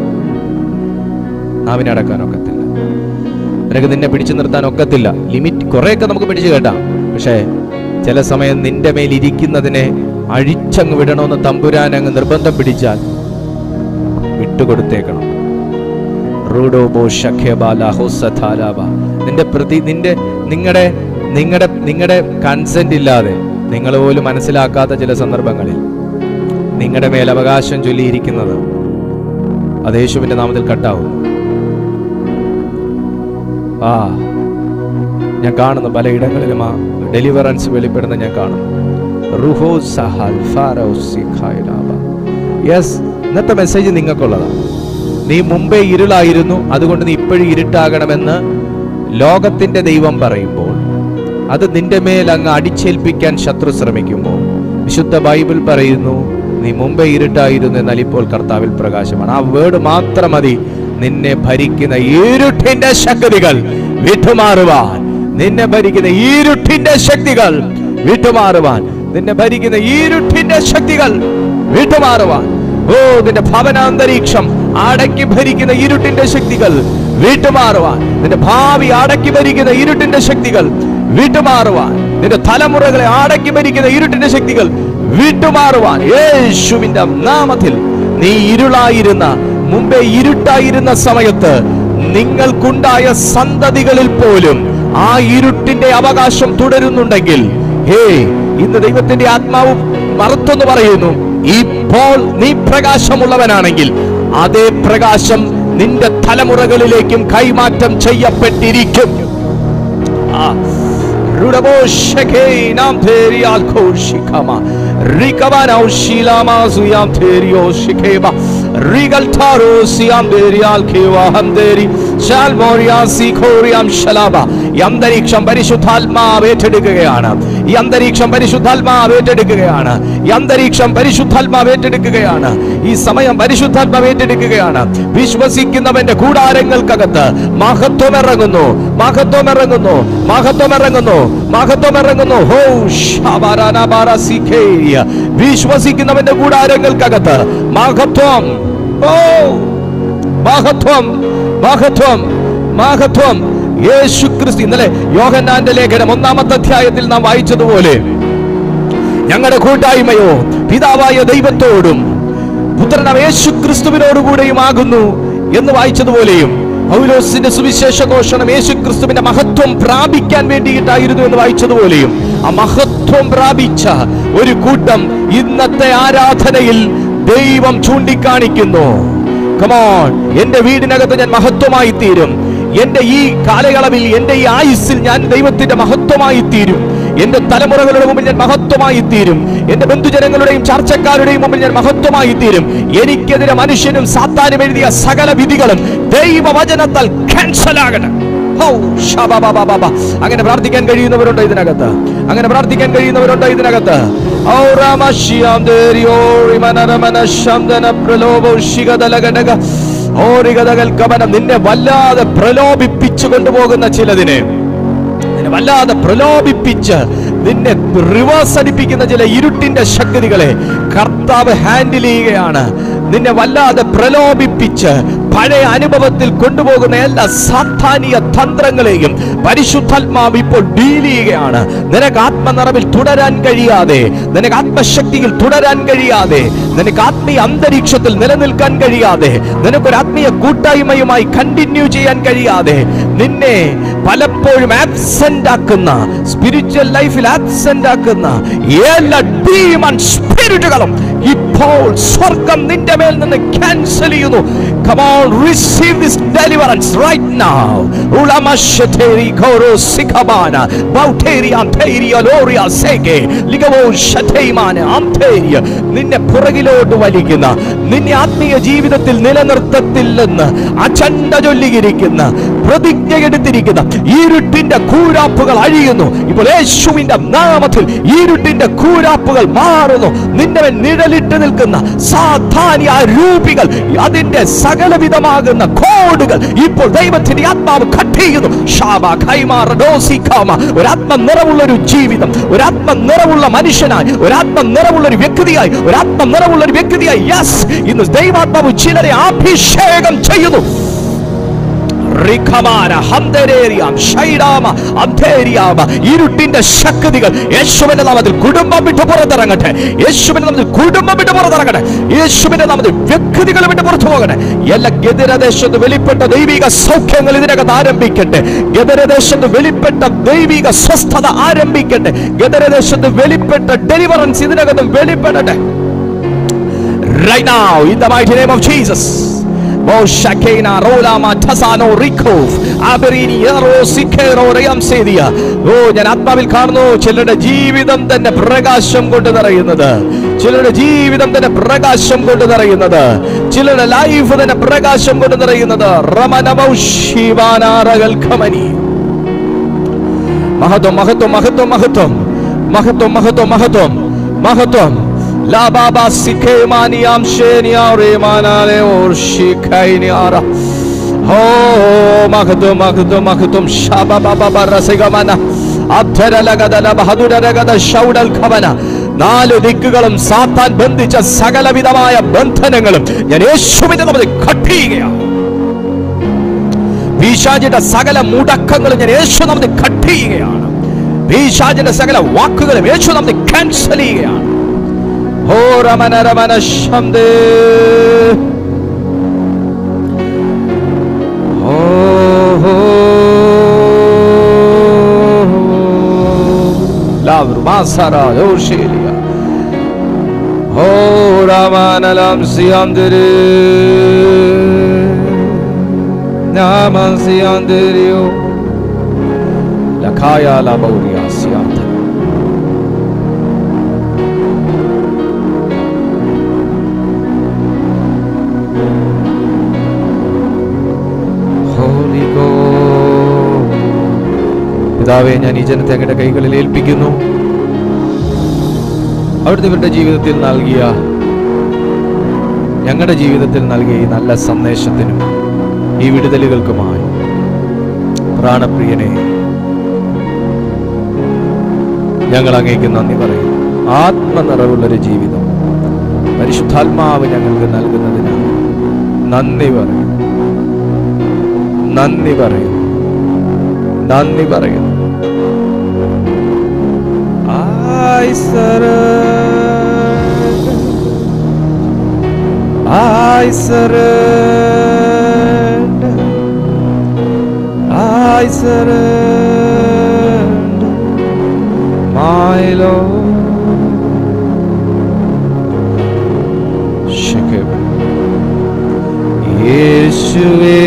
നാവിനെ അടക്കാൻ ഒക്കത്തില്ല നിനക്ക് നിന്നെ പിടിച്ചു നിർത്താൻ ഒക്കത്തില്ല ലിമിറ്റ് കുറെയൊക്കെ നമുക്ക് പിടിച്ചു കേട്ടാം പക്ഷേ ചില സമയം നിന്റെ മേൽ ഇരിക്കുന്നതിനെ അഴിച്ചങ്ങ് വിടണമെന്ന് തമ്പുരാൻ അങ്ങ് നിർബന്ധം പിടിച്ചാൽ വിട്ടുകൊടുത്തേക്കണം റൂഡോബോ ഷഖ്യബാല ഹോസധാരാബ നിന്റെ പ്രതി നിന്റെ നിങ്ങളുടെ നിങ്ങളുടെ നിങ്ങളുടെ കൺസെന്റ് ഇല്ലാതെ നിങ്ങൾ പോലും മനസ്സിലാക്കാത്ത ചില സന്ദർഭങ്ങളിൽ നിങ്ങളുടെ മേൽ അവകാശം ചൊല്ലിയിരിക്കുന്നത് അത് യേശുവിന്റെ നാമത്തിൽ കട്ടാവും ആ ഞാൻ കാണുന്നു പലയിടങ്ങളിലും ആ ഡെലിവറൻസ് വെളിപ്പെടുന്ന ഞാൻ കാണുന്നു റുഹോ സഹൽ ഫാറോ സിഖായിലാബ യെസ് ഇന്നത്തെ മെസ്സേജ് നിങ്ങൾക്കുള്ളതാണ് നീ മുമ്പേ ഇരുളായിരുന്നു അതുകൊണ്ട് നീ ഇപ്പോഴും ഇരുട്ടാകണമെന്ന് ലോകത്തിന്റെ ദൈവം പറയുമ്പോൾ അത് നിന്റെ മേൽ അങ്ങ് അടിച്ചേൽപ്പിക്കാൻ ശത്രു ശ്രമിക്കുമ്പോൾ വിശുദ്ധ ബൈബിൾ പറയുന്നു നീ മുമ്പേ ഇരുട്ടായിരുന്നു എന്നാൽ ഇപ്പോൾ കർത്താവിൽ പ്രകാശമാണ് ആ വേർഡ് മാത്രം മതി നിന്നെ ഭരിക്കുന്ന ഇരുട്ടിന്റെ ശക്തികൾ വിട്ടുമാറുവാൻ നിന്നെ ഭരിക്കുന്ന ഇരുട്ടിന്റെ ശക്തികൾ വിട്ടുമാറുവാൻ നിന്നെ ഭരിക്കുന്ന ഇരുട്ടിന്റെ ശക്തികൾ വിട്ടുമാറുവാൻ ഓ നിന്റെ ഭവനാന്തരീക്ഷം അടക്കി ഭരിക്കുന്ന ഇരുട്ടിന്റെ ശക്തികൾ വിട്ടുമാറുവാൻ നിന്റെ ഭാവി അടക്കി ഭരിക്കുന്ന ഇരുട്ടിന്റെ ശക്തികൾ വിട്ടുമാറുവാൻ നിന്റെ തലമുറകളെ അടക്കി ഭരിക്കുന്ന ഇരുട്ടിന്റെ ശക്തികൾ വിട്ടുമാറുവാൻ യേശുവിന്റെ നാമത്തിൽ നീ ഇരുളായിരുന്ന മുമ്പേ ഇരുട്ടായിരുന്ന സമയത്ത് നിങ്ങൾക്കുണ്ടായ സന്തതികളിൽ പോലും ആ ഇരുട്ടിന്റെ അവകാശം തുടരുന്നുണ്ടെങ്കിൽ ഹേ ഇന്ന് ദൈവത്തിന്റെ ആത്മാവ് മറുത്തെന്ന് പറയുന്നു ഇപ്പോൾ നീ പ്രകാശമുള്ളവനാണെങ്കിൽ അതേ പ്രകാശം നിന്റെ തലമുറകളിലേക്കും കൈമാറ്റം ചെയ്യപ്പെട്ടിരിക്കും ആ Rudaboshake nam teria koshikama. Rikabanau shilama suyam terio shikeba. Rigal taro siam berial kewa hamderi. Shalmoria sikoriam shalaba. ഈ അന്തരീക്ഷം പരിശുദ്ധാത്മാവ് ഏറ്റെടുക്കുകയാണ് ഈ അന്തരീക്ഷം പരിശുദ്ധാത്മാവ് ഏറ്റെടുക്കുകയാണ് ഈ അന്തരീക്ഷം പരിശുദ്ധാത്മാവ് ഏറ്റെടുക്കുകയാണ് ഈ സമയം പരിശുദ്ധാത്മാവ് ഏറ്റെടുക്കുകയാണ് വിശ്വസിക്കുന്നവന്റെ കൂടാരങ്ങൾക്കകത്ത് മഹത്വം ഇറങ്ങുന്നു മഹത്വം ഇറങ്ങുന്നു മഹത്വം ഇറങ്ങുന്നു മഹത്വം ഇറങ്ങുന്നു ഹോ ശബാരാനാബാര സിഖേയ. വിശ്വസിക്കുന്നവന്റെ കൂടാരങ്ങൾക്കകത്ത് മഹത്വം ഓ മഹത്വം മഹത്വം മഹത്വം യേശു ക്രിസ്തു ഇന്നലെ യോഹന്നാന്റെ ലേഖനം ഒന്നാമത്തെ അധ്യായത്തിൽ നാം വായിച്ചതുപോലെ ഞങ്ങളുടെ കൂട്ടായ്മയോ പിതാവായ ദൈവത്തോടും പുത്രനായ യേശു ക്രിസ്തുവിനോടുകൂടെയും ആകുന്നു എന്ന് വായിച്ചതുപോലെയും പൗലോസിന്റെ സുവിശേഷ ഘോഷണം യേശു ക്രിസ്തുവിന്റെ മഹത്വം പ്രാപിക്കാൻ വേണ്ടിയിട്ടായിരുന്നു എന്ന് വായിച്ചതുപോലെയും ആ മഹത്വം പ്രാപിച്ച ഒരു കൂട്ടം ഇന്നത്തെ ആരാധനയിൽ ദൈവം ചൂണ്ടിക്കാണിക്കുന്നു കമോൺ എന്റെ വീടിനകത്ത് ഞാൻ മഹത്വമായി തീരും എന്റെ ഈ കാലയളവിൽ എന്റെ ഈ ആയുസ്സിൽ ഞാൻ ദൈവത്തിന്റെ മഹത്വമായി തീരും എന്റെ തലമുറകളുടെ മുമ്പിൽ ഞാൻ മഹത്വമായി തീരും എന്റെ ബന്ധുജനങ്ങളുടെയും ചർച്ചക്കാരുടെയും മുമ്പിൽ ഞാൻ മഹത്വമായി തീരും എനിക്കെതിരെ മനുഷ്യനും സാത്താനും എഴുതിയ സകല വിധികളും ദൈവവചനത്താൽ ക്യാൻസൽ ആകട്ടെ ഹൗ, ശബബബബബ. അങ്ങനെ പ്രാർത്ഥിക്കാൻ കഴിയുന്നവരുണ്ടോ ഇതിനകത്ത് അങ്ങനെ പ്രാർത്ഥിക്കാൻ കഴിയുന്നവരുണ്ടോ ഇതിനകത്ത് ഔ രാമശ്യാം ദേരിയോ റിമനരമന ശബ്ദന പ്രലോഭോ ശിഖതലഘടക ഓരികതകൾ കവനം നിന്നെ വല്ലാതെ പ്രലോഭിപ്പിച്ചു കൊണ്ടുപോകുന്ന ചിലതിനെ നിന്നെ വല്ലാതെ പ്രലോഭിപ്പിച്ച് നിന്നെ റിവേഴ്സ് അടിപ്പിക്കുന്ന ചില ഇരുട്ടിന്റെ ശക്തികളെ കർത്താവ് ഹാൻഡിൽ ചെയ്യുകയാണ് നിന്നെ വല്ലാതെ പ്രലോഭിപ്പിച്ച് പഴയ അനുഭവത്തിൽ കൊണ്ടുപോകുന്ന എല്ലാ സാധാനിക തന്ത്രങ്ങളെയും പരിശുദ്ധാത്മാവ് ഇപ്പോൾ ഡീൽ ചെയ്യുകയാണ് നിനക്ക് ആത്മനിറവിൽ തുടരാൻ കഴിയാതെ നിനക്ക് ആത്മശക്തിയിൽ തുടരാൻ കഴിയാതെ നിനക്ക് ആത്മീയ അന്തരീക്ഷത്തിൽ നിലനിൽക്കാൻ കഴിയാതെ നിനക്കൊരു ആത്മീയ കൂട്ടായ്മയുമായി കണ്ടിന്യൂ ചെയ്യാൻ കഴിയാതെ നിന്നെ പലപ്പോഴും ആബ്സെന്റ് ആക്കുന്ന സ്പിരിച്വൽ ലൈഫിൽ ആബ്സെന്റ് ആക്കുന്ന എല്ലാ ഡീമൺ സ്പിരിറ്റുകളും ഇപ്പോൾ സ്വർഗം നിന്റെ മേൽ നിന്ന് ക്യാൻസൽ ചെയ്യുന്നു come on receive this deliverance right now ulama sheteri koro sikabana bauteri anteria loria seke ligavo shateimane anteria നിന്നെ പുറകിലോട്ട് വലിക്കുന്ന നിന്നെ ആത്മീയ ജീവിതത്തിൽ നിലനിർത്തത്തില്ലെന്ന് അചണ്ട ചൊല്ലിയിരിക്കുന്ന പ്രതിജ്ഞ എടുത്തിരിക്കുന്ന ഇരുട്ടിന്റെ കൂരാപ്പുകൾ അഴിയുന്നു ഇപ്പോൾ യേശുവിന്റെ നാമത്തിൽ ഇരുട്ടിന്റെ കൂരാപ്പുകൾ മാറുന്നു നിന്റെ മേൽ നിഴലിട്ട് നിൽക്കുന്ന സാധാന്യ രൂപികൾ അതിന്റെ സകലവിധമാകുന്ന കോഡുകൾ ഇപ്പോൾ ദൈവത്തിന്റെ ആത്മാവ് കട്ട് ചെയ്യുന്നു ഷാബ ഖൈമാ റഡോസി ഖാമ ഒരു ആത്മ നിറവുള്ള ഒരു ജീവിതം ഒരു ആത്മ നിറവുള്ള മനുഷ്യനായി ഒരു ആത്മ നിറവുള്ള ഒരു വ്യക്തിയായി ഒരു ആത്മ നിറവുള്ള ഒരു വ്യക്തിയായി യെസ് ഇന്ന് ദൈവാത്മാവ് ചിലരെ അഭിഷേകം ചെയ്യുന്നു റിഖമാന, ഹന്തരേരിയാം, ഷൈഡാമ, അന്ധേരിയാമ. ഇരുട്ടിന്റെ ശക്തികൾ യേശുവിന്റെ നാമത്തിൽ കുടുംബം വിട്ട് പുറത്തിറങ്ങട്ടെ യേശുവിന്റെ നാമത്തിൽ കുടുംബം വിട്ട് പുറത്തിറങ്ങട്ടെ യേശുവിന്റെ നാമത്തിൽ വ്യക്തികൾ വിട്ട് പുറത്തു പോകട്ടെ എല്ലാ ഗതിരദേശത്ത് വെളിപ്പെട്ട ദൈവിക സൗഖ്യങ്ങൾ ഇതിനകത്ത് ആരംഭിക്കട്ടെ ഗതിരദേശത്ത് വെളിപ്പെട്ട ദൈവിക സ്വസ്ഥത ആരംഭിക്കട്ടെ ഗതിരദേശത്ത് വെളിപ്പെട്ട ഡെലിവറൻസ് ഇതിനകത്ത് വെളിപ്പെടട്ടെ right now in the mighty name of Jesus. Oh, Shakena, Rolama, Tasano, Rico, Aberini, Yaro, Sikero, Rayam Sedia. ഓ ഞാൻ ആത്മാവിൽ കാണുന്നു ചിലരുടെ ജീവിതം തന്നെ പ്രകാശം കൊണ്ട് നിറയുന്നത് ചിലരുടെ ജീവിതം തന്നെ പ്രകാശം കൊണ്ട് നിറയുന്നത് ചിലരുടെ ലൈഫ് തന്നെ പ്രകാശം കൊണ്ട് നിറയുന്നത് റമനമൗ ശിവാനാരകൽ ഖമനി മഹത്വം മഹത്വം മഹത്വം മഹത്വം മഹത്വം മഹത്വം മഹത്വം മഹത്വം ലാ ബാബ സിഖേമാനിയാം ശേനിയാറേ മാനാലേ ഓർ ശിഖൈനിയാറ ഓ മഹത്വം മഹത്വം മഹത്വം ശബ ബാബ രസികമന അബ്ധരലഗദല ബഹദുരലഗദ ഷൗഡൽ ഖവന നാല് ദിക്കുകളും സാത്താൻ ബന്ധിച്ച സകലവിധമായ ബന്ധനങ്ങളും ഞാൻ യേശുവിന്റെ നമ്മൾ കട്ട് ചെയ്യുകയാണ് പീശാചിന്റെ സകല മുടക്കങ്ങളും ഞാൻ യേശു നമ്മെ കട്ട് ചെയ്യുകയാണ് പീശാചിന്റെ സകല വാക്കുകളും യേശു നമ്മെ ക്യാൻസൽ ചെയ്യുകയാണ് ഓ രമന രമന ശബ്ദേ ഓ ഹോ ലാവർ മാസറ യോശേലിയ ഓ രാമാനലം സിയാന്തിരേ Naman siyandirio Lakaya la bauria siyanta Holy Ghost പിതാവെ ഞാൻ ഈ ജനത്തെ അങ്ങയുടെ കൈകളിൽ ഏൽപ്പിക്കുന്നു അവിടുത്തെ ഇവരുടെ ജീവിതത്തിൽ നൽകിയ ഞങ്ങളുടെ ജീവിതത്തിൽ നൽകിയ ഈ നല്ല സന്ദേശത്തിനും ഈ വിടുതലുകൾക്കുമായി പ്രാണപ്രിയനെ ഞങ്ങൾ അങ്ങേക്ക് നന്ദി പറയും ആത്മനിറവുള്ളൊരു ജീവിതം പരിശുദ്ധാത്മാവ് ഞങ്ങൾക്ക് നൽകുന്നതിന് നന്ദി പറയും നന്ദി പറയും നന്ദി പറയും I surrender. I surrender. I surrender. My Lord. Shake it. യേശുവേ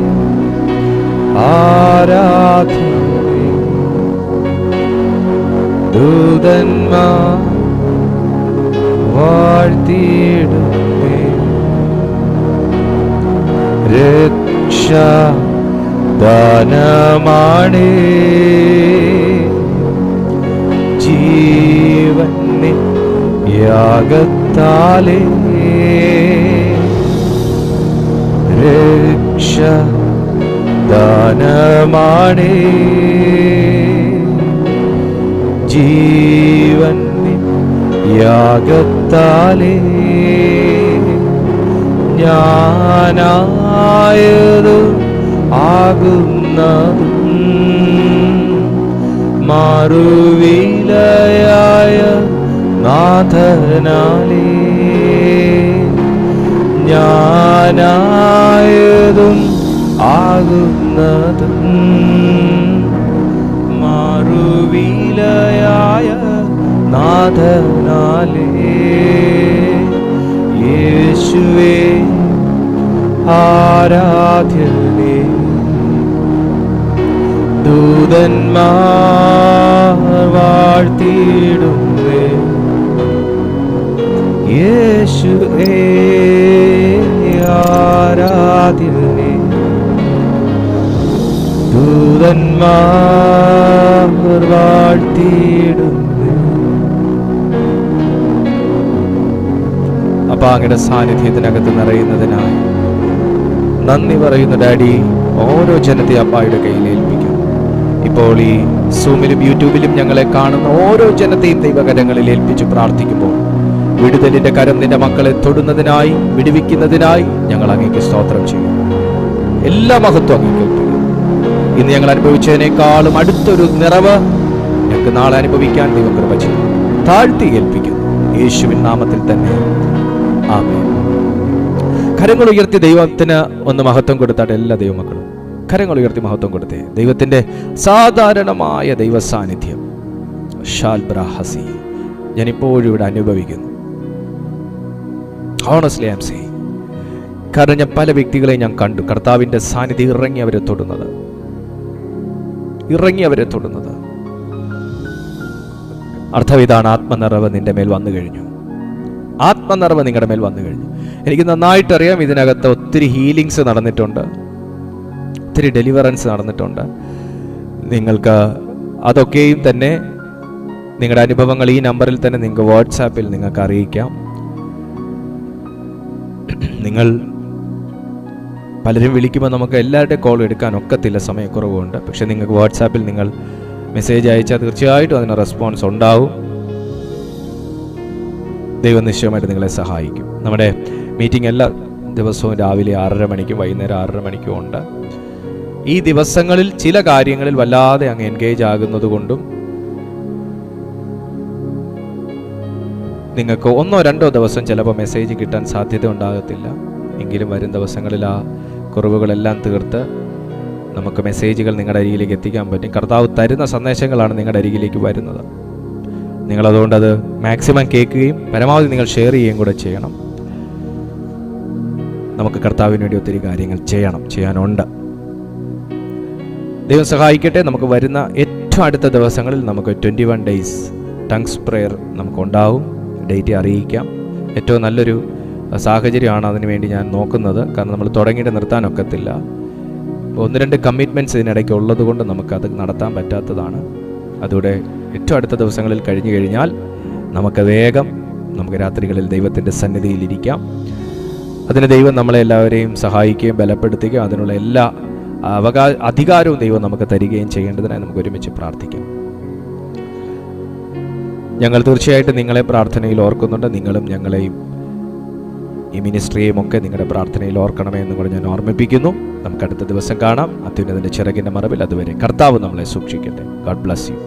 ആരാധനേ ദൂതന്മാർ വാഴ്ത്തിയിടുന്നേ രക്ഷ ദാനമാണേ ജീവനെ യാഗത്താലേ രക്ഷ ദാനമാണേ ജീവൻ യാഗത്താലേ ഞാനായതു ആകുന്നതും മാറുവിലയായ നാഥനാലേ ഞാനായതും ആകുന്നതും മാറുവിലയായ നാഥനാലേ യേശുവേ ആരാധ്യനേ ദൂതന്മാർ വാഴ്ത്തിയിടുന്നേ യേശുവേ ആരാധ്യനേ ദൂതന്മാർ വാഴ്ത്തിയിടുന്നേ അപ്പൊ അങ്ങയുടെ സാന്നിധ്യത്തിനകത്ത് നിറയുന്നതിനായി നന്ദി പറയുന്ന ഡാഡി ഓരോ ജനത്തെ അപ്പായുടെ കയ്യിൽ ഏൽപ്പിക്കും ഇപ്പോൾ ഈ സൂമിലും യൂട്യൂബിലും ഞങ്ങളെ കാണുന്ന ഓരോ ജനത്തെയും ദൈവകരങ്ങളിൽ ഏൽപ്പിച്ച് പ്രാർത്ഥിക്കുമ്പോൾ വിടുതലിന്റെ കരം നിന്റെ മക്കളെ തൊടുന്നതിനായി വിടുവിക്കുന്നതിനായി ഞങ്ങൾ അങ്ങേക്ക് സ്തോത്രം ചെയ്യും എല്ലാ മഹത്വം അങ്ങേക്ക് ഏൽപ്പിക്കും ഇന്ന് ഞങ്ങൾ അനുഭവിച്ചതിനേക്കാളും അടുത്തൊരു നിറവ് ഞങ്ങൾക്ക് നാളെ അനുഭവിക്കാൻ ദൈവം കൃപ ചെയ്യും താഴ്ത്തി ഏൽപ്പിക്കുന്നു യേശുവിൻ നാമത്തിൽ തന്നെ ആമേൻ കരങ്ങൾ ഉയർത്തി ദൈവത്തിന് ഒന്ന് മഹത്വം കൊടുത്താട്ടെ എല്ലാ ദൈവമക്കളും കരങ്ങൾ ഉയർത്തി മഹത്വം കൊടുത്തേ ദൈവത്തിന്റെ സാധാരണമായ ദൈവ സാന്നിധ്യം ഷാൽ ബ്രാഹസി ഞാൻ ഇപ്പോഴും ഇവിടെ അനുഭവിക്കുന്നു ഹോണസ്ലി ആം സേ കാരണം ഞാൻ പല വ്യക്തികളെ ഞാൻ കണ്ടു കർത്താവിന്റെ സാന്നിധ്യം ഇറങ്ങി അവരെ തൊടുന്നത് ഇറങ്ങി അവരെ തൊടുന്നത് അർത്ഥം ഇതാണ് ആത്മനിറവ് നിന്റെ മേൽ വന്നു കഴിഞ്ഞു ആത്മനിറവ് നിങ്ങളുടെ മേൽ വന്നു കഴിഞ്ഞു എനിക്ക് നന്നായിട്ട് അറിയാം ഇതിനകത്ത് ഒത്തിരി ഹീലിങ്സ് നടന്നിട്ടുണ്ട് ഒത്തിരി ഡെലിവറൻസ് നടന്നിട്ടുണ്ട് നിങ്ങൾക്ക് അതൊക്കെയും തന്നെ നിങ്ങളുടെ അനുഭവങ്ങൾ ഈ നമ്പറിൽ തന്നെ നിങ്ങൾക്ക് വാട്സാപ്പിൽ നിങ്ങൾക്ക് അറിയിക്കാം നിങ്ങൾ പലരും വിളിക്കുമ്പോൾ നമുക്ക് എല്ലാവരുടെയും കോൾ എടുക്കാൻ ഒക്കത്തില്ല സമയക്കുറവുണ്ട് പക്ഷെ നിങ്ങൾക്ക് വാട്സാപ്പിൽ നിങ്ങൾ മെസ്സേജ് അയച്ചാൽ തീർച്ചയായിട്ടും അതിന് റെസ്പോൺസ് ഉണ്ടാവും ദൈവം നിശ്ചയമായിട്ട് നിങ്ങളെ സഹായിക്കും നമ്മുടെ മീറ്റിംഗ് എല്ലാ ദിവസവും രാവിലെ ആറര മണിക്കും വൈകുന്നേരം ആറര മണിക്കും ഉണ്ട് ഈ ദിവസങ്ങളിൽ ചില കാര്യങ്ങളിൽ വല്ലാതെ അങ്ങ് എൻഗേജ് ആകുന്നത് കൊണ്ടും നിങ്ങൾക്ക് ഒന്നോ രണ്ടോ ദിവസം ചിലപ്പോൾ മെസ്സേജ് കിട്ടാൻ സാധ്യത ഉണ്ടാകത്തില്ല എങ്കിലും വരും ദിവസങ്ങളിൽ ആ കുറവുകളെല്ലാം തീർത്ത് നമുക്ക് മെസ്സേജുകൾ നിങ്ങളുടെ അരികിലേക്ക് എത്തിക്കാൻ പറ്റും കർത്താവ് തരുന്ന സന്ദേശങ്ങളാണ് നിങ്ങളുടെ അരികിലേക്ക് വരുന്നത് നിങ്ങളതുകൊണ്ട് അത് മാക്സിമം കേൾക്കുകയും പരമാവധി നിങ്ങൾ ഷെയർ ചെയ്യുകയും കൂടെ ചെയ്യണം നമുക്ക് കർത്താവിന് വേണ്ടി ഒത്തിരി കാര്യങ്ങൾ ചെയ്യണം ചെയ്യാനുണ്ട് ദൈവം സഹായിക്കട്ടെ നമുക്ക് വരുന്ന ഏറ്റവും അടുത്ത ദിവസങ്ങളിൽ നമുക്ക് twenty one days tongues prayer നമുക്കുണ്ടാവും ഡേറ്റ് അറിയിക്കാം ഏറ്റവും നല്ലൊരു സാഹചര്യമാണ് അതിനു വേണ്ടി ഞാൻ നോക്കുന്നത് കാരണം നമ്മൾ തുടങ്ങിയിട്ട് നിർത്താനൊക്കത്തില്ല ഒന്ന് രണ്ട് കമ്മിറ്റ്മെൻറ്റ്സ് ഇതിനിടയ്ക്ക് ഉള്ളത് കൊണ്ട് നമുക്കത് നടത്താൻ പറ്റാത്തതാണ് അതുകൂടെ ഏറ്റവും അടുത്ത ദിവസങ്ങളിൽ കഴിഞ്ഞു കഴിഞ്ഞാൽ നമുക്ക് വേഗം നമുക്ക് രാത്രികളിൽ ദൈവത്തിൻ്റെ സന്നിധിയിൽ ഇരിക്കാം അതിന് ദൈവം നമ്മളെ എല്ലാവരെയും സഹായിക്കുകയും ബലപ്പെടുത്തുകയും അതിനുള്ള എല്ലാ അവകാ അധികാരവും ദൈവം നമുക്ക് തരികയും ചെയ്യേണ്ടതിനായി നമുക്ക് ഒരുമിച്ച് പ്രാർത്ഥിക്കാം ഞങ്ങൾ തീർച്ചയായിട്ടും നിങ്ങളെ പ്രാർത്ഥനയിൽ ഓർക്കുന്നുണ്ട് നിങ്ങളും ഞങ്ങളെയും ഈ മിനിസ്ട്രിയെയും ഒക്കെ നിങ്ങളുടെ പ്രാർത്ഥനയിൽ ഓർക്കണമേ എന്ന് കൂടെ ഞാൻ ഓർമ്മിപ്പിക്കുന്നു നമുക്ക് അടുത്ത ദിവസം കാണാം അത്യുന്നതിൻ്റെ ചിറകിൻ്റെ മറവിൽ അതുവരെ കർത്താവ് നമ്മളെ സൂക്ഷിക്കട്ടെ ഗോഡ് ബ്ലസ് യു